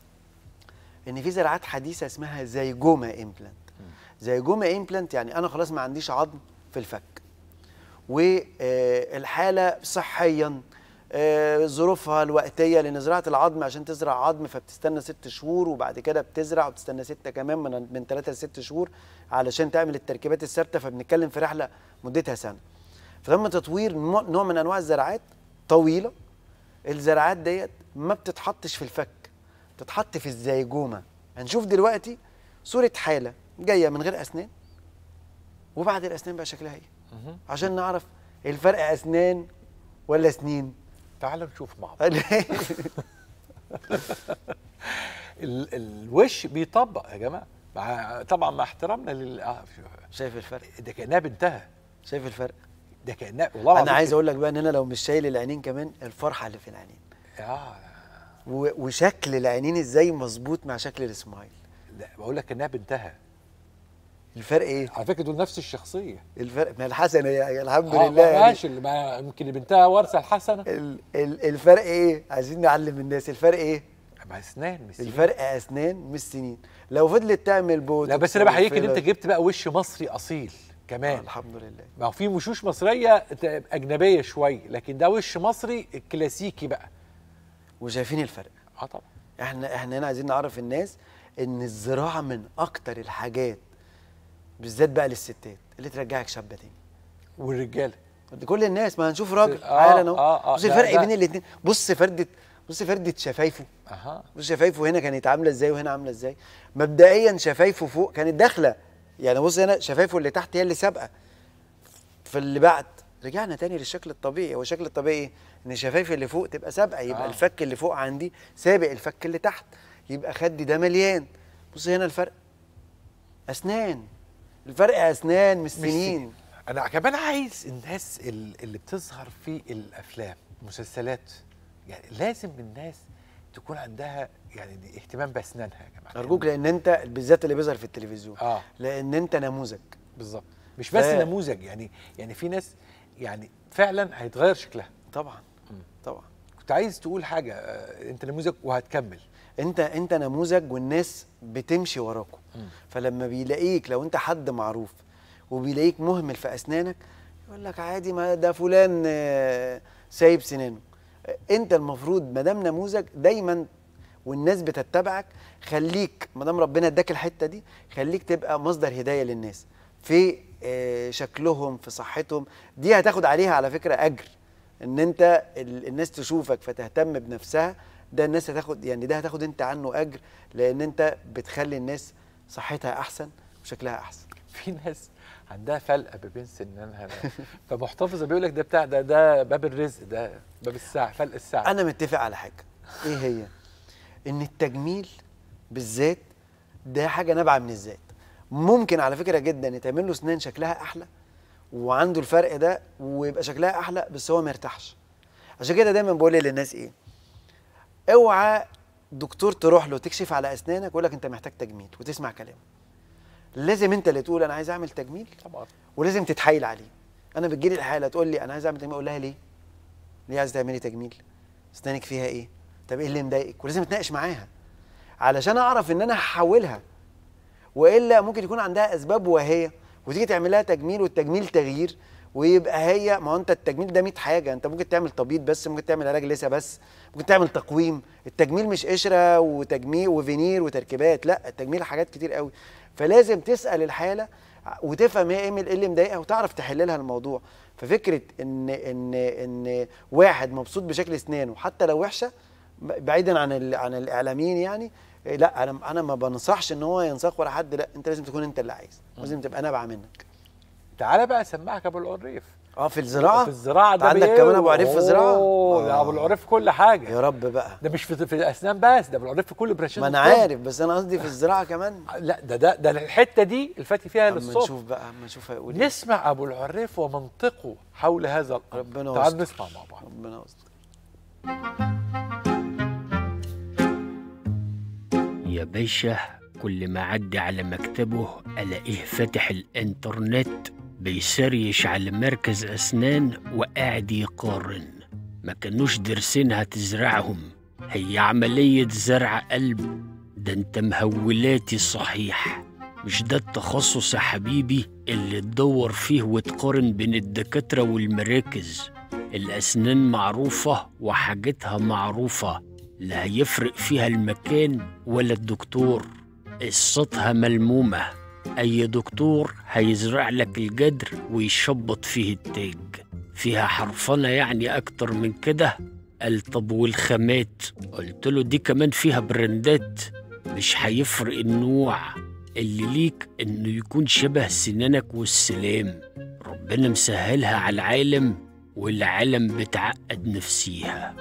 [SPEAKER 7] ان في زراعات حديثه اسمها زيجوما امبلانت زيجوما امبلانت يعني انا خلاص ما عنديش عظم في الفك والحاله صحيا آه، ظروفها الوقتيه لان زراعه العظم عشان تزرع عظم فبتستنى ست شهور وبعد كده بتزرع وبتستنى سته كمان من من ثلاثه لست شهور علشان تعمل التركيبات الثابته فبنتكلم في رحله مدتها سنه فتم تطوير نوع نوع من انواع الزراعات طويله الزراعات ديت ما بتتحطش في الفك بتتحط في الزيجومه هنشوف دلوقتي صوره حاله جايه من غير اسنان وبعد الاسنان بقى شكلها ايه عشان نعرف الفرق اسنان ولا سنين
[SPEAKER 1] تعال نشوف مع بعض ال- الوش بيطبق يا جماعه مع طبعا مع احترامنا لل آه،
[SPEAKER 7] شايف الفرق
[SPEAKER 1] ده كانها بنتها
[SPEAKER 7] شايف الفرق
[SPEAKER 1] ده كانها والله
[SPEAKER 7] انا
[SPEAKER 1] العظيم
[SPEAKER 7] عايز
[SPEAKER 1] كده.
[SPEAKER 7] اقول لك بقى ان انا لو مش شايل العينين كمان الفرحه اللي في العينين
[SPEAKER 1] اه
[SPEAKER 7] و- وشكل العينين ازاي مظبوط مع شكل السمايل
[SPEAKER 1] لا بقول لك انها بنتها
[SPEAKER 7] الفرق ايه
[SPEAKER 1] على فكره دول نفس الشخصيه
[SPEAKER 7] الفرق ما الحسن يا- الحمد
[SPEAKER 1] آه،
[SPEAKER 7] لله يعني
[SPEAKER 1] ماشي اللي ما- يمكن بنتها وارثه الحسنه
[SPEAKER 7] ال ال الفرق ايه عايزين نعلم الناس الفرق ايه
[SPEAKER 1] مع اسنان مش سنين.
[SPEAKER 7] الفرق اسنان مش سنين لو فضلت تعمل بوتوكس
[SPEAKER 1] لا بس انا بحييك ان انت
[SPEAKER 7] وفيلر-
[SPEAKER 1] جبت بقى وش مصري اصيل
[SPEAKER 7] آه
[SPEAKER 1] كمان
[SPEAKER 7] الحمد لله
[SPEAKER 1] ما هو في وشوش مصريه ت- اجنبيه شويه لكن ده وش مصري كلاسيكي بقى
[SPEAKER 7] وشايفين الفرق
[SPEAKER 1] اه طبعا
[SPEAKER 7] احنا احنا هنا عايزين نعرف الناس ان الزراعه من اكتر الحاجات بالذات بقى للستات اللي ترجعك شابه تاني
[SPEAKER 1] والرجاله
[SPEAKER 7] كل الناس ما هنشوف راجل
[SPEAKER 1] آه،
[SPEAKER 7] تعالى اهو
[SPEAKER 1] آه، آه،
[SPEAKER 7] بص
[SPEAKER 1] ده-
[SPEAKER 7] الفرق
[SPEAKER 1] ده-
[SPEAKER 7] بين الاثنين بص فرده بص فردة شفايفه
[SPEAKER 1] اها
[SPEAKER 7] بص شفايفه هنا كانت عامله ازاي وهنا عامله ازاي مبدئيا شفايفه فوق كانت داخله يعني بص هنا شفايفه اللي تحت هي اللي سابقه في اللي بعد رجعنا تاني للشكل الطبيعي هو الشكل الطبيعي ايه ان الشفايف اللي فوق تبقى سابقه يبقى
[SPEAKER 1] آه.
[SPEAKER 7] آه. الفك اللي فوق عندي سابق الفك اللي تحت يبقى خدي ده مليان بص هنا الفرق اسنان الفرق اسنان مش سنين
[SPEAKER 1] انا كمان عايز الناس ال- اللي بتظهر في الافلام مسلسلات يعني لازم الناس تكون عندها يعني دي اهتمام باسنانها يا جماعه
[SPEAKER 7] ارجوك لان انت بالذات اللي بيظهر في التلفزيون
[SPEAKER 1] اه
[SPEAKER 7] لان انت نموذج
[SPEAKER 1] بالظبط مش بس
[SPEAKER 7] ف-
[SPEAKER 1] نموذج يعني يعني في ناس يعني فعلا هيتغير شكلها
[SPEAKER 7] طبعا طبعا
[SPEAKER 1] كنت عايز تقول حاجه آه، انت نموذج وهتكمل
[SPEAKER 7] انت انت نموذج والناس بتمشي وراكم
[SPEAKER 1] مم.
[SPEAKER 7] فلما بيلاقيك لو انت حد معروف وبيلاقيك مهمل في اسنانك يقول لك عادي ما ده فلان آه، سايب سنانه آه، انت المفروض ما دام نموذج دايما والناس بتتبعك خليك ما دام ربنا اداك الحته دي خليك تبقى مصدر هدايه للناس في آه، شكلهم في صحتهم دي هتاخد عليها على فكره اجر ان انت ال- الناس تشوفك فتهتم بنفسها ده الناس هتاخد يعني ده هتاخد انت عنه اجر لان انت بتخلي الناس صحتها احسن وشكلها احسن
[SPEAKER 1] في ناس عندها فلقه ما بين سنانها فمحتفظه بيقول لك ده بتاع ده ده باب الرزق ده باب الساعه فلق الساعه
[SPEAKER 7] انا متفق على حاجه ايه هي ان التجميل بالذات ده حاجه نابعه من الذات ممكن على فكره جدا يتعمل له اسنان شكلها احلى وعنده الفرق ده ويبقى شكلها احلى بس هو ما يرتاحش عشان كده دايما بقول للناس ايه اوعى دكتور تروح له تكشف على اسنانك ويقول لك انت محتاج تجميل وتسمع كلامه لازم انت اللي تقول انا عايز اعمل تجميل
[SPEAKER 1] طبعا
[SPEAKER 7] ولازم تتحايل عليه انا بتجيلي الحاله تقول لي انا عايز اعمل تجميل اقول لها ليه ليه عايز تعملي تجميل اسنانك فيها ايه طب ايه اللي مضايقك ولازم اتناقش معاها علشان اعرف ان انا هحولها والا ممكن يكون عندها اسباب وهيه وتيجي تعمل لها تجميل والتجميل تغيير ويبقى هي ما هو انت التجميل ده 100 حاجه انت ممكن تعمل تبييض بس ممكن تعمل علاج لسه بس ممكن تعمل تقويم التجميل مش قشره وتجميل وفينير وتركيبات لا التجميل حاجات كتير قوي فلازم تسال الحاله وتفهم هي ايه من- إيه اللي مضايقها وتعرف تحل لها الموضوع ففكره ان ان ان واحد مبسوط بشكل اسنانه حتى لو وحشه بعيدا عن ال- عن الاعلاميين يعني إيه، لا انا انا ما بنصحش ان هو ينساق ولا حد لا انت لازم تكون انت اللي عايز لازم تبقى نابعه منك
[SPEAKER 1] تعالى بقى اسمعك ابو العريف
[SPEAKER 7] اه في الزراعه
[SPEAKER 1] في الزراعه ده
[SPEAKER 7] عندك
[SPEAKER 1] بإيه؟
[SPEAKER 7] كمان ابو عريف في الزراعه
[SPEAKER 1] اوه ده
[SPEAKER 7] آه.
[SPEAKER 1] ابو العريف في كل حاجه
[SPEAKER 7] يا رب بقى
[SPEAKER 1] ده مش في, في الاسنان بس ده ابو العريف في كل برانشات
[SPEAKER 7] ما انا
[SPEAKER 1] الطب.
[SPEAKER 7] عارف بس انا قصدي في الزراعه كمان
[SPEAKER 1] لا ده ده ده الحته دي الفاتي فيها
[SPEAKER 7] اما
[SPEAKER 1] للصبح
[SPEAKER 7] نشوف بقى اما نشوف هيقول ايه
[SPEAKER 1] نسمع ابو العريف ومنطقه حول هذا الامر
[SPEAKER 7] ربنا
[SPEAKER 1] تعال
[SPEAKER 7] يستر.
[SPEAKER 1] نسمع مع بعض
[SPEAKER 7] ربنا يستر
[SPEAKER 9] يا باشا كل ما عدي على مكتبه ألاقيه فاتح الإنترنت بيسريش على مركز أسنان وقاعد يقارن ما كانوش درسينها تزرعهم هي عملية زرع قلب ده انت مهولاتي صحيح مش ده التخصص يا حبيبي اللي تدور فيه وتقارن بين الدكاترة والمراكز الأسنان معروفة وحاجتها معروفة لا هيفرق فيها المكان ولا الدكتور قصتها ملمومة أي دكتور هيزرع لك الجدر ويشبط فيه التاج فيها حرفنة يعني أكتر من كده قال طب والخامات قلت له دي كمان فيها برندات مش هيفرق النوع اللي ليك إنه يكون شبه سنانك والسلام ربنا مسهلها على العالم والعالم بتعقد نفسيها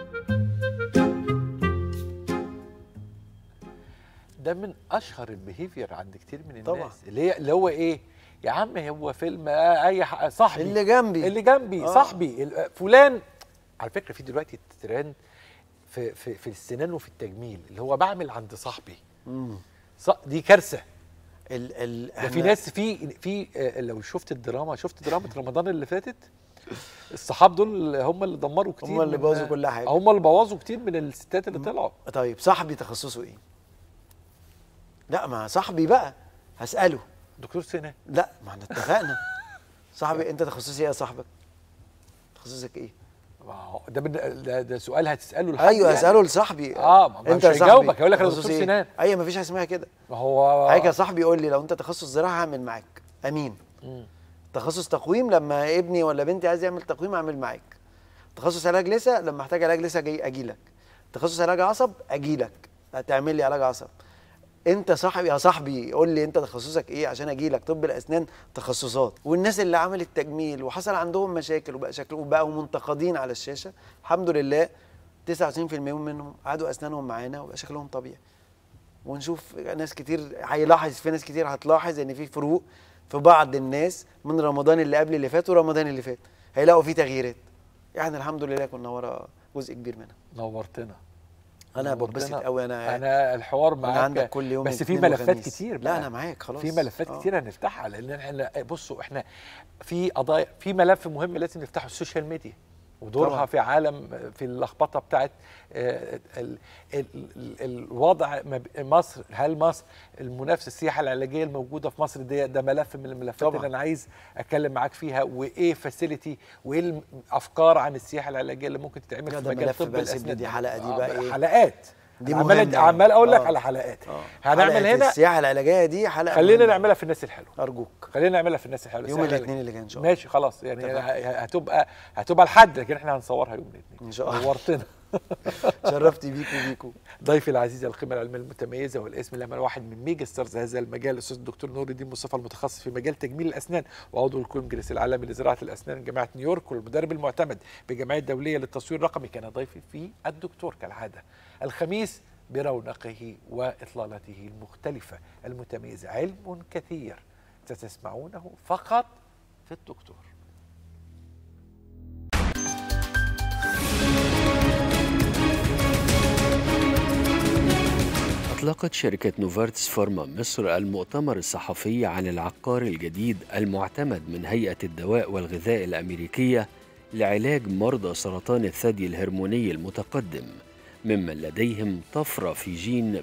[SPEAKER 1] ده من اشهر البيهيفير عند كتير من الناس
[SPEAKER 7] طبعا.
[SPEAKER 1] اللي هي اللي هو ايه يا عم هو فيلم آه اي ح- صاحبي
[SPEAKER 7] اللي جنبي
[SPEAKER 1] اللي جنبي
[SPEAKER 7] آه.
[SPEAKER 1] صاحبي ال- آه، فلان على فكره في دلوقتي ترند في في في السنان وفي التجميل اللي هو بعمل عند صاحبي
[SPEAKER 7] مم.
[SPEAKER 1] ص- دي كارثه
[SPEAKER 7] ال ال
[SPEAKER 1] ده في
[SPEAKER 7] إحنا-
[SPEAKER 1] ناس في في آه، لو شفت الدراما شفت دراما رمضان اللي فاتت الصحاب دول هم اللي دمروا كتير
[SPEAKER 7] هم اللي
[SPEAKER 1] من-
[SPEAKER 7] بوظوا كل حاجة.
[SPEAKER 1] هم اللي بوظوا كتير من الستات اللي طلعوا
[SPEAKER 7] طيب صاحبي تخصصه ايه لا ما صاحبي بقى هساله
[SPEAKER 1] دكتور سنان
[SPEAKER 7] لا ما احنا اتفقنا صاحبي انت تخصصي ايه يا صاحبك تخصصك ايه
[SPEAKER 1] ما هو ده, بن- ده, ده سؤال هتساله لحد
[SPEAKER 7] ايوه
[SPEAKER 1] يعني.
[SPEAKER 7] هساله لصاحبي
[SPEAKER 1] اه ما
[SPEAKER 7] انت
[SPEAKER 1] مش
[SPEAKER 7] يا
[SPEAKER 1] هيجاوبك
[SPEAKER 7] صاحبي
[SPEAKER 1] هيقول لك انا
[SPEAKER 7] تخصصي
[SPEAKER 1] دكتور
[SPEAKER 7] إيه؟
[SPEAKER 1] سنان
[SPEAKER 7] ايوه ما فيش حاجه اسمها كده
[SPEAKER 1] ما هو
[SPEAKER 7] حضرتك يا صاحبي يقول لي لو انت تخصص زراعه هعمل معاك امين
[SPEAKER 1] مم.
[SPEAKER 7] تخصص تقويم لما ابني ولا بنتي عايز يعمل تقويم اعمل معاك تخصص علاج لسه لما احتاج علاج لسه جاي اجي لك تخصص علاج عصب اجي لك هتعمل لي علاج عصب انت صاحبي يا صاحبي قول لي انت تخصصك ايه عشان اجي لك طب الاسنان تخصصات والناس اللي عملت تجميل وحصل عندهم مشاكل وبقى شكلهم وبقوا منتقدين على الشاشه الحمد لله 99% منهم قعدوا اسنانهم معانا وبقى شكلهم طبيعي ونشوف ناس كتير هيلاحظ في ناس كتير هتلاحظ ان في فروق في بعض الناس من رمضان اللي قبل اللي فات ورمضان اللي فات هيلاقوا في تغييرات يعني الحمد لله كنا ورا جزء كبير منها
[SPEAKER 1] نورتنا
[SPEAKER 7] انا
[SPEAKER 1] نورتنا.
[SPEAKER 7] بتبسط قوي انا
[SPEAKER 1] انا الحوار
[SPEAKER 7] أنا
[SPEAKER 1] معاك
[SPEAKER 7] عندك كل يوم
[SPEAKER 1] بس في
[SPEAKER 7] اثنين
[SPEAKER 1] ملفات
[SPEAKER 7] وخميس.
[SPEAKER 1] كتير
[SPEAKER 7] لا
[SPEAKER 1] بقى.
[SPEAKER 7] انا معاك خلاص
[SPEAKER 1] في ملفات
[SPEAKER 7] آه.
[SPEAKER 1] كتير هنفتحها لان احنا بصوا احنا في قضايا في ملف مهم لازم نفتحه السوشيال ميديا ودورها
[SPEAKER 7] طبعاً.
[SPEAKER 1] في عالم في اللخبطه بتاعت آه، ال- ال- ال- الوضع ما ب- مصر هل مصر المنافسه السياحه العلاجيه الموجوده في مصر ده ده ملف من الملفات
[SPEAKER 7] طبعاً.
[SPEAKER 1] اللي انا عايز اتكلم معاك فيها وايه فاسيلتي وايه الافكار عن السياحه العلاجيه اللي ممكن تتعمل
[SPEAKER 7] لا،
[SPEAKER 1] في
[SPEAKER 7] ده
[SPEAKER 1] مجال
[SPEAKER 7] ملف
[SPEAKER 1] طب
[SPEAKER 7] بقى، سيبني
[SPEAKER 1] الاسنان
[SPEAKER 7] دي حلقة دي
[SPEAKER 1] آه،
[SPEAKER 7] بقى إيه؟
[SPEAKER 1] حلقات
[SPEAKER 7] دي
[SPEAKER 1] عمال
[SPEAKER 7] مهمة
[SPEAKER 1] عمال اقول لك
[SPEAKER 7] آه.
[SPEAKER 1] على حلقات
[SPEAKER 7] آه.
[SPEAKER 1] هنعمل
[SPEAKER 7] حلقة
[SPEAKER 1] هنا
[SPEAKER 7] السياحه العلاجيه دي حلقه
[SPEAKER 1] خلينا
[SPEAKER 7] مهمة.
[SPEAKER 1] نعملها في الناس الحلوه
[SPEAKER 7] ارجوك
[SPEAKER 1] خلينا نعملها في الناس الحلوه
[SPEAKER 7] يوم
[SPEAKER 1] سهلة
[SPEAKER 7] الاثنين
[SPEAKER 1] لك.
[SPEAKER 7] اللي جاي ان شاء الله
[SPEAKER 1] ماشي خلاص يعني
[SPEAKER 7] اتفقنا.
[SPEAKER 1] هتبقى هتبقى الحد لكن احنا هنصورها يوم الاثنين
[SPEAKER 7] ان شاء الله
[SPEAKER 1] نورتنا
[SPEAKER 7] شرفت بيكو بيكو
[SPEAKER 1] ضيفي العزيز القيمه العلميه المتميزه والاسم الامل واحد من ميجا ستارز هذا المجال الاستاذ الدكتور نور الدين مصطفى المتخصص في مجال تجميل الاسنان وعضو الكونجرس العالمي لزراعه الاسنان جامعه نيويورك والمدرب المعتمد بالجمعيه الدوليه للتصوير الرقمي كان ضيفي في الدكتور كالعاده الخميس برونقه واطلالته المختلفه المتميزه علم كثير ستسمعونه فقط في الدكتور
[SPEAKER 9] أطلقت شركة نوفارتس فارما مصر المؤتمر الصحفي عن العقار الجديد المعتمد من هيئة الدواء والغذاء الأمريكية لعلاج مرضى سرطان الثدي الهرموني المتقدم ممن لديهم طفرة في جين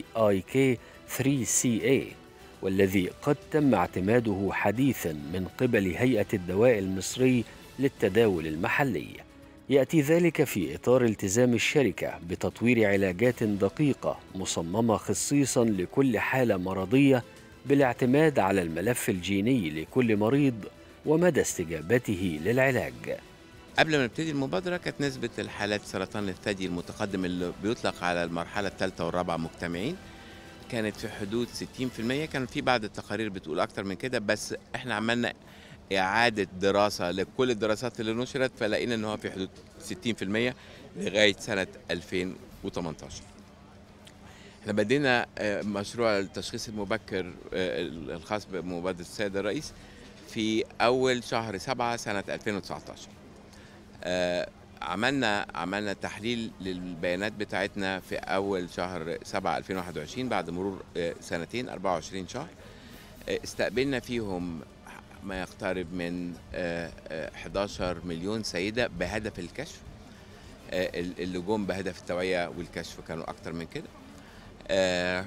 [SPEAKER 9] PIK3CA والذي قد تم اعتماده حديثا من قبل هيئة الدواء المصري للتداول المحلي ياتي ذلك في اطار التزام الشركه بتطوير علاجات دقيقه مصممه خصيصا لكل حاله مرضيه بالاعتماد على الملف الجيني لكل مريض ومدى استجابته للعلاج
[SPEAKER 10] قبل ما نبتدي المبادرة كانت نسبة الحالات سرطان الثدي المتقدم اللي بيطلق على المرحلة الثالثة والرابعة مجتمعين كانت في حدود 60% كان في بعض التقارير بتقول أكتر من كده بس احنا عملنا إعادة دراسة لكل الدراسات اللي نشرت فلقينا إن هو في حدود 60% لغاية سنة 2018 احنا بدينا آه، مشروع التشخيص المبكر آه، الخاص بمبادرة السيد الرئيس في أول شهر سبعة سنة 2019 آه، عملنا عملنا تحليل للبيانات بتاعتنا في اول شهر 7 2021 بعد مرور آه، سنتين 24 شهر آه، استقبلنا فيهم ما يقترب من آه، آه، 11 مليون سيده بهدف الكشف آه، اللي جم بهدف التوعيه والكشف كانوا اكتر من كده آه،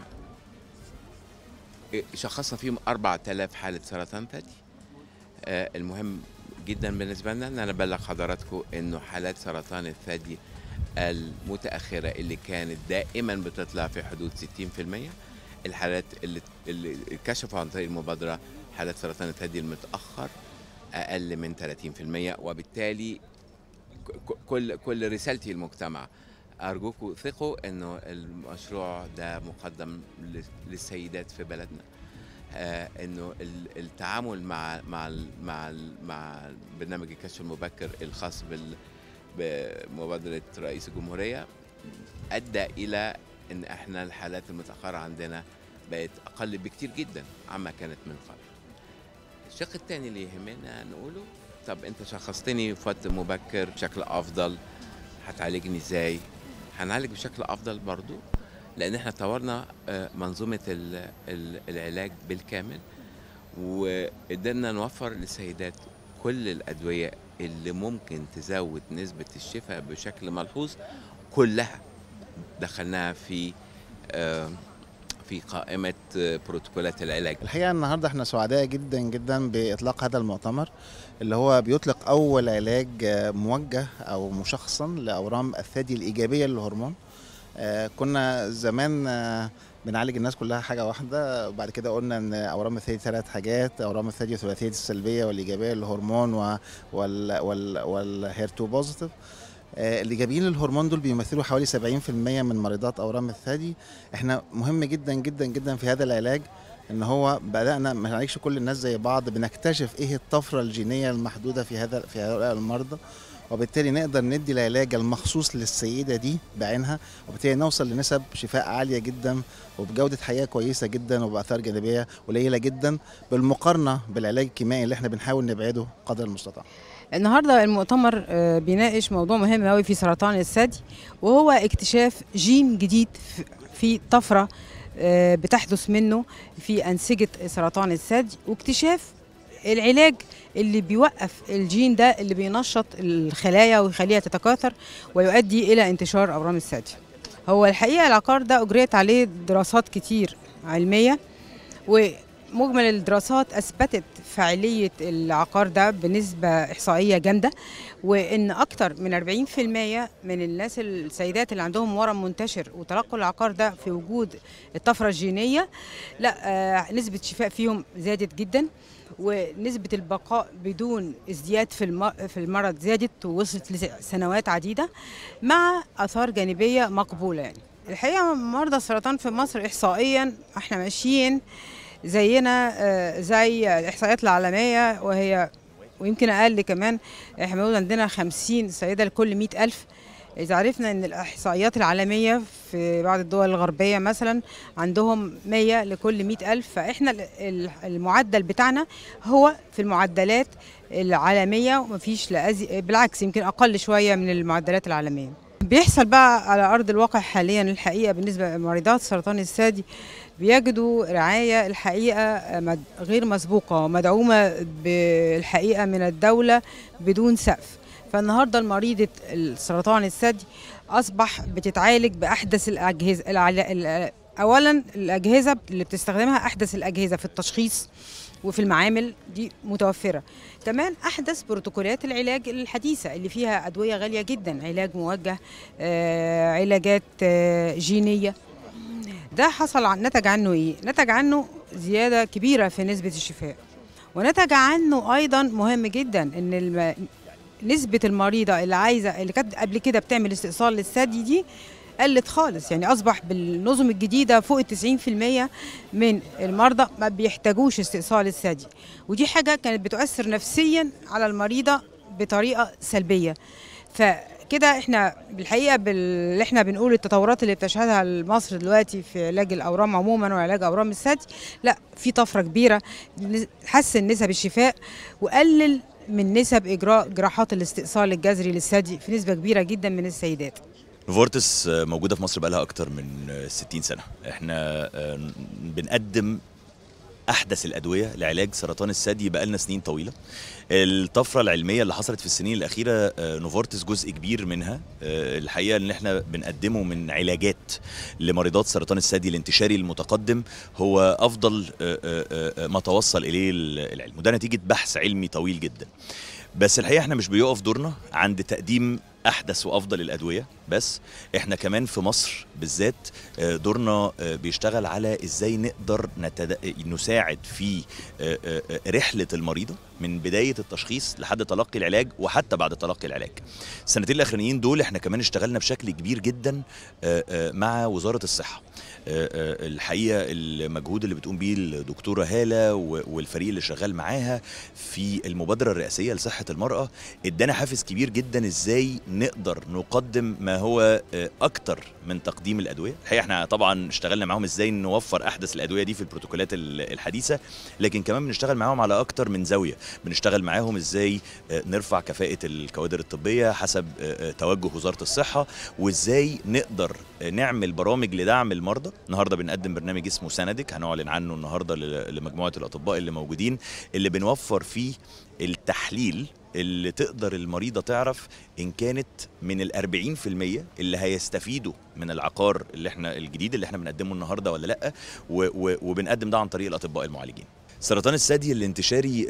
[SPEAKER 10] شخصنا فيهم 4000 حاله سرطان ثدي آه، المهم جدا بالنسبه لنا ان انا ابلغ حضراتكم انه حالات سرطان الثدي المتاخره اللي كانت دائما بتطلع في حدود 60% الحالات اللي اللي كشفوا عن طريق المبادره حالات سرطان الثدي المتاخر اقل من 30% وبالتالي ك- كل كل رسالتي للمجتمع ارجوكم ثقوا انه المشروع ده مقدم لل- للسيدات في بلدنا آه انه ال- التعامل مع مع ال- مع ال- مع برنامج الكشف المبكر الخاص بال بمبادره رئيس الجمهوريه ادى الى ان احنا الحالات المتاخره عندنا بقت اقل بكتير جدا عما كانت من قبل. الشق الثاني اللي يهمنا نقوله طب انت شخصتني في وقت مبكر بشكل افضل هتعالجني ازاي؟ هنعالج بشكل افضل برضو لان احنا طورنا آه، منظومه ال- ال- العلاج بالكامل وقدرنا نوفر للسيدات كل الادويه اللي ممكن تزود نسبه الشفاء بشكل ملحوظ كلها دخلناها في آه، في قائمه آه، بروتوكولات العلاج
[SPEAKER 11] الحقيقه النهارده احنا سعداء جدا جدا باطلاق هذا المؤتمر اللي هو بيطلق اول علاج آه، موجه او مشخصا لاورام الثدي الايجابيه للهرمون آه، كنا زمان آه، بنعالج الناس كلها حاجه واحده وبعد كده قلنا ان اورام الثدي ثلاث حاجات اورام الثدي ثلاثيه السلبيه والايجابيه للهرمون و- وال وال والهيرتو بوزيتيف آه، الايجابيين للهرمون دول بيمثلوا حوالي 70% من مريضات اورام الثدي احنا مهم جدا جدا جدا في هذا العلاج ان هو بدانا ما نعالجش كل الناس زي بعض بنكتشف ايه الطفره الجينيه المحدوده في هذا في هؤلاء المرضى وبالتالي نقدر ندي العلاج المخصوص للسيده دي بعينها وبالتالي نوصل لنسب شفاء عاليه جدا وبجوده حياه كويسه جدا وباثار جانبيه قليله جدا بالمقارنه بالعلاج الكيميائي اللي احنا بنحاول نبعده قدر المستطاع
[SPEAKER 12] النهارده المؤتمر آه، بيناقش موضوع مهم قوي في سرطان الثدي وهو اكتشاف جين جديد في- في طفره آه، بتحدث منه في انسجه سرطان الثدي واكتشاف العلاج اللي بيوقف الجين ده اللي بينشط الخلايا ويخليها تتكاثر ويؤدي الى انتشار اورام الثدي. هو الحقيقه العقار ده اجريت عليه دراسات كتير علميه ومجمل الدراسات اثبتت فاعليه العقار ده بنسبه احصائيه جامده وان اكتر من 40% من الناس السيدات اللي عندهم ورم منتشر وتلقوا العقار ده في وجود الطفره الجينيه لا آه نسبه شفاء فيهم زادت جدا ونسبة البقاء بدون ازدياد في الم- في المرض زادت ووصلت لسنوات عديدة مع آثار جانبية مقبولة يعني الحقيقة مرضى السرطان في مصر إحصائيا احنا ماشيين زينا آه، زي الإحصائيات العالمية وهي ويمكن أقل كمان احنا بنقول عندنا 50 سيدة لكل 100 ألف إذا عرفنا إن الإحصائيات العالمية في بعض الدول الغربية مثلا عندهم 100 لكل 100 ألف فإحنا ال- ال- المعدل بتاعنا هو في المعدلات العالمية ومفيش لأزي... بالعكس يمكن أقل شوية من المعدلات العالمية بيحصل بقى على أرض الواقع حاليا الحقيقة بالنسبة لمريضات سرطان الثدي بيجدوا رعاية الحقيقة مد- غير مسبوقة ومدعومة بالحقيقة من الدولة بدون سقف فالنهارده المريضة السرطان الثدي أصبح بتتعالج بأحدث الأجهزة العل- ال- أولا الأجهزة اللي بتستخدمها أحدث الأجهزة في التشخيص وفي المعامل دي متوفرة كمان أحدث بروتوكولات العلاج الحديثة اللي فيها أدوية غالية جدا علاج موجه آه، علاجات آه، جينية ده حصل عن نتج عنه ايه؟ نتج عنه زياده كبيره في نسبه الشفاء ونتج عنه ايضا مهم جدا ان الم... نسبه المريضه اللي عايزه اللي كانت قبل كده بتعمل استئصال للثدي دي قلت خالص يعني اصبح بالنظم الجديده فوق ال 90% من المرضى ما بيحتاجوش استئصال الثدي ودي حاجه كانت بتؤثر نفسيا على المريضه بطريقه سلبيه فكده احنا بالحقيقه باللي احنا بنقول التطورات اللي بتشهدها مصر دلوقتي في علاج الاورام عموما وعلاج اورام الثدي لا في طفره كبيره نس- حسن نسب الشفاء وقلل من نسب اجراء جراحات الاستئصال الجذري للثدي في نسبه كبيره جدا من السيدات
[SPEAKER 13] نوفورتس موجوده في مصر بقالها اكتر من 60 سنه احنا آه، بنقدم احدث الادويه لعلاج سرطان الثدي بقالنا سنين طويله الطفره العلميه اللي حصلت في السنين الاخيره آه، نوفورتس جزء كبير منها آه، الحقيقه ان احنا بنقدمه من علاجات لمريضات سرطان الثدي الانتشاري المتقدم هو افضل آه، آه، آه، ما توصل اليه العلم وده نتيجه بحث علمي طويل جدا بس الحقيقه احنا مش بيقف دورنا عند تقديم احدث وافضل الادويه بس احنا كمان في مصر بالذات آه، دورنا آه، بيشتغل على ازاي نقدر نتد... نساعد في آه، آه، آه، رحله المريضه من بدايه التشخيص لحد تلقي العلاج وحتى بعد تلقي العلاج السنتين الاخرانيين دول احنا كمان اشتغلنا بشكل كبير جدا آه، آه، مع وزاره الصحه آه، آه، الحقيقه المجهود اللي بتقوم بيه الدكتوره هاله و- والفريق اللي شغال معاها في المبادره الرئاسيه لصحه المراه ادانا حافز كبير جدا ازاي نقدر نقدم ما هو آه، اكتر من تقديم الادويه الحقيقه احنا طبعا اشتغلنا معاهم ازاي نوفر احدث الادويه دي في البروتوكولات ال- الحديثه لكن كمان بنشتغل معاهم على اكتر من زاويه بنشتغل معاهم ازاي آه، نرفع كفاءه الكوادر الطبيه حسب آه، آه، توجه وزاره الصحه وازاي نقدر آه، نعمل برامج لدعم المرضى النهارده بنقدم برنامج اسمه سندك هنعلن عنه النهارده ل- لمجموعه الاطباء اللي موجودين اللي بنوفر فيه التحليل اللي تقدر المريضة تعرف إن كانت من الأربعين في المية اللي هيستفيدوا من العقار اللي احنا الجديد اللي احنا بنقدمه النهاردة ولا لأ و و وبنقدم ده عن طريق الأطباء المعالجين سرطان الثدي الانتشاري ال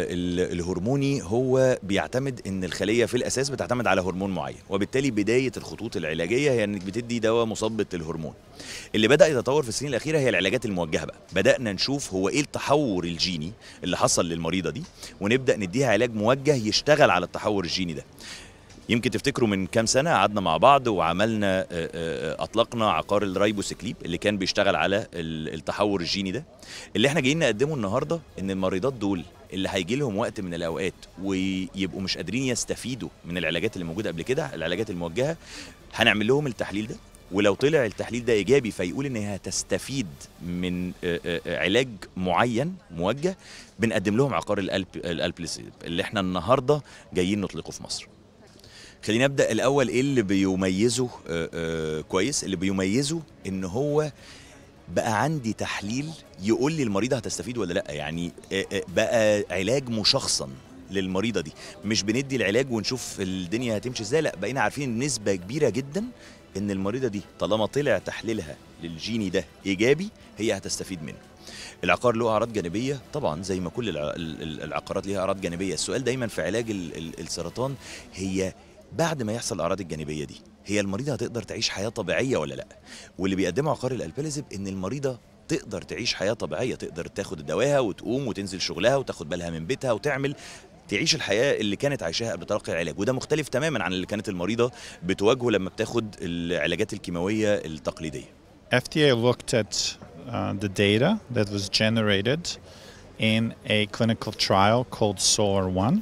[SPEAKER 13] ال الهرموني هو بيعتمد ان الخليه في الاساس بتعتمد على هرمون معين وبالتالي بدايه الخطوط العلاجيه هي انك بتدي دواء مثبط الهرمون اللي بدا يتطور في السنين الاخيره هي العلاجات الموجهه بقى بدانا نشوف هو ايه التحور الجيني اللي حصل للمريضه دي ونبدا نديها علاج موجه يشتغل على التحور الجيني ده يمكن تفتكروا من كام سنه قعدنا مع بعض وعملنا آه، آه، اطلقنا عقار الرايبوسيكليب اللي كان بيشتغل على ال- التحور الجيني ده اللي احنا جايين نقدمه النهارده ان المريضات دول اللي هيجي لهم وقت من الاوقات ويبقوا مش قادرين يستفيدوا من العلاجات اللي موجوده قبل كده العلاجات الموجهه هنعمل لهم التحليل ده ولو طلع التحليل ده ايجابي فيقول ان هي هتستفيد من آه، آه، آه، علاج معين موجه بنقدم لهم عقار القلب الالبليسيب اللي احنا النهارده جايين نطلقه في مصر خلينا نبدا الاول ايه اللي بيميزه آه، آه، كويس اللي بيميزه ان هو بقى عندي تحليل يقول لي المريضه هتستفيد ولا لا يعني آه، آه، بقى علاج مشخصا للمريضه دي مش بندي العلاج ونشوف الدنيا هتمشي ازاي لا بقينا عارفين نسبه كبيره جدا ان المريضه دي طالما طلع تحليلها للجيني ده ايجابي هي هتستفيد منه العقار له اعراض جانبيه طبعا زي ما كل الع- ال- ال- العقارات ليها اعراض جانبيه السؤال دايما في علاج ال- ال- السرطان هي بعد ما يحصل الاعراض الجانبيه دي هي المريضه هتقدر تعيش حياه طبيعيه ولا لا واللي بيقدمه عقار الالبليزب ان المريضه تقدر تعيش حياه طبيعيه تقدر تاخد دواها وتقوم وتنزل شغلها وتاخد بالها من بيتها وتعمل تعيش الحياه اللي كانت عايشاها قبل تلقي العلاج وده مختلف تماما عن اللي كانت المريضه بتواجهه لما بتاخد العلاجات الكيماويه التقليديه
[SPEAKER 14] FDA looked at uh, the data that was generated in a clinical trial called SOLAR 1.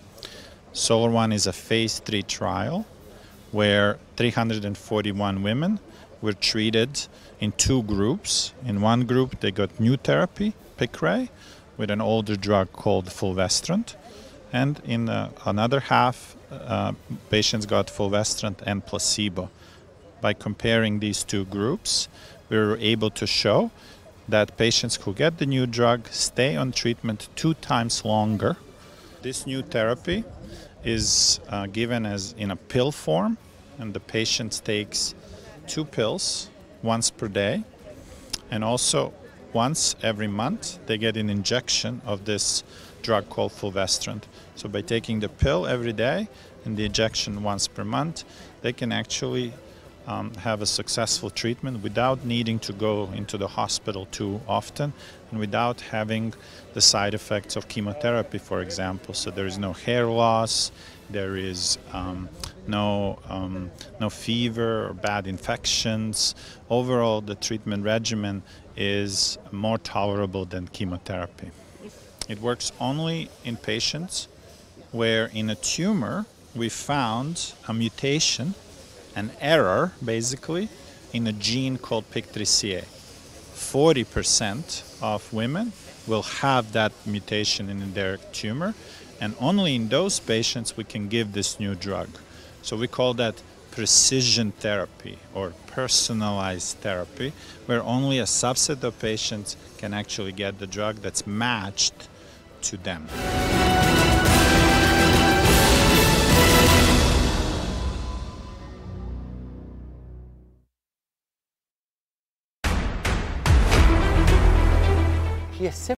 [SPEAKER 14] SOLAR 1 is a phase 3 trial where 341 women were treated in two groups. In one group, they got new therapy, Piqray, with an older drug called fulvestrant. And in uh, another half, uh, patients got fulvestrant and placebo by comparing these two groups, we were able to show that patients who get the new drug stay on treatment two times longer. This new therapy is uh, given as in a pill form, and the patient takes two pills once per day, and also once every month they get an injection of this drug called fulvestrant. So by taking the pill every day and the injection once per month, they can actually um, have a successful treatment without needing to go into the hospital too often and without having the side effects of chemotherapy, for example. So there is no hair loss, there is um, no um, no fever or bad infections. Overall, the treatment regimen is more tolerable than chemotherapy. It works only in patients where in a tumor we found a mutation, an error basically, in a gene called PIK3CA. 40% of women will have that mutation in their tumor, and only in those patients we can give this new drug. So we call that precision therapy or personalized therapy, where only a subset of patients can actually get the drug that's matched to them.
[SPEAKER 1] هي السم